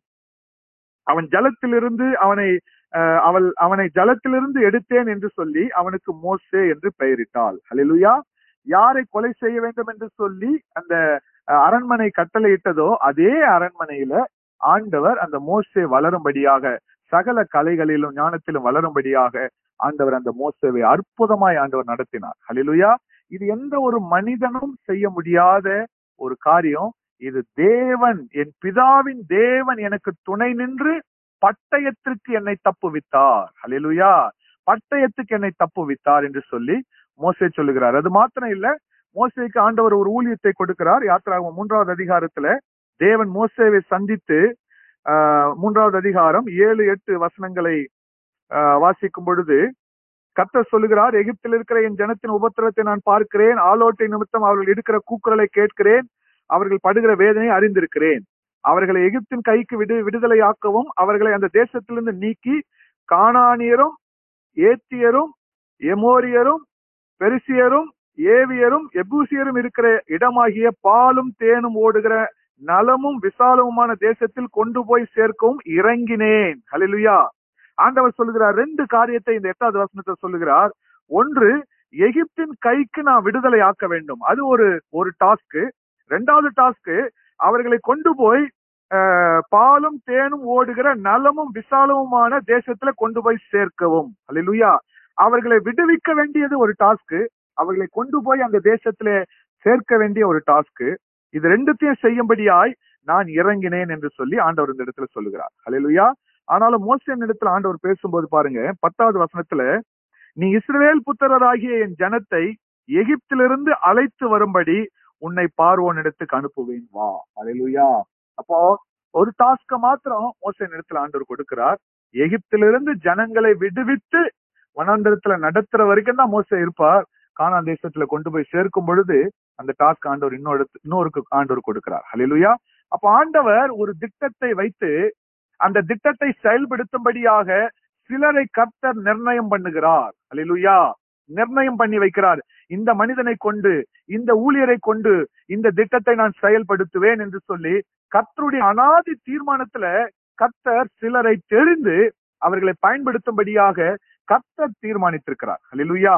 அவன் ஜலத்திலிருந்து அவனை அஹ், அவள் அவனை ஜலத்திலிருந்து எடுத்தேன் என்று சொல்லி அவனுக்கு மோசே என்று பெயரிட்டாள் ஹalleluya யாரை கொலை செய்ய வேண்டும் என்று சொல்லி அந்த அஹ், அரண்மனை கட்டளையிட்டதோ அதே அரண்மனையில ஆண்டவர் அந்த மோசே வளரும்படியாக சகல கலைகளிலும் ஞானத்திலும் வளரும்படியாக ஆண்டவர் அந்த மோசேவை அற்புதமாய் ஆண்டவர் நடத்தினார் ஹalleluya இது எந்த ஒரு மனிதனும் செய்ய முடியாத ஒரு காரியம் இது தேவன் என் பிதாவின் தேவன் எனக்கு துணை நின்று பட்டயத்திற்கு என்னை தப்புவித்தார் ஹalleluya பட்டயத்துக்கு என்னை தப்புவித்தார் என்று சொல்லி மோசே சொல்லுகிறார் அது மாத்திரம் இல்ல மோசேக்கு ஆண்டவர் ஒரு ஊழியத்தை கொடுக்கிறார் யாத்திராகும் மூன்றாவது அதிகாரத்துல தேவன் மோசேவை சந்தித்து ஆஹ், மூன்றாவது அதிகாரம் ஏழு எட்டு வசனங்களை ஆஹ், வாசிக்கும் பொழுது கர்த்தர் சொல்லுகிறார் எகிப்தில் இருக்கிற என் ஜனத்தின் உபத்திரத்தை நான் பார்க்கிறேன் ஆலோட்டை நிமித்தம் அவர்கள் எடுக்கிற கூக்குரலை கேட்கிறேன் அவர்கள் படுகிற வேதனையை அறிந்திருக்கிறேன் அவர்களை எகிப்தின் கைக்கு விடு விடுதலையாக்கவும் அவர்களை அந்த தேசத்திலிருந்து நீக்கி கானானியரும் ஏத்தியரும் எமோரியரும் பெருசியரும் ஏவியரும் எபூசியரும் இருக்கிற இடமாகிய பாலும் தேனும் ஓடுகிற நலமும் விசாலமுமான தேசத்தில் கொண்டு போய் சேர்க்கவும் இறங்கினேன் ஹalleluya ஆண்டவர் சொல்லுகிறார் ரெண்டு காரியத்தை இந்த எட்டாவது வசனத்தை சொல்லுகிறார் ஒன்று எகிப்தின் கைக்கு நான் விடுதலை ஆக்க வேண்டும் அது ஒரு ஒரு டாஸ்க் ரெண்டாவது டாஸ்க் அவர்களை கொண்டு போய் அஹ், பாலும் தேனும் ஓடுகிற நலமும் விசாலமுமான தேசத்துல கொண்டு போய் சேர்க்கவும் அல்லேலூயா அவர்களை விடுவிக்க வேண்டியது ஒரு டாஸ்க் அவர்களை கொண்டு போய் அந்த தேசத்திலே சேர்க்க வேண்டிய ஒரு டாஸ்க் இது ரெண்டுத்தையும் செய்யும்படியாய் நான் இறங்கினேன் என்று சொல்லி ஆண்டவர் இந்த இடத்துல சொல்லுகிறார் அல்லேலூயா ஆனாலும் மோசேன் இடத்துல ஆண்டவர் பேசும்போது பாருங்க பத்தாவது வசனத்துல நீ இஸ்ரவேல் புத்திரராகிய என் ஜனத்தை எகிப்திலிருந்து அழைத்து வரும்படி உன்னை பார்வோனிடத்துக்கு அனுப்புவேன் வா அல்லேலூயா அப்போ ஒரு டாஸ்க மாத்திரம் மோசேன் இடத்துல ஆண்டவர் கொடுக்கிறார் எகிப்திலிருந்து ஜனங்களை விடுவித்து வனாந்தரத்துல நடத்துற வரைக்கும் தான் மோசே இருப்பார் கானான் தேசத்துல கொண்டு போய் சேர்க்கும் பொழுது அந்த டாஸ்க் ஆண்டவர் இன்னொரு இன்னொருக்கு ஆண்டவர் கொடுக்கிறார் ஹalleluya அப்ப ஆண்டவர் ஒரு திட்டத்தை வைத்து அந்த திட்டத்தை செயல்படுத்தும்படியாக சிலரை கர்த்தர் நிர்ணயம் பண்ணுகிறார் ஹalleluya நிர்ணயம் பண்ணி வைக்கிறார் இந்த மனிதனை கொண்டு இந்த ஊழியரை கொண்டு இந்த திட்டத்தை நான் செயல்படுத்துவேன் என்று சொல்லி கர்த்தருடைய அனாதி தீர்மானத்துல கர்த்தர் சிலரை தெரிந்து அவர்களை பயன்படுத்தும்படியாக கர்த்தர் தீர்மானித்திருக்கிறார் ஹalleluya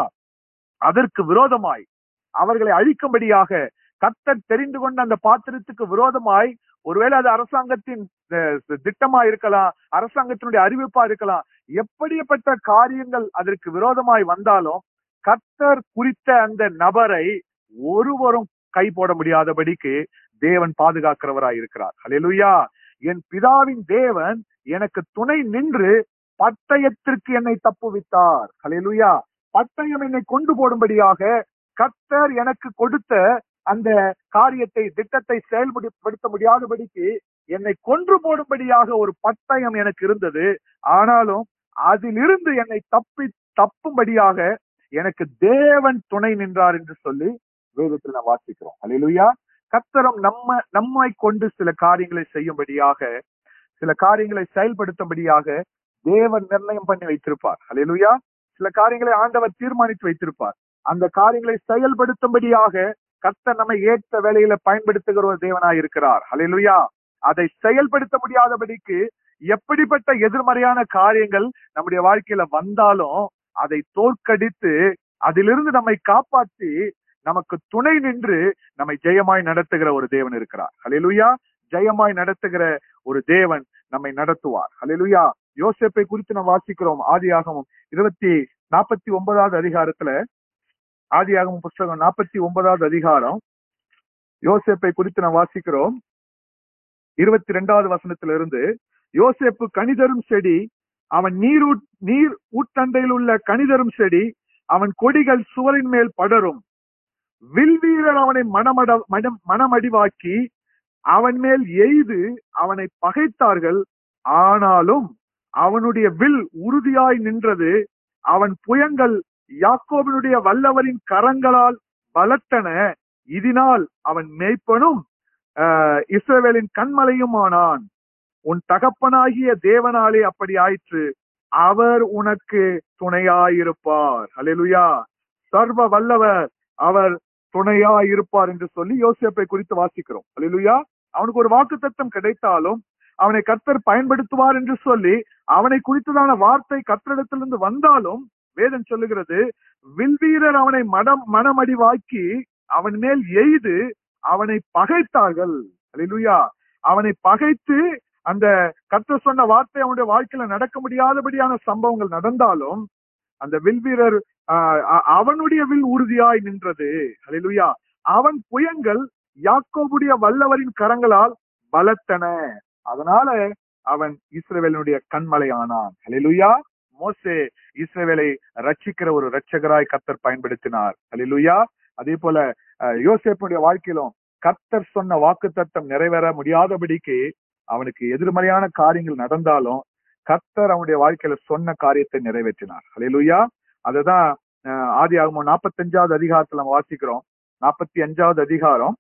அதற்கு விரோதமாய் அவர்களை அழிக்கும்படியாக கர்த்தர் தெரிந்து கொண்ட அந்த பாத்திரத்துக்கு விரோதமாய் ஒருவேளை அது அரசாங்கத்தின் அஹ், திட்டமா இருக்கலாம் அரசாங்கத்தினுடைய அறிவிப்பா இருக்கலாம் எப்படிப்பட்ட காரியங்கள் அதற்கு விரோதமாய் வந்தாலும் கர்த்தர் குறித்த அந்த நபரை ஒருவரும் கை போட முடியாதபடிக்கு தேவன் பாதுகாக்கிறவராய் இருக்கிறார் ஹalleluya என் பிதாவின் தேவன் எனக்கு துணை நின்று பட்டயத்திற்கு என்னை தப்புவித்தார் ஹalleluya பட்டயம் என்னை கொண்டு போடும்படியாக கர்த்தர் எனக்கு கொடுத்த அந்த காரியத்தை திட்டத்தை செயல்படுத்த முடியாதபடிக்கு என்னை கொன்று போடும்படியாக ஒரு பட்டயம் எனக்கு இருந்தது ஆனாலும் அதிலிருந்து என்னை தப்பி தப்பும்படியாக எனக்கு தேவன் துணை நின்றார் என்று சொல்லி வேதத்தில் நாம் வாசிக்கிறோம் அல்லேலூயா கத்தரம் நம்ம நம்மை கொண்டு சில காரியங்களை செய்யும்படியாக சில காரியங்களை செயல்படுத்தும்படியாக தேவன் நிர்ணயம் பண்ணி வைத்திருப்பார் அல்லேலூயா சில காரியங்களை ஆண்டவர் தீர்மானித்து வைத்திருப்பார் அந்த காரியங்களை செயல்படுத்தும்படியாக கர்த்தர் நம்மை ஏற்ற வேலையில பயன்படுத்துகிற ஒரு தேவனாய் இருக்கிறார் அல்லேலூயா அதை செயல்படுத்த முடியாதபடிக்கு எப்படிப்பட்ட எதிர்மறையான காரியங்கள் நம்முடைய வாழ்க்கையில வந்தாலும் அதை தோற்கடித்து அதிலிருந்து நம்மை காப்பாற்றி நமக்கு துணை நின்று நம்மை ஜெயமாய் நடத்துகிற ஒரு தேவன் இருக்கிறார் ஹalleluya ஜெயமாய் நடத்துகிற ஒரு தேவன் நம்மை நடத்துவார் ஹalleluya யோசேப்பை குறித்து நாம் வாசிக்கிறோம் ஆதியாகமம் இருபத்தி நாற்பத்தி ஒன்பதாவது அதிகாரத்துல ஆதியாகமம் புஸ்தகம் நாற்பத்தி ஒன்பதாவது அதிகாரம் யோசேப்பை குறித்து நாம் வாசிக்கிறோம் இருபத்தி ரெண்டாவது வசனத்திலிருந்து யோசேப்பு கனிதரும் செடி அவன் நீர் நீர் ஊட்டண்டையில் உள்ள கனிதரும் செடி அவன் கொடிகள் சுவரின் மேல் படரும் வில்வீரர் அவனை மனமட மனம் மனமடிவாக்கி அவன் மேல் எய்து அவனை பகைத்தார்கள் ஆனாலும் அவனுடைய வில் உறுதியாய் நின்றது அவன் புயங்கள் யாக்கோபினுடைய வல்லவரின் கரங்களால் பலத்தன இதனால் அவன் மேய்ப்பனும் ஆஹ், இஸ்ரவேலின் கண்மலையும் ஆனான் உன் தகப்பனாகிய தேவனாலே அப்படி ஆயிற்று அவர் உனக்கு துணையாயிருப்பார் அல்லேலூயா சர்வ வல்லவர் அவர் துணையாயிருப்பார் என்று சொல்லி யோசேப்பை குறித்து வாசிக்கிறோம் அல்லேலூயா அவனுக்கு ஒரு வாக்குத்தத்தம் கிடைத்தாலும் அவனை கர்த்தர் பயன்படுத்துவார் என்று சொல்லி அவனை குறித்ததான வார்த்தை கர்த்தரிடத்திலிருந்து வந்தாலும் வேதம் சொல்லுகிறது வில்வீரர் அவனை மடம் மனமடிவாக்கி அவன் மேல் எய்து அவனை பகைத்தார்கள் அல்லேலூயா அவனை பகைத்து அந்த கர்த்தர் சொன்ன வார்த்தை அவனுடைய வாழ்க்கையில நடக்க முடியாதபடியான சம்பவங்கள் நடந்தாலும் அந்த வில்வீரர் ஆஹ், அ- அவனுடைய வில் உறுதியாய் நின்றது அல்லேலூயா அவன் புயங்கள் யாக்கோபுடைய வல்லவரின் கரங்களால் பலத்தன அதனால அவன் இஸ்ரவேலனுடைய கண்மலை ஆனான் அல்லேலூயா மோசே இஸ்ரவேலை ரட்சிக்கிற ஒரு ரட்சகராய் கர்த்தர் பயன்படுத்தினார் அல்லேலூயா அதே போல அஹ், யோசேப்புடைய வாழ்க்கையிலும் கர்த்தர் சொன்ன வாக்குத்தத்தம் நிறைவேற முடியாதபடிக்கு அவனுக்கு எதிர்மறையான காரியங்கள் நடந்தாலும் கர்த்தர் அவனுடைய வாழ்க்கையில சொன்ன காரியத்தை நிறைவேற்றினார் அல்லேலூயா அதுதான் அஹ், ஆதியாகமம் நாற்பத்தஞ்சாவது அதிகாரத்துல நம்ம வாசிக்கிறோம் நாற்பத்தி அஞ்சாவது அதிகாரம்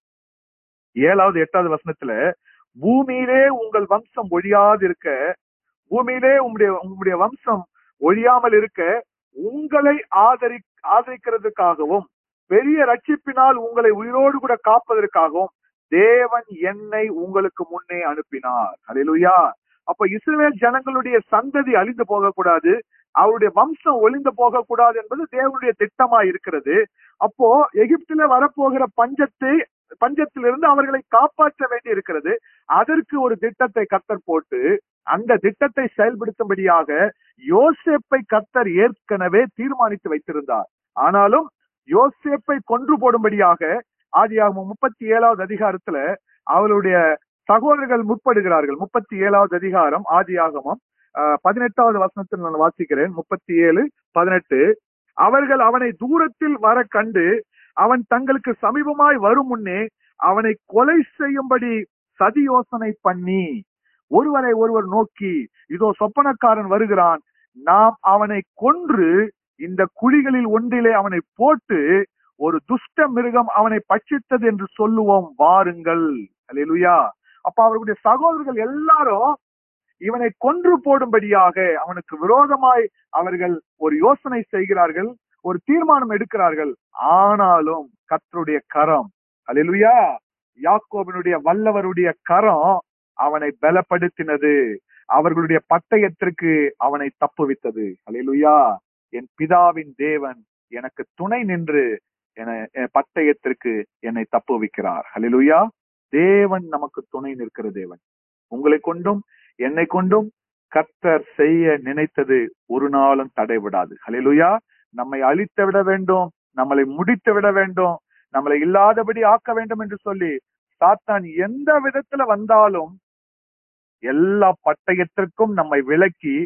ஏழாவது எட்டாவது வசனத்துல பூமியிலே உங்கள் வம்சம் ஒழியாது இருக்க பூமியிலே உங்களுடைய உங்களுடைய வம்சம் ஒழியாமல் இருக்க உங்களை ஆதரி ஆதரிக்கிறதுக்காகவும் பெரிய ரட்சிப்பினால் உங்களை உயிரோடு கூட காப்பதற்காகவும் தேவன் என்னை உங்களுக்கு முன்னே அனுப்பினார் அல்லேலூயா அப்ப இஸ்ரவேல் ஜனங்களுடைய சந்ததி அழிந்து போகக்கூடாது அவருடைய வம்சம் ஒளிந்து போகக்கூடாது என்பது தேவனுடைய திட்டமா இருக்கிறது அப்போ எகிப்தில வரப்போகிற பஞ்சத்தை பஞ்சத்திலிருந்து அவர்களை காப்பாற்ற வேண்டி இருக்கிறது அதற்கு ஒரு திட்டத்தை கத்தர் போட்டு அந்த திட்டத்தை செயல்படுத்தும்படியாக யோசேப்பை கத்தர் ஏற்கனவே தீர்மானித்து வைத்திருந்தார் ஆனாலும் யோசேப்பை கொன்று போடும்படியாக ஆதியாகமம் முப்பத்தி ஏழாவது அதிகாரத்துல அவருடைய சகோதரர்கள் முற்படுகிறார்கள் முப்பத்தி ஏழாவது அதிகாரம் ஆதியாகமம் ஆஹ், பதினெட்டாவது வசனத்தில் நான் வாசிக்கிறேன் முப்பத்தி ஏழு பதினெட்டு அவர்கள் அவனை தூரத்தில் வர கண்டு அவன் தங்களுக்கு சமீபமாய் வரும் முன்னே அவனை கொலை செய்யும்படி சதி யோசனை பண்ணி ஒருவரை ஒருவர் நோக்கி இதோ சொப்பனக்காரன் வருகிறான் நாம் அவனை கொன்று இந்த குழிகளில் ஒன்றிலே அவனை போட்டு ஒரு துஷ்ட மிருகம் அவனை பட்சித்தது என்று சொல்லுவோம் வாருங்கள் அல்லேலூயா அப்ப அவர்களுடைய சகோதரர்கள் எல்லாரும் இவனை கொன்று போடும்படியாக அவனுக்கு விரோதமாய் அவர்கள் ஒரு யோசனை செய்கிறார்கள் ஒரு தீர்மானம் எடுக்கிறார்கள் ஆனாலும் கர்த்தருடைய கரம் அல்லேலூயா யாக்கோபினுடைய வல்லவருடைய கரம் அவனை பலப்படுத்தினது அவர்களுடைய பட்டயத்திற்கு அவனை தப்புவித்தது அல்லேலூயா என் பிதாவின் தேவன் எனக்கு துணை நின்று என என் பட்டயத்திற்கு என்னை தப்புவிக்கிறார் அல்லேலூயா தேவன் நமக்கு துணை நிற்கிற தேவன் உங்களை கொண்டும் என்னை கொண்டும் கர்த்தர் செய்ய நினைத்தது ஒரு நாளும் தடைவிடாது ஹalleluya நம்மை அழித்து விட வேண்டும் நம்மளை முடித்து விட வேண்டும் நம்மளை இல்லாதபடி ஆக்க வேண்டும் என்று சொல்லி சாத்தான் எந்த விதத்துல வந்தாலும் எல்லா பட்டயத்திற்கும் நம்மை விலக்கி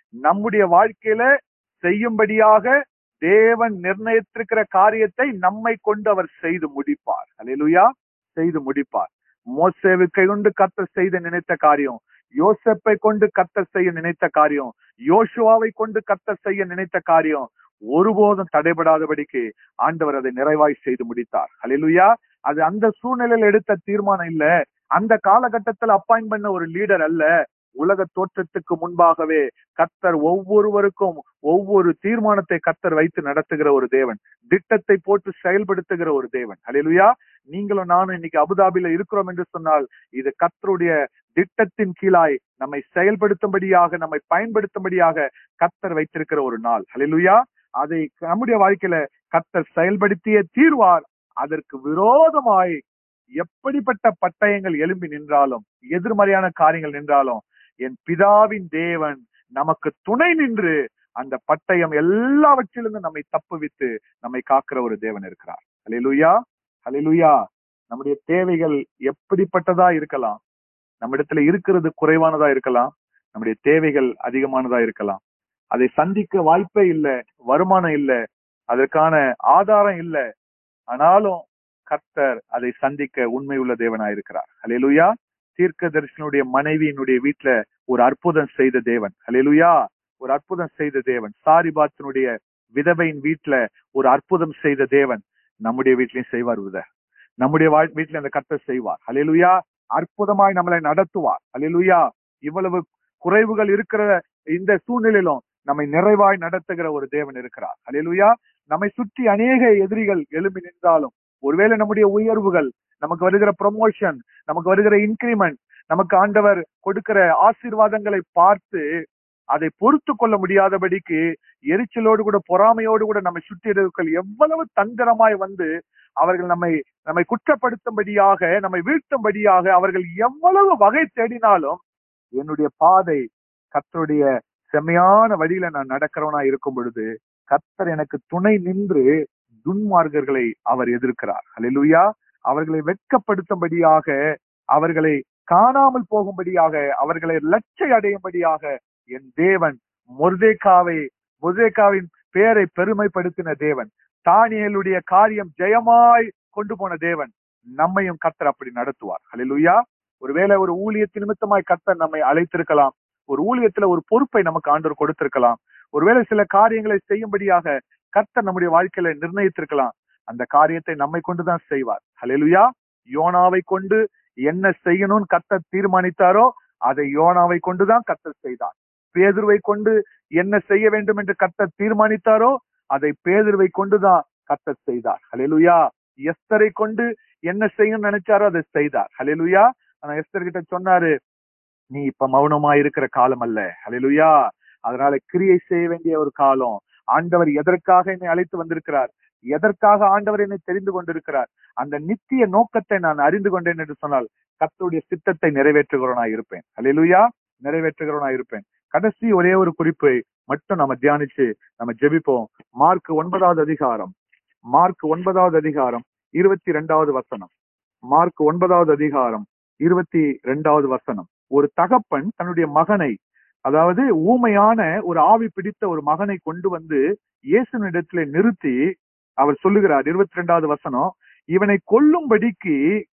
நம்முடைய வாழ்க்கையில செய்யும்படியாக தேவன் நிர்ணயித்திருக்கிற காரியத்தை நம்மை கொண்டு அவர் செய்து முடிப்பார் அல்லேலூயா செய்து முடிப்பார் மோசேவுக்கை கொண்டு கத்தர் செய்த நினைத்த காரியம் யோசப்பை கொண்டு கத்தர் செய்ய நினைத்த காரியம் யோசுவாவை கொண்டு கத்தர் செய்ய நினைத்த காரியம் ஒருபோதும் தடைபடாதபடிக்கு ஆண்டவர் அதை நிறைவாய் செய்து முடித்தார் அல்லேலூயா அது அந்த சூழ்நிலையில எடுத்த தீர்மானம் இல்ல அந்த காலகட்டத்தில் அப்பாயிண்ட் பண்ண ஒரு லீடர் அல்ல உலக தோற்றத்துக்கு முன்பாகவே கத்தர் ஒவ்வொருவருக்கும் ஒவ்வொரு தீர்மானத்தை கத்தர் வைத்து நடத்துகிற ஒரு தேவன் திட்டத்தை போட்டு செயல்படுத்துகிற ஒரு தேவன் அல்லேலூயா நீங்களும் நானும் இன்னைக்கு அபுதாபில இருக்கிறோம் என்று சொன்னால் இது கத்தருடைய திட்டத்தின் கீழாய் நம்மை செயல்படுத்தும்படியாக நம்மை பயன்படுத்தும்படியாக கத்தர் வைத்திருக்கிற ஒரு நாள் அல்லேலூயா அதை நம்முடைய வாழ்க்கையில கத்தர் செயல்படுத்திய தீர்வார் அதற்கு விரோதமாய் எப்படிப்பட்ட பட்டயங்கள் எழும்பி நின்றாலும் எதிர்மறையான காரியங்கள் நின்றாலும் என் பிதாவின் தேவன் நமக்கு துணை நின்று அந்த பட்டயம் எல்லாவற்றிலிருந்து நம்மை தப்புவித்து நம்மை காக்கிற ஒரு தேவன் இருக்கிறார் ஹalleluya ஹalleluya நம்முடைய தேவைகள் எப்படிப்பட்டதா இருக்கலாம் நம்மிடத்துல இருக்கிறது குறைவானதா இருக்கலாம் நம்முடைய தேவைகள் அதிகமானதா இருக்கலாம் அதை சந்திக்க வாய்ப்பே இல்லை வருமானம் இல்லை அதற்கான ஆதாரம் இல்லை ஆனாலும் கர்த்தர் அதை சந்திக்க உண்மை உள்ள தேவனாயிருக்கிறார் ஹalleluya தீர்க்க தரிசனுடைய மனைவியினுடைய வீட்டுல ஒரு அற்புதம் செய்த தேவன் ஹalleluya ஒரு அற்புதம் செய்த தேவன் சாரிபாத்தினுடைய விதவையின் வீட்டுல ஒரு அற்புதம் செய்த தேவன் நம்முடைய வீட்லயும் செய்வார் வித நம்முடைய வாழ்- வீட்டுல அந்த கர்த்தர் செய்வார் ஹalleluya அற்புதமாய் நம்மளை நடத்துவார் ஹalleluya இவ்வளவு குறைவுகள் இருக்கிற இந்த சூழ்நிலையிலும் நம்மை நிறைவாய் நடத்துகிற ஒரு தேவன் இருக்கிறார் ஹalleluya நம்மை சுற்றி அநேக எதிரிகள் எழும்பி நின்றாலும் ஒருவேளை நம்முடைய உயர்வுகள் நமக்கு வருகிற ப்ரமோஷன் நமக்கு வருகிற இன்கிரிமெண்ட் நமக்கு ஆண்டவர் கொடுக்கிற ஆசீர்வாதங்களை பார்த்து அதை பொறுத்து கொள்ள முடியாதபடிக்கு எரிச்சலோடு கூட பொறாமையோடு கூட நம்மை சுற்றி இருக்கிற எவ்வளவு தந்திரமாய் வந்து அவர்கள் நம்மை நம்மை குற்றப்படுத்தும்படியாக நம்மை வீழ்த்தும்படியாக அவர்கள் எவ்வளவு வகை தேடினாலும் என்னுடைய பாதை கர்த்தருடைய செம்மையான வழியில நான் நடக்கிறவனா இருக்கும் பொழுது கர்த்தர் எனக்கு துணை நின்று துன்மார்க்கர்களை அவர் எதிர்க்கிறார் ஹalleluya அவர்களை வெட்கப்படுத்தும்படியாக அவர்களை காணாமல் போகும்படியாக அவர்களை லட்சை அடையும்படியாக என் தேவன் மொர்தேக்காவை மொர்தேக்காவின் பெயரை பெருமைப்படுத்தின தேவன் தானியேலுடைய காரியம் ஜெயமாய் கொண்டு போன தேவன் நம்மையும் கர்த்தர் அப்படி நடத்துவார் ஹalleluya ஒருவேளை ஒரு ஊழியத்தின் நிமித்தமாய் கர்த்தர் நம்மை அழைத்திருக்கலாம் ஒரு ஊழியத்துல ஒரு பொறுப்பை நமக்கு ஆண்டவர் கொடுத்திருக்கலாம் ஒருவேளை சில காரியங்களை செய்யும்படியாக கர்த்தர் நம்முடைய வாழ்க்கையில நிர்ணயித்திருக்கலாம் அந்த காரியத்தை நம்மை கொண்டுதான் செய்வார் ஹalleluya யோனாவை கொண்டு என்ன செய்யணும்னு கர்த்தர் தீர்மானித்தாரோ அதை யோனாவை கொண்டுதான் கர்த்தர் செய்தார் பேதுருவை கொண்டு என்ன செய்ய வேண்டும் என்று கர்த்தர் தீர்மானித்தாரோ அதை பேதுருவை கொண்டுதான் கர்த்தர் செய்தார் ஹalleluya எஸ்தரை கொண்டு என்ன செய்யணும்னு நினைச்சாரோ அதை செய்தார் ஹalleluya ஆனா எஸ்தர் கிட்ட சொன்னாரு நீ இப்ப மௌனமா இருக்கிற காலம் அல்ல ஹalleluya அதனால கிரியை செய்ய வேண்டிய ஒரு காலம் ஆண்டவர் எதற்காக என்னை அழைத்து வந்திருக்கிறார் எதற்காக ஆண்டவர் என்னை தெரிந்து கொண்டிருக்கிறார் அந்த நித்திய நோக்கத்தை நான் அறிந்து கொண்டேன் என்று சொன்னால் கர்த்தருடைய சித்தத்தை நிறைவேற்றுகிறவனா இருப்பேன் ஹalleluya நிறைவேற்றுகிறவனா இருப்பேன் கடைசி ஒரே ஒரு குறிப்பை மட்டும் நம்ம தியானிச்சு நம்ம ஜெபிப்போம் மார்க் ஒன்பதாவது அதிகாரம் மார்க் ஒன்பதாவது அதிகாரம் இருபத்தி ரெண்டாவது வசனம் மார்க் ஒன்பதாவது அதிகாரம் இருபத்தி ரெண்டாவது வசனம் ஒரு தகப்பன் தன்னுடைய மகனை அதாவது ஊமையான ஒரு ஆவி பிடித்த ஒரு மகனை கொண்டு வந்து இயேசுனிடத்திலே நிறுத்தி அவர் சொல்லுகிறார் இருபத்தி ரெண்டாவது வசனம் இவனை கொல்லும்படிக்கு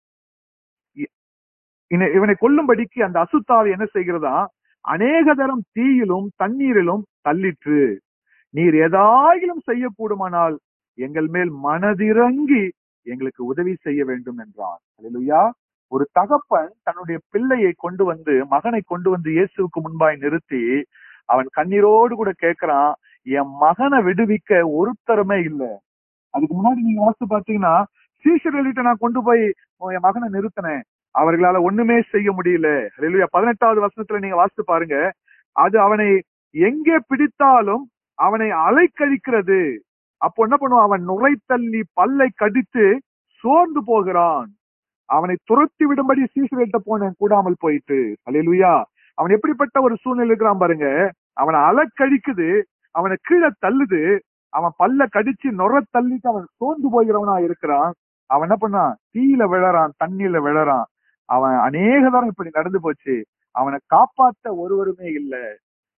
இ- இன- இவனை கொல்லும்படிக்கு அந்த அசுத்தாவி என்ன செய்கிறதா அநேக தரம் தீயிலும் தண்ணீரிலும் தள்ளிற்று நீர் ஏதாயிலும் செய்யக்கூடுமானால் எங்கள் மேல் மனதிறங்கி எங்களுக்கு உதவி செய்ய வேண்டும் என்றார் அல்லேலூயா ஒரு தகப்பன் தன்னுடைய பிள்ளையை கொண்டு வந்து மகனை கொண்டு வந்து இயேசுவுக்கு முன்பாய் நிறுத்தி அவன் கண்ணீரோடு கூட கேட்கிறான் என் மகனை விடுவிக்க ஒருத்தருமே இல்ல அதுக்கு முன்னாடி நீங்க வாசித்து பாத்தீங்கன்னா சீஷர்களிட்ட நான் கொண்டு போய் என் மகனை நிறுத்தினேன் அவர்களால ஒண்ணுமே செய்ய முடியல அல்லேலூயா பதினெட்டாவது வசனத்துல நீங்க வாசித்து பாருங்க அது அவனை எங்கே பிடித்தாலும் அவனை அலைக்கழிக்கிறது அப்போ என்ன பண்ணுவான் அவன் நுரை தள்ளி பல்லை கடித்து சோர்ந்து போகிறான் அவனை துரத்தி விடும்படி சீசர்கிட்ட போனேன் கூடாமல் போயிட்டு அல்லேலூயா அவன் எப்படிப்பட்ட ஒரு சூழ்நிலை இருக்கிறான் பாருங்க அவனை அலக்கழிக்குது அவனை கீழே தள்ளுது அவன் பல்ல கடிச்சு நுர தள்ளிட்டு அவன் சோர்ந்து போகிறவனா இருக்கிறான் அவன் என்ன பண்ணான் தீயில விழறான் தண்ணியில விழறான் அவன் அநேக தரம் இப்படி நடந்து போச்சு அவனை காப்பாத்த ஒருவருமே இல்ல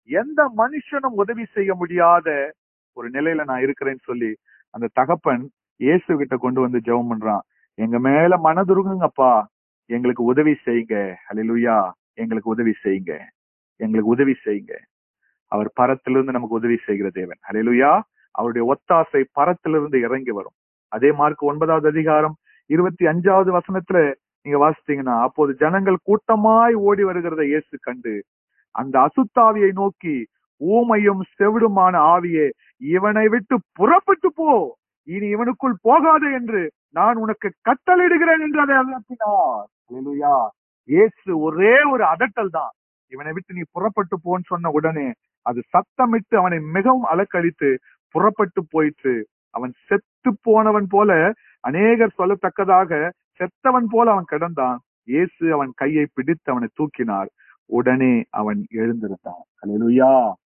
எந்த மனுஷனும் உதவி செய்ய முடியாத ஒரு நிலையில நான் இருக்கிறேன்னு சொல்லி அந்த தகப்பன் இயேசு கிட்ட கொண்டு வந்து ஜெபம் பண்றான் எங்க மேல மனதுருகுங்கப்பா எங்களுக்கு உதவி செய்யுங்க ஹalleluya எங்களுக்கு உதவி செய்யுங்க எங்களுக்கு உதவி செய்யுங்க அவர் பரத்திலிருந்து நமக்கு உதவி செய்கிற தேவன் ஹalleluya அவருடைய ஒத்தாசை பரத்திலிருந்து இறங்கி வரும் அதே மார்க் ஒன்பதாவது அதிகாரம் இருபத்தி அஞ்சாவது வசனத்துல நீங்க வாசித்தீங்கன்னா அப்போது ஜனங்கள் கூட்டமாய் ஓடி வருகிறதை இயேசு கண்டு அந்த அசுத்தாவியை நோக்கி ஊமையும் செவிடுமான ஆவியே இவனை விட்டு புறப்பட்டு போ இனி இவனுக்குள் போகாது என்று நான் உனக்கு கட்டளையிடுகிறேன் என்று அதை அதட்டினார் அல்லேலூயா இயேசு ஒரே ஒரு அதட்டல் தான் இவனை விட்டு நீ புறப்பட்டு போன்னு சொன்ன உடனே அது சத்தமிட்டு அவனை மிகவும் அலக்கழித்து புறப்பட்டு போயிற்று அவன் செத்து போனவன் போல அநேகர் சொல்லத்தக்கதாக செத்தவன் போல அவன் கிடந்தான் இயேசு அவன் கையை பிடித்து அவனை தூக்கினார் உடனே அவன் எழுந்திருந்தான் ஹalleluya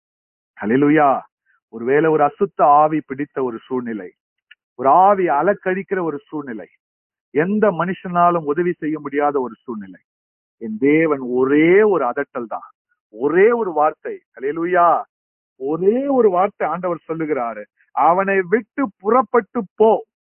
ஹalleluya ஒருவேளை ஒரு அசுத்த ஆவி பிடித்த ஒரு சூழ்நிலை ஒரு ஆவி அலக்கழிக்கிற ஒரு சூழ்நிலை எந்த மனுஷனாலும் உதவி செய்ய முடியாத ஒரு சூழ்நிலை என் தேவன் ஒரே ஒரு அதட்டல் தான் ஒரே ஒரு வார்த்தை ஹalleluya ஒரே ஒரு வார்த்தை ஆண்டவர் சொல்லுகிறாரு அவனை விட்டு புறப்பட்டு போ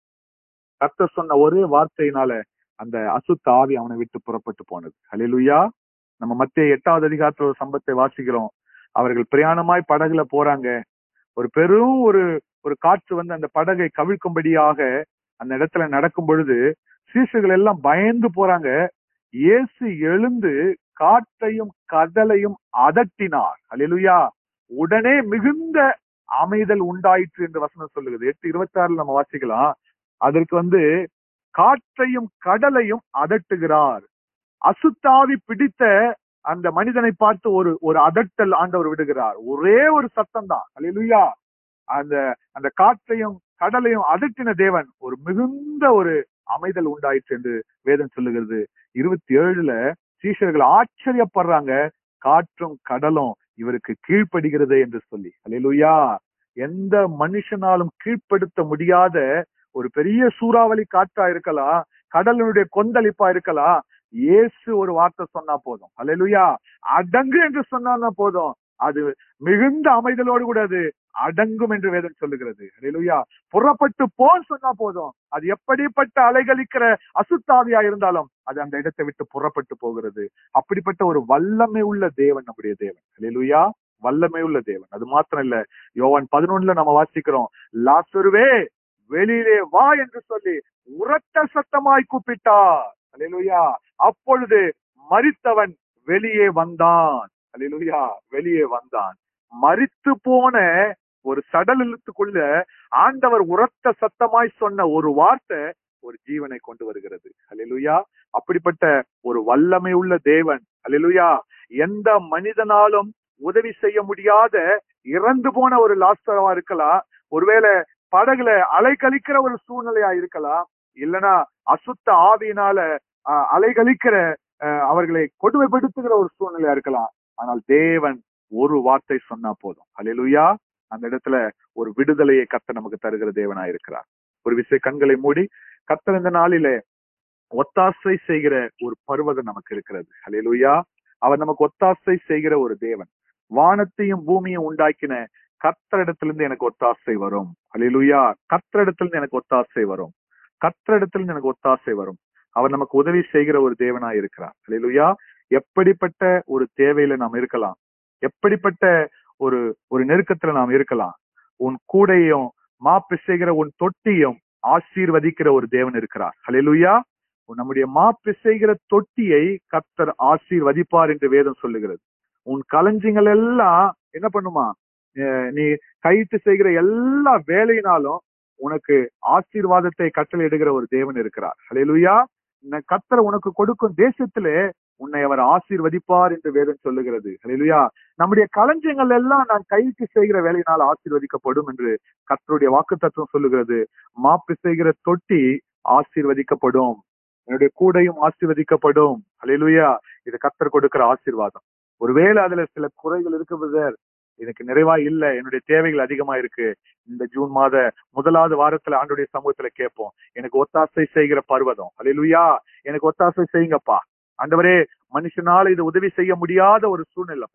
கர்த்தர் சொன்ன ஒரே வார்த்தையினால அந்த அசுத்த ஆவி அவனை விட்டு புறப்பட்டு போனது ஹalleluya நம்ம மத்திய எட்டாவது அதிகாரத்துல ஒரு சம்பத்தை வாசிக்கிறோம் அவர்கள் பிரயாணமாய் படகுல போறாங்க ஒரு பெரும் ஒரு ஒரு காற்று வந்து அந்த படகை கவிழ்க்கும்படியாக அந்த இடத்துல நடக்கும் பொழுது சீசுகள் எல்லாம் பயந்து போறாங்க இயேசு எழுந்து காற்றையும் கடலையும் அதட்டினார் ஹalleluya உடனே மிகுந்த அமைதல் உண்டாயிற்று என்று வசனம் சொல்லுகிறது எட்டு இருபத்தி ஆறுல நம்ம வாசிக்கலாம் அதற்கு வந்து காற்றையும் கடலையும் அதட்டுகிறார் அசுத்தாவி பிடித்த அந்த மனிதனை பார்த்து ஒரு ஒரு அதட்டல் ஆண்டவர் விடுகிறார் ஒரே ஒரு சத்தம் தான் அல்லா அந்த அந்த காற்றையும் கடலையும் அதட்டின தேவன் ஒரு மிகுந்த ஒரு அமைதல் உண்டாயிற்று என்று வேதம் சொல்லுகிறது இருபத்தி ஏழுல சீஷர்கள் ஆச்சரியப்படுறாங்க காற்றும் கடலும் இவருக்கு கீழ்ப்படுகிறது என்று சொல்லி அல்லேலூயா எந்த மனுஷனாலும் கீழ்ப்படுத்த முடியாத ஒரு பெரிய சூறாவளி காற்றா இருக்கலாம் கடலினுடைய கொந்தளிப்பா இருக்கலாம் இயேசு ஒரு வார்த்தை சொன்னா போதும் அல்லேலூயா அடங்கு என்று சொன்னா போதும் அது மிகுந்த அமைதலோடு கூட அது அடங்கும் என்று வேதம் சொல்லுகிறது அல்லேலூயா புறப்பட்டு போன்னு சொன்னா போதும் அது எப்படிப்பட்ட அலைகளிக்கிற அசுத்தாவியா இருந்தாலும் அது அந்த இடத்தை விட்டு புறப்பட்டு போகிறது அப்படிப்பட்ட ஒரு வல்லமை உள்ள தேவன் நம்முடைய தேவன் அல்லேலூயா வல்லமை உள்ள தேவன் அது மாத்திரம் இல்ல யோவான் பதினொன்னுல நம்ம வாசிக்கிறோம் லாசுருவே வெளியிலே வா என்று சொல்லி உரத்த சத்தமாய் கூப்பிட்டார் அல்லேலூயா அப்பொழுது மரித்தவன் வெளியே வந்தான் அல்லேலூயா வெளியே வந்தான் மரித்து போன ஒரு சடலத்துக்குள்ள ஆண்டவர் உரத்த சத்தமாய் சொன்ன ஒரு வார்த்தை ஒரு ஜீவனை கொண்டு வருகிறது அல்லேலூயா அப்படிப்பட்ட ஒரு வல்லமை உள்ள தேவன் அல்லேலூயா எந்த மனிதனாலும் உதவி செய்ய முடியாத இறந்து போன ஒரு லாஸ்டரவா இருக்கலாம் ஒருவேளை படகுல அலைக்கழிக்கிற ஒரு சூழ்நிலையா இருக்கலாம் இல்லனா அசுத்த ஆவியினால அஹ், அலைகழிக்கிற அஹ், அவர்களை கொடுமைப்படுத்துகிற ஒரு சூழ்நிலையா இருக்கலாம் ஆனால் தேவன் ஒரு வார்த்தை சொன்னா போதும் அல்லேலூயா அந்த இடத்துல ஒரு விடுதலையை கத்த நமக்கு தருகிற தேவனா இருக்கிறார் ஒரு விஷய கண்களை மூடி கத்தர் இந்த நாளிலே ஒத்தாசை செய்கிற ஒரு பருவதம் நமக்கு இருக்கிறது அல்லேலூயா அவர் நமக்கு ஒத்தாசை செய்கிற ஒரு தேவன் வானத்தையும் பூமியும் உண்டாக்கின கத்தரிடத்திலிருந்து எனக்கு ஒத்தாசை வரும் அல்லேலூயா கத்தரிடத்திலிருந்து எனக்கு ஒத்தாசை வரும் கத்தரிடத்திலிருந்து எனக்கு ஒத்தாசை வரும் அவர் நமக்கு உதவி செய்கிற ஒரு தேவனா இருக்கிறார் அல்லேலூயா எப்படிப்பட்ட ஒரு தேவையில நாம் இருக்கலாம் எப்படிப்பட்ட ஒரு ஒரு நெருக்கத்துல நாம் இருக்கலாம் உன் கூடையும் மாப்பு செய்கிற உன் தொட்டியும் ஆசீர்வதிக்கிற ஒரு தேவன் இருக்கிறார் ஹalleluya நம்முடைய மாப்பு செய்கிற தொட்டியை கத்தர் ஆசீர்வதிப்பார் என்று வேதம் சொல்லுகிறது உன் களஞ்சியங்கள் எல்லாம் என்ன பண்ணுமா அஹ் நீ கைத்து செய்கிற எல்லா வேலையினாலும் உனக்கு ஆசீர்வாதத்தை கட்டளையிடுகிற ஒரு தேவன் இருக்கிறார் ஹalleluya கத்தர் உனக்கு கொடுக்கும் தேசத்திலே உன்னை அவர் ஆசீர்வதிப்பார் என்று வேதம் சொல்லுகிறது ஹalleluya நம்முடைய களஞ்சியங்கள் எல்லாம் நான் கைக்கு செய்கிற வேலையினால் ஆசீர்வதிக்கப்படும் என்று கத்தருடைய வாக்கு தத்துவம் சொல்லுகிறது மாப்பு செய்கிற தொட்டி ஆசீர்வதிக்கப்படும் என்னுடைய கூடையும் ஆசீர்வதிக்கப்படும் ஹalleluya இது கத்தர் கொடுக்கிற ஆசீர்வாதம் ஒருவேளை அதுல சில குறைகள் இருக்கு பிரதர் எனக்கு நிறைவா இல்ல என்னுடைய தேவைகள் அதிகமா இருக்கு இந்த ஜூன் மாத முதலாவது வாரத்துல ஆண்டுடைய சமூகத்துல கேட்போம் எனக்கு ஒத்தாசை செய்கிற பர்வதம் ஹalleluya எனக்கு ஒத்தாசை செய்யுங்கப்பா ஆண்டவரே மனுஷனால இது உதவி செய்ய முடியாத ஒரு சூழ்நிலைப்பா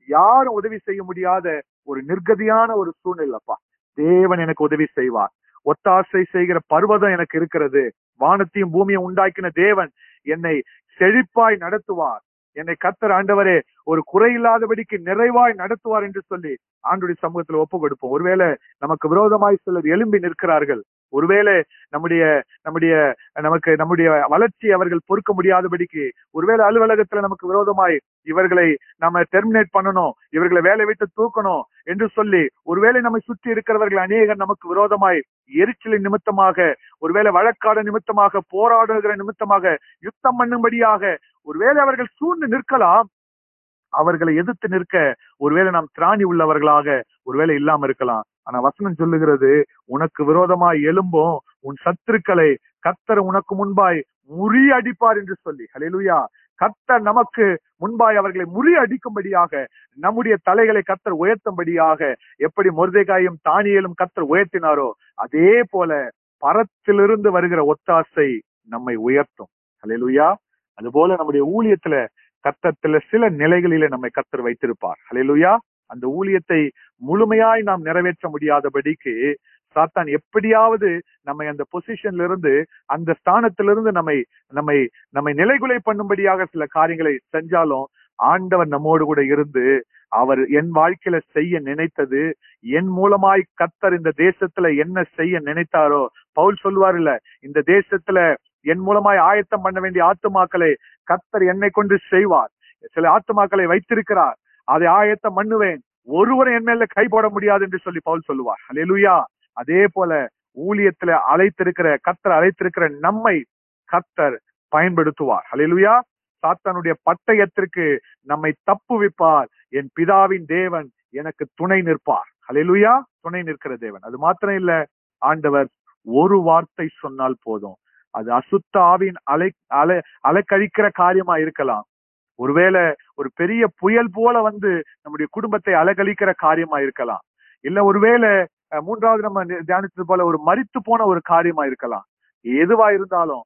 யாரும் உதவி செய்ய முடியாத ஒரு நிர்கதியான ஒரு சூழ்நிலைப்பா தேவன் எனக்கு உதவி செய்வார் ஒத்தாசை செய்கிற பர்வதம் எனக்கு இருக்கிறது வானத்தையும் பூமியும் உண்டாக்கின தேவன் என்னை செழிப்பாய் நடத்துவார் என்னை கத்தர் ஆண்டவரே ஒரு குறையில்லாதபடிக்கு நிறைவாய் நடத்துவார் என்று சொல்லி ஆண்டுடைய சமூகத்துல ஒப்பு கொடுப்போம் ஒருவேளை நமக்கு விரோதமாய் சிலர் எழும்பி நிற்கிறார்கள் ஒருவேளை நம்முடைய நம்முடைய நமக்கு நம்முடைய வளர்ச்சி அவர்கள் பொறுக்க முடியாதபடிக்கு ஒருவேளை அலுவலகத்துல நமக்கு விரோதமாய் இவர்களை நம்ம டெர்மினேட் பண்ணணும் இவர்களை வேலை விட்டு தூக்கணும் என்று சொல்லி ஒருவேளை நம்மை சுற்றி இருக்கிறவர்கள் அநேகர் நமக்கு விரோதமாய் எரிச்சலின் நிமித்தமாக ஒருவேளை வழக்காடு நிமித்தமாக போராடுகிற நிமித்தமாக யுத்தம் பண்ணும்படியாக ஒருவேளை அவர்கள் சூழ்ந்து நிற்கலாம் அவர்களை எதிர்த்து நிற்க ஒருவேளை நாம் திராணி உள்ளவர்களாக ஒருவேளை இல்லாம இருக்கலாம் ஆனா வசனம் சொல்லுகிறது உனக்கு விரோதமாய் எழும்பும் உன் சத்துருக்களை கத்தர் உனக்கு முன்பாய் முறியடிப்பார் என்று சொல்லி ஹalleluya கத்தர் நமக்கு முன்பாய் அவர்களை முறியடிக்கும்படியாக நம்முடைய தலைகளை கத்தர் உயர்த்தும்படியாக எப்படி மொர்தேகாயும் தானியலும் கத்தர் உயர்த்தினாரோ அதே போல பரத்திலிருந்து வருகிற ஒத்தாசை நம்மை உயர்த்தும் ஹalleluya அதுபோல நம்முடைய ஊழியத்துல கத்தத்துல சில நிலைகளிலே நம்மை கத்தர் வைத்திருப்பார் ஹalleluya அந்த ஊழியத்தை முழுமையாய் நாம் நிறைவேற்ற முடியாதபடிக்கு சாத்தான் எப்படியாவது நம்மை அந்த பொசிஷன்ல இருந்து அந்த ஸ்தானத்திலிருந்து நம்மை நம்மை நம்மை நிலைகுலை பண்ணும்படியாக சில காரியங்களை செஞ்சாலும் ஆண்டவர் நம்மோடு கூட இருந்து அவர் என் வாழ்க்கையில செய்ய நினைத்தது என் மூலமாய் கத்தர் இந்த தேசத்துல என்ன செய்ய நினைத்தாரோ பவுல் சொல்லுவார் இல்ல இந்த தேசத்துல என் மூலமாய் ஆயத்தம் பண்ண வேண்டிய ஆத்துமாக்களை கத்தர் என்னை கொண்டு செய்வார் சில ஆத்துமாக்களை வைத்திருக்கிறார் அதை ஆயத்தம் பண்ணுவேன் ஒருவரும் என் மேல கை போட முடியாது என்று சொல்லி பவுல் சொல்லுவார் ஹalleluya அதே போல ஊழியத்துல அழைத்திருக்கிற கத்தர் அழைத்திருக்கிற நம்மை கத்தர் பயன்படுத்துவார் ஹalleluya சாத்தானுடைய பட்டயத்திற்கு நம்மை தப்புவிப்பார் என் பிதாவின் தேவன் எனக்கு துணை நிற்பார் ஹalleluya துணை நிற்கிற தேவன் அது மாத்திரம் இல்ல ஆண்டவர் ஒரு வார்த்தை சொன்னால் போதும் அது அசுத்த ஆவின் அலை அலை அலைக்கழிக்கிற காரியமா இருக்கலாம் ஒருவேளை ஒரு பெரிய புயல் போல வந்து நம்முடைய குடும்பத்தை அலகழிக்கிற காரியமா இருக்கலாம் இல்ல ஒருவேளை அஹ், மூன்றாவது நம்ம நி- தியானித்தது போல ஒரு மரித்து போன ஒரு காரியமா இருக்கலாம் எதுவா இருந்தாலும்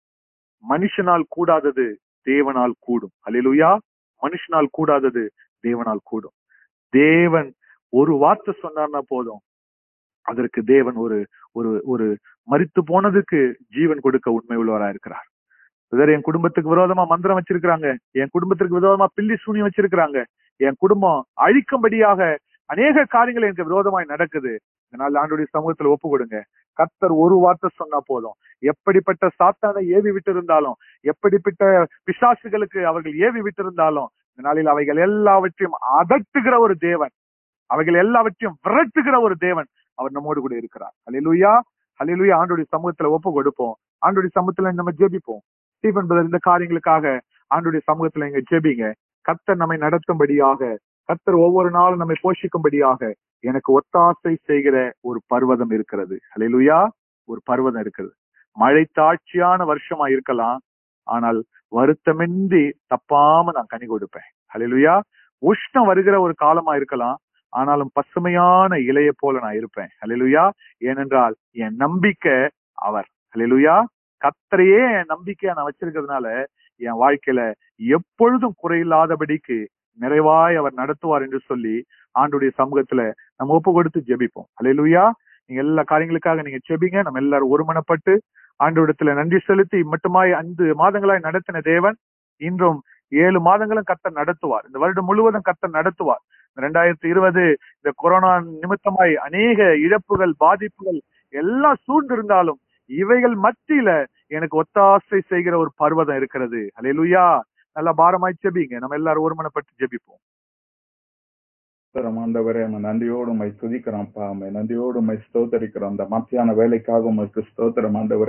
மனுஷனால் கூடாதது தேவனால் கூடும் அல்லேலூயா மனுஷனால் கூடாதது தேவனால் கூடும் தேவன் ஒரு வார்த்தை சொன்னார்னா போதும் அதற்கு தேவன் ஒரு ஒரு ஒரு மரித்து போனதுக்கு ஜீவன் கொடுக்க உண்மை உள்ளவரா இருக்கிறார் பிரதர் என் குடும்பத்துக்கு விரோதமா மந்திரம் வச்சிருக்கிறாங்க என் குடும்பத்திற்கு விரோதமா பில்லி சூனி வச்சிருக்கிறாங்க என் குடும்பம் அழிக்கும்படியாக அநேக காரியங்கள் எனக்கு விரோதமாய் நடக்குது இதனால் ஆண்டுடைய சமூகத்துல ஒப்பு கொடுங்க கத்தர் ஒரு வார்த்தை சொன்னா போதும் எப்படிப்பட்ட சாத்தானை ஏவி விட்டிருந்தாலும் எப்படிப்பட்ட பிசாசுகளுக்கு அவர்கள் ஏவி விட்டிருந்தாலும் இந்த நாளில் அவைகள் எல்லாவற்றையும் அதட்டுகிற ஒரு தேவன் அவைகள் எல்லாவற்றையும் விரட்டுகிற ஒரு தேவன் அவர் நம்மோடு கூட இருக்கிறார் ஹalleluya ஹalleluya ஆண்டுடைய சமூகத்துல ஒப்பு கொடுப்போம் ஆண்டுடைய சமூகத்துல நம்ம ஜெபிப்போம் ஸ்டீபன் பிரதர் இந்த காரியங்களுக்காக ஆண்டுடைய சமூகத்துல இங்க ஜெபிங்க கத்தர் நம்மை நடத்தும்படியாக கத்தர் ஒவ்வொரு நாளும் நம்மை போஷிக்கும்படியாக எனக்கு ஒத்தாசை செய்கிற ஒரு பர்வதம் இருக்கிறது ஹalleluya ஒரு பர்வதம் இருக்கிறது மழை தாட்சியான வருஷமா இருக்கலாம் ஆனால் வருத்தமின்றி தப்பாம நான் கனி கொடுப்பேன் ஹalleluya உஷ்ணம் வருகிற ஒரு காலமா இருக்கலாம் ஆனாலும் பசுமையான இலைய போல நான் இருப்பேன் ஹalleluya ஏனென்றால் என் நம்பிக்கை அவர் ஹalleluya கத்தரையே என் நம்பிக்கையா நான் வச்சிருக்கிறதுனால என் வாழ்க்கையில எப்பொழுதும் குறையில்லாதபடிக்கு நிறைவாய் அவர் நடத்துவார் என்று சொல்லி ஆண்டுடைய சமூகத்துல நம்ம ஒப்பு கொடுத்து ஜெபிப்போம் ஹalleluya நீங்க எல்லா காரியங்களுக்காக நீங்க ஜெபிங்க நம்ம எல்லாரும் ஒருமனப்பட்டு ஆண்டவரிடத்துல நன்றி செலுத்தி மட்டுமாய் ஐந்து மாதங்களாய் நடத்தின தேவன் இன்றும் ஏழு மாதங்களும் கத்தர் நடத்துவார் இந்த வருடம் முழுவதும் கத்தர் நடத்துவார் ரெண்டாயிரத்தி இருபது இந்த கொரோனா நிமித்தமாய் அநேக இழப்புகள் பாதிப்புகள் எல்லாம் சூழ்ந்திருந்தாலும் இவைகள் மத்தியில எனக்கு ஒத்தாசை செய்கிற ஒரு பர்வதம் இருக்கிறது ஹalleluya நல்லா பாரமாய் ஜெபிங்க நம்ம எல்லாரும் ஒருமனப்பட்டு ஜெபிப்போம் ஸ்தோத்திரம் ஆண்டவரே நம்ம நன்றியோடு உண்மை துதிக்கிறோம்ப்பா உண்மை நன்றியோடு உண்மை ஸ்தோத்தரிக்கிறோம் அந்த மத்தியான வேலைக்காக உமக்கு ஸ்தோத்திரம் ஆண்டவரே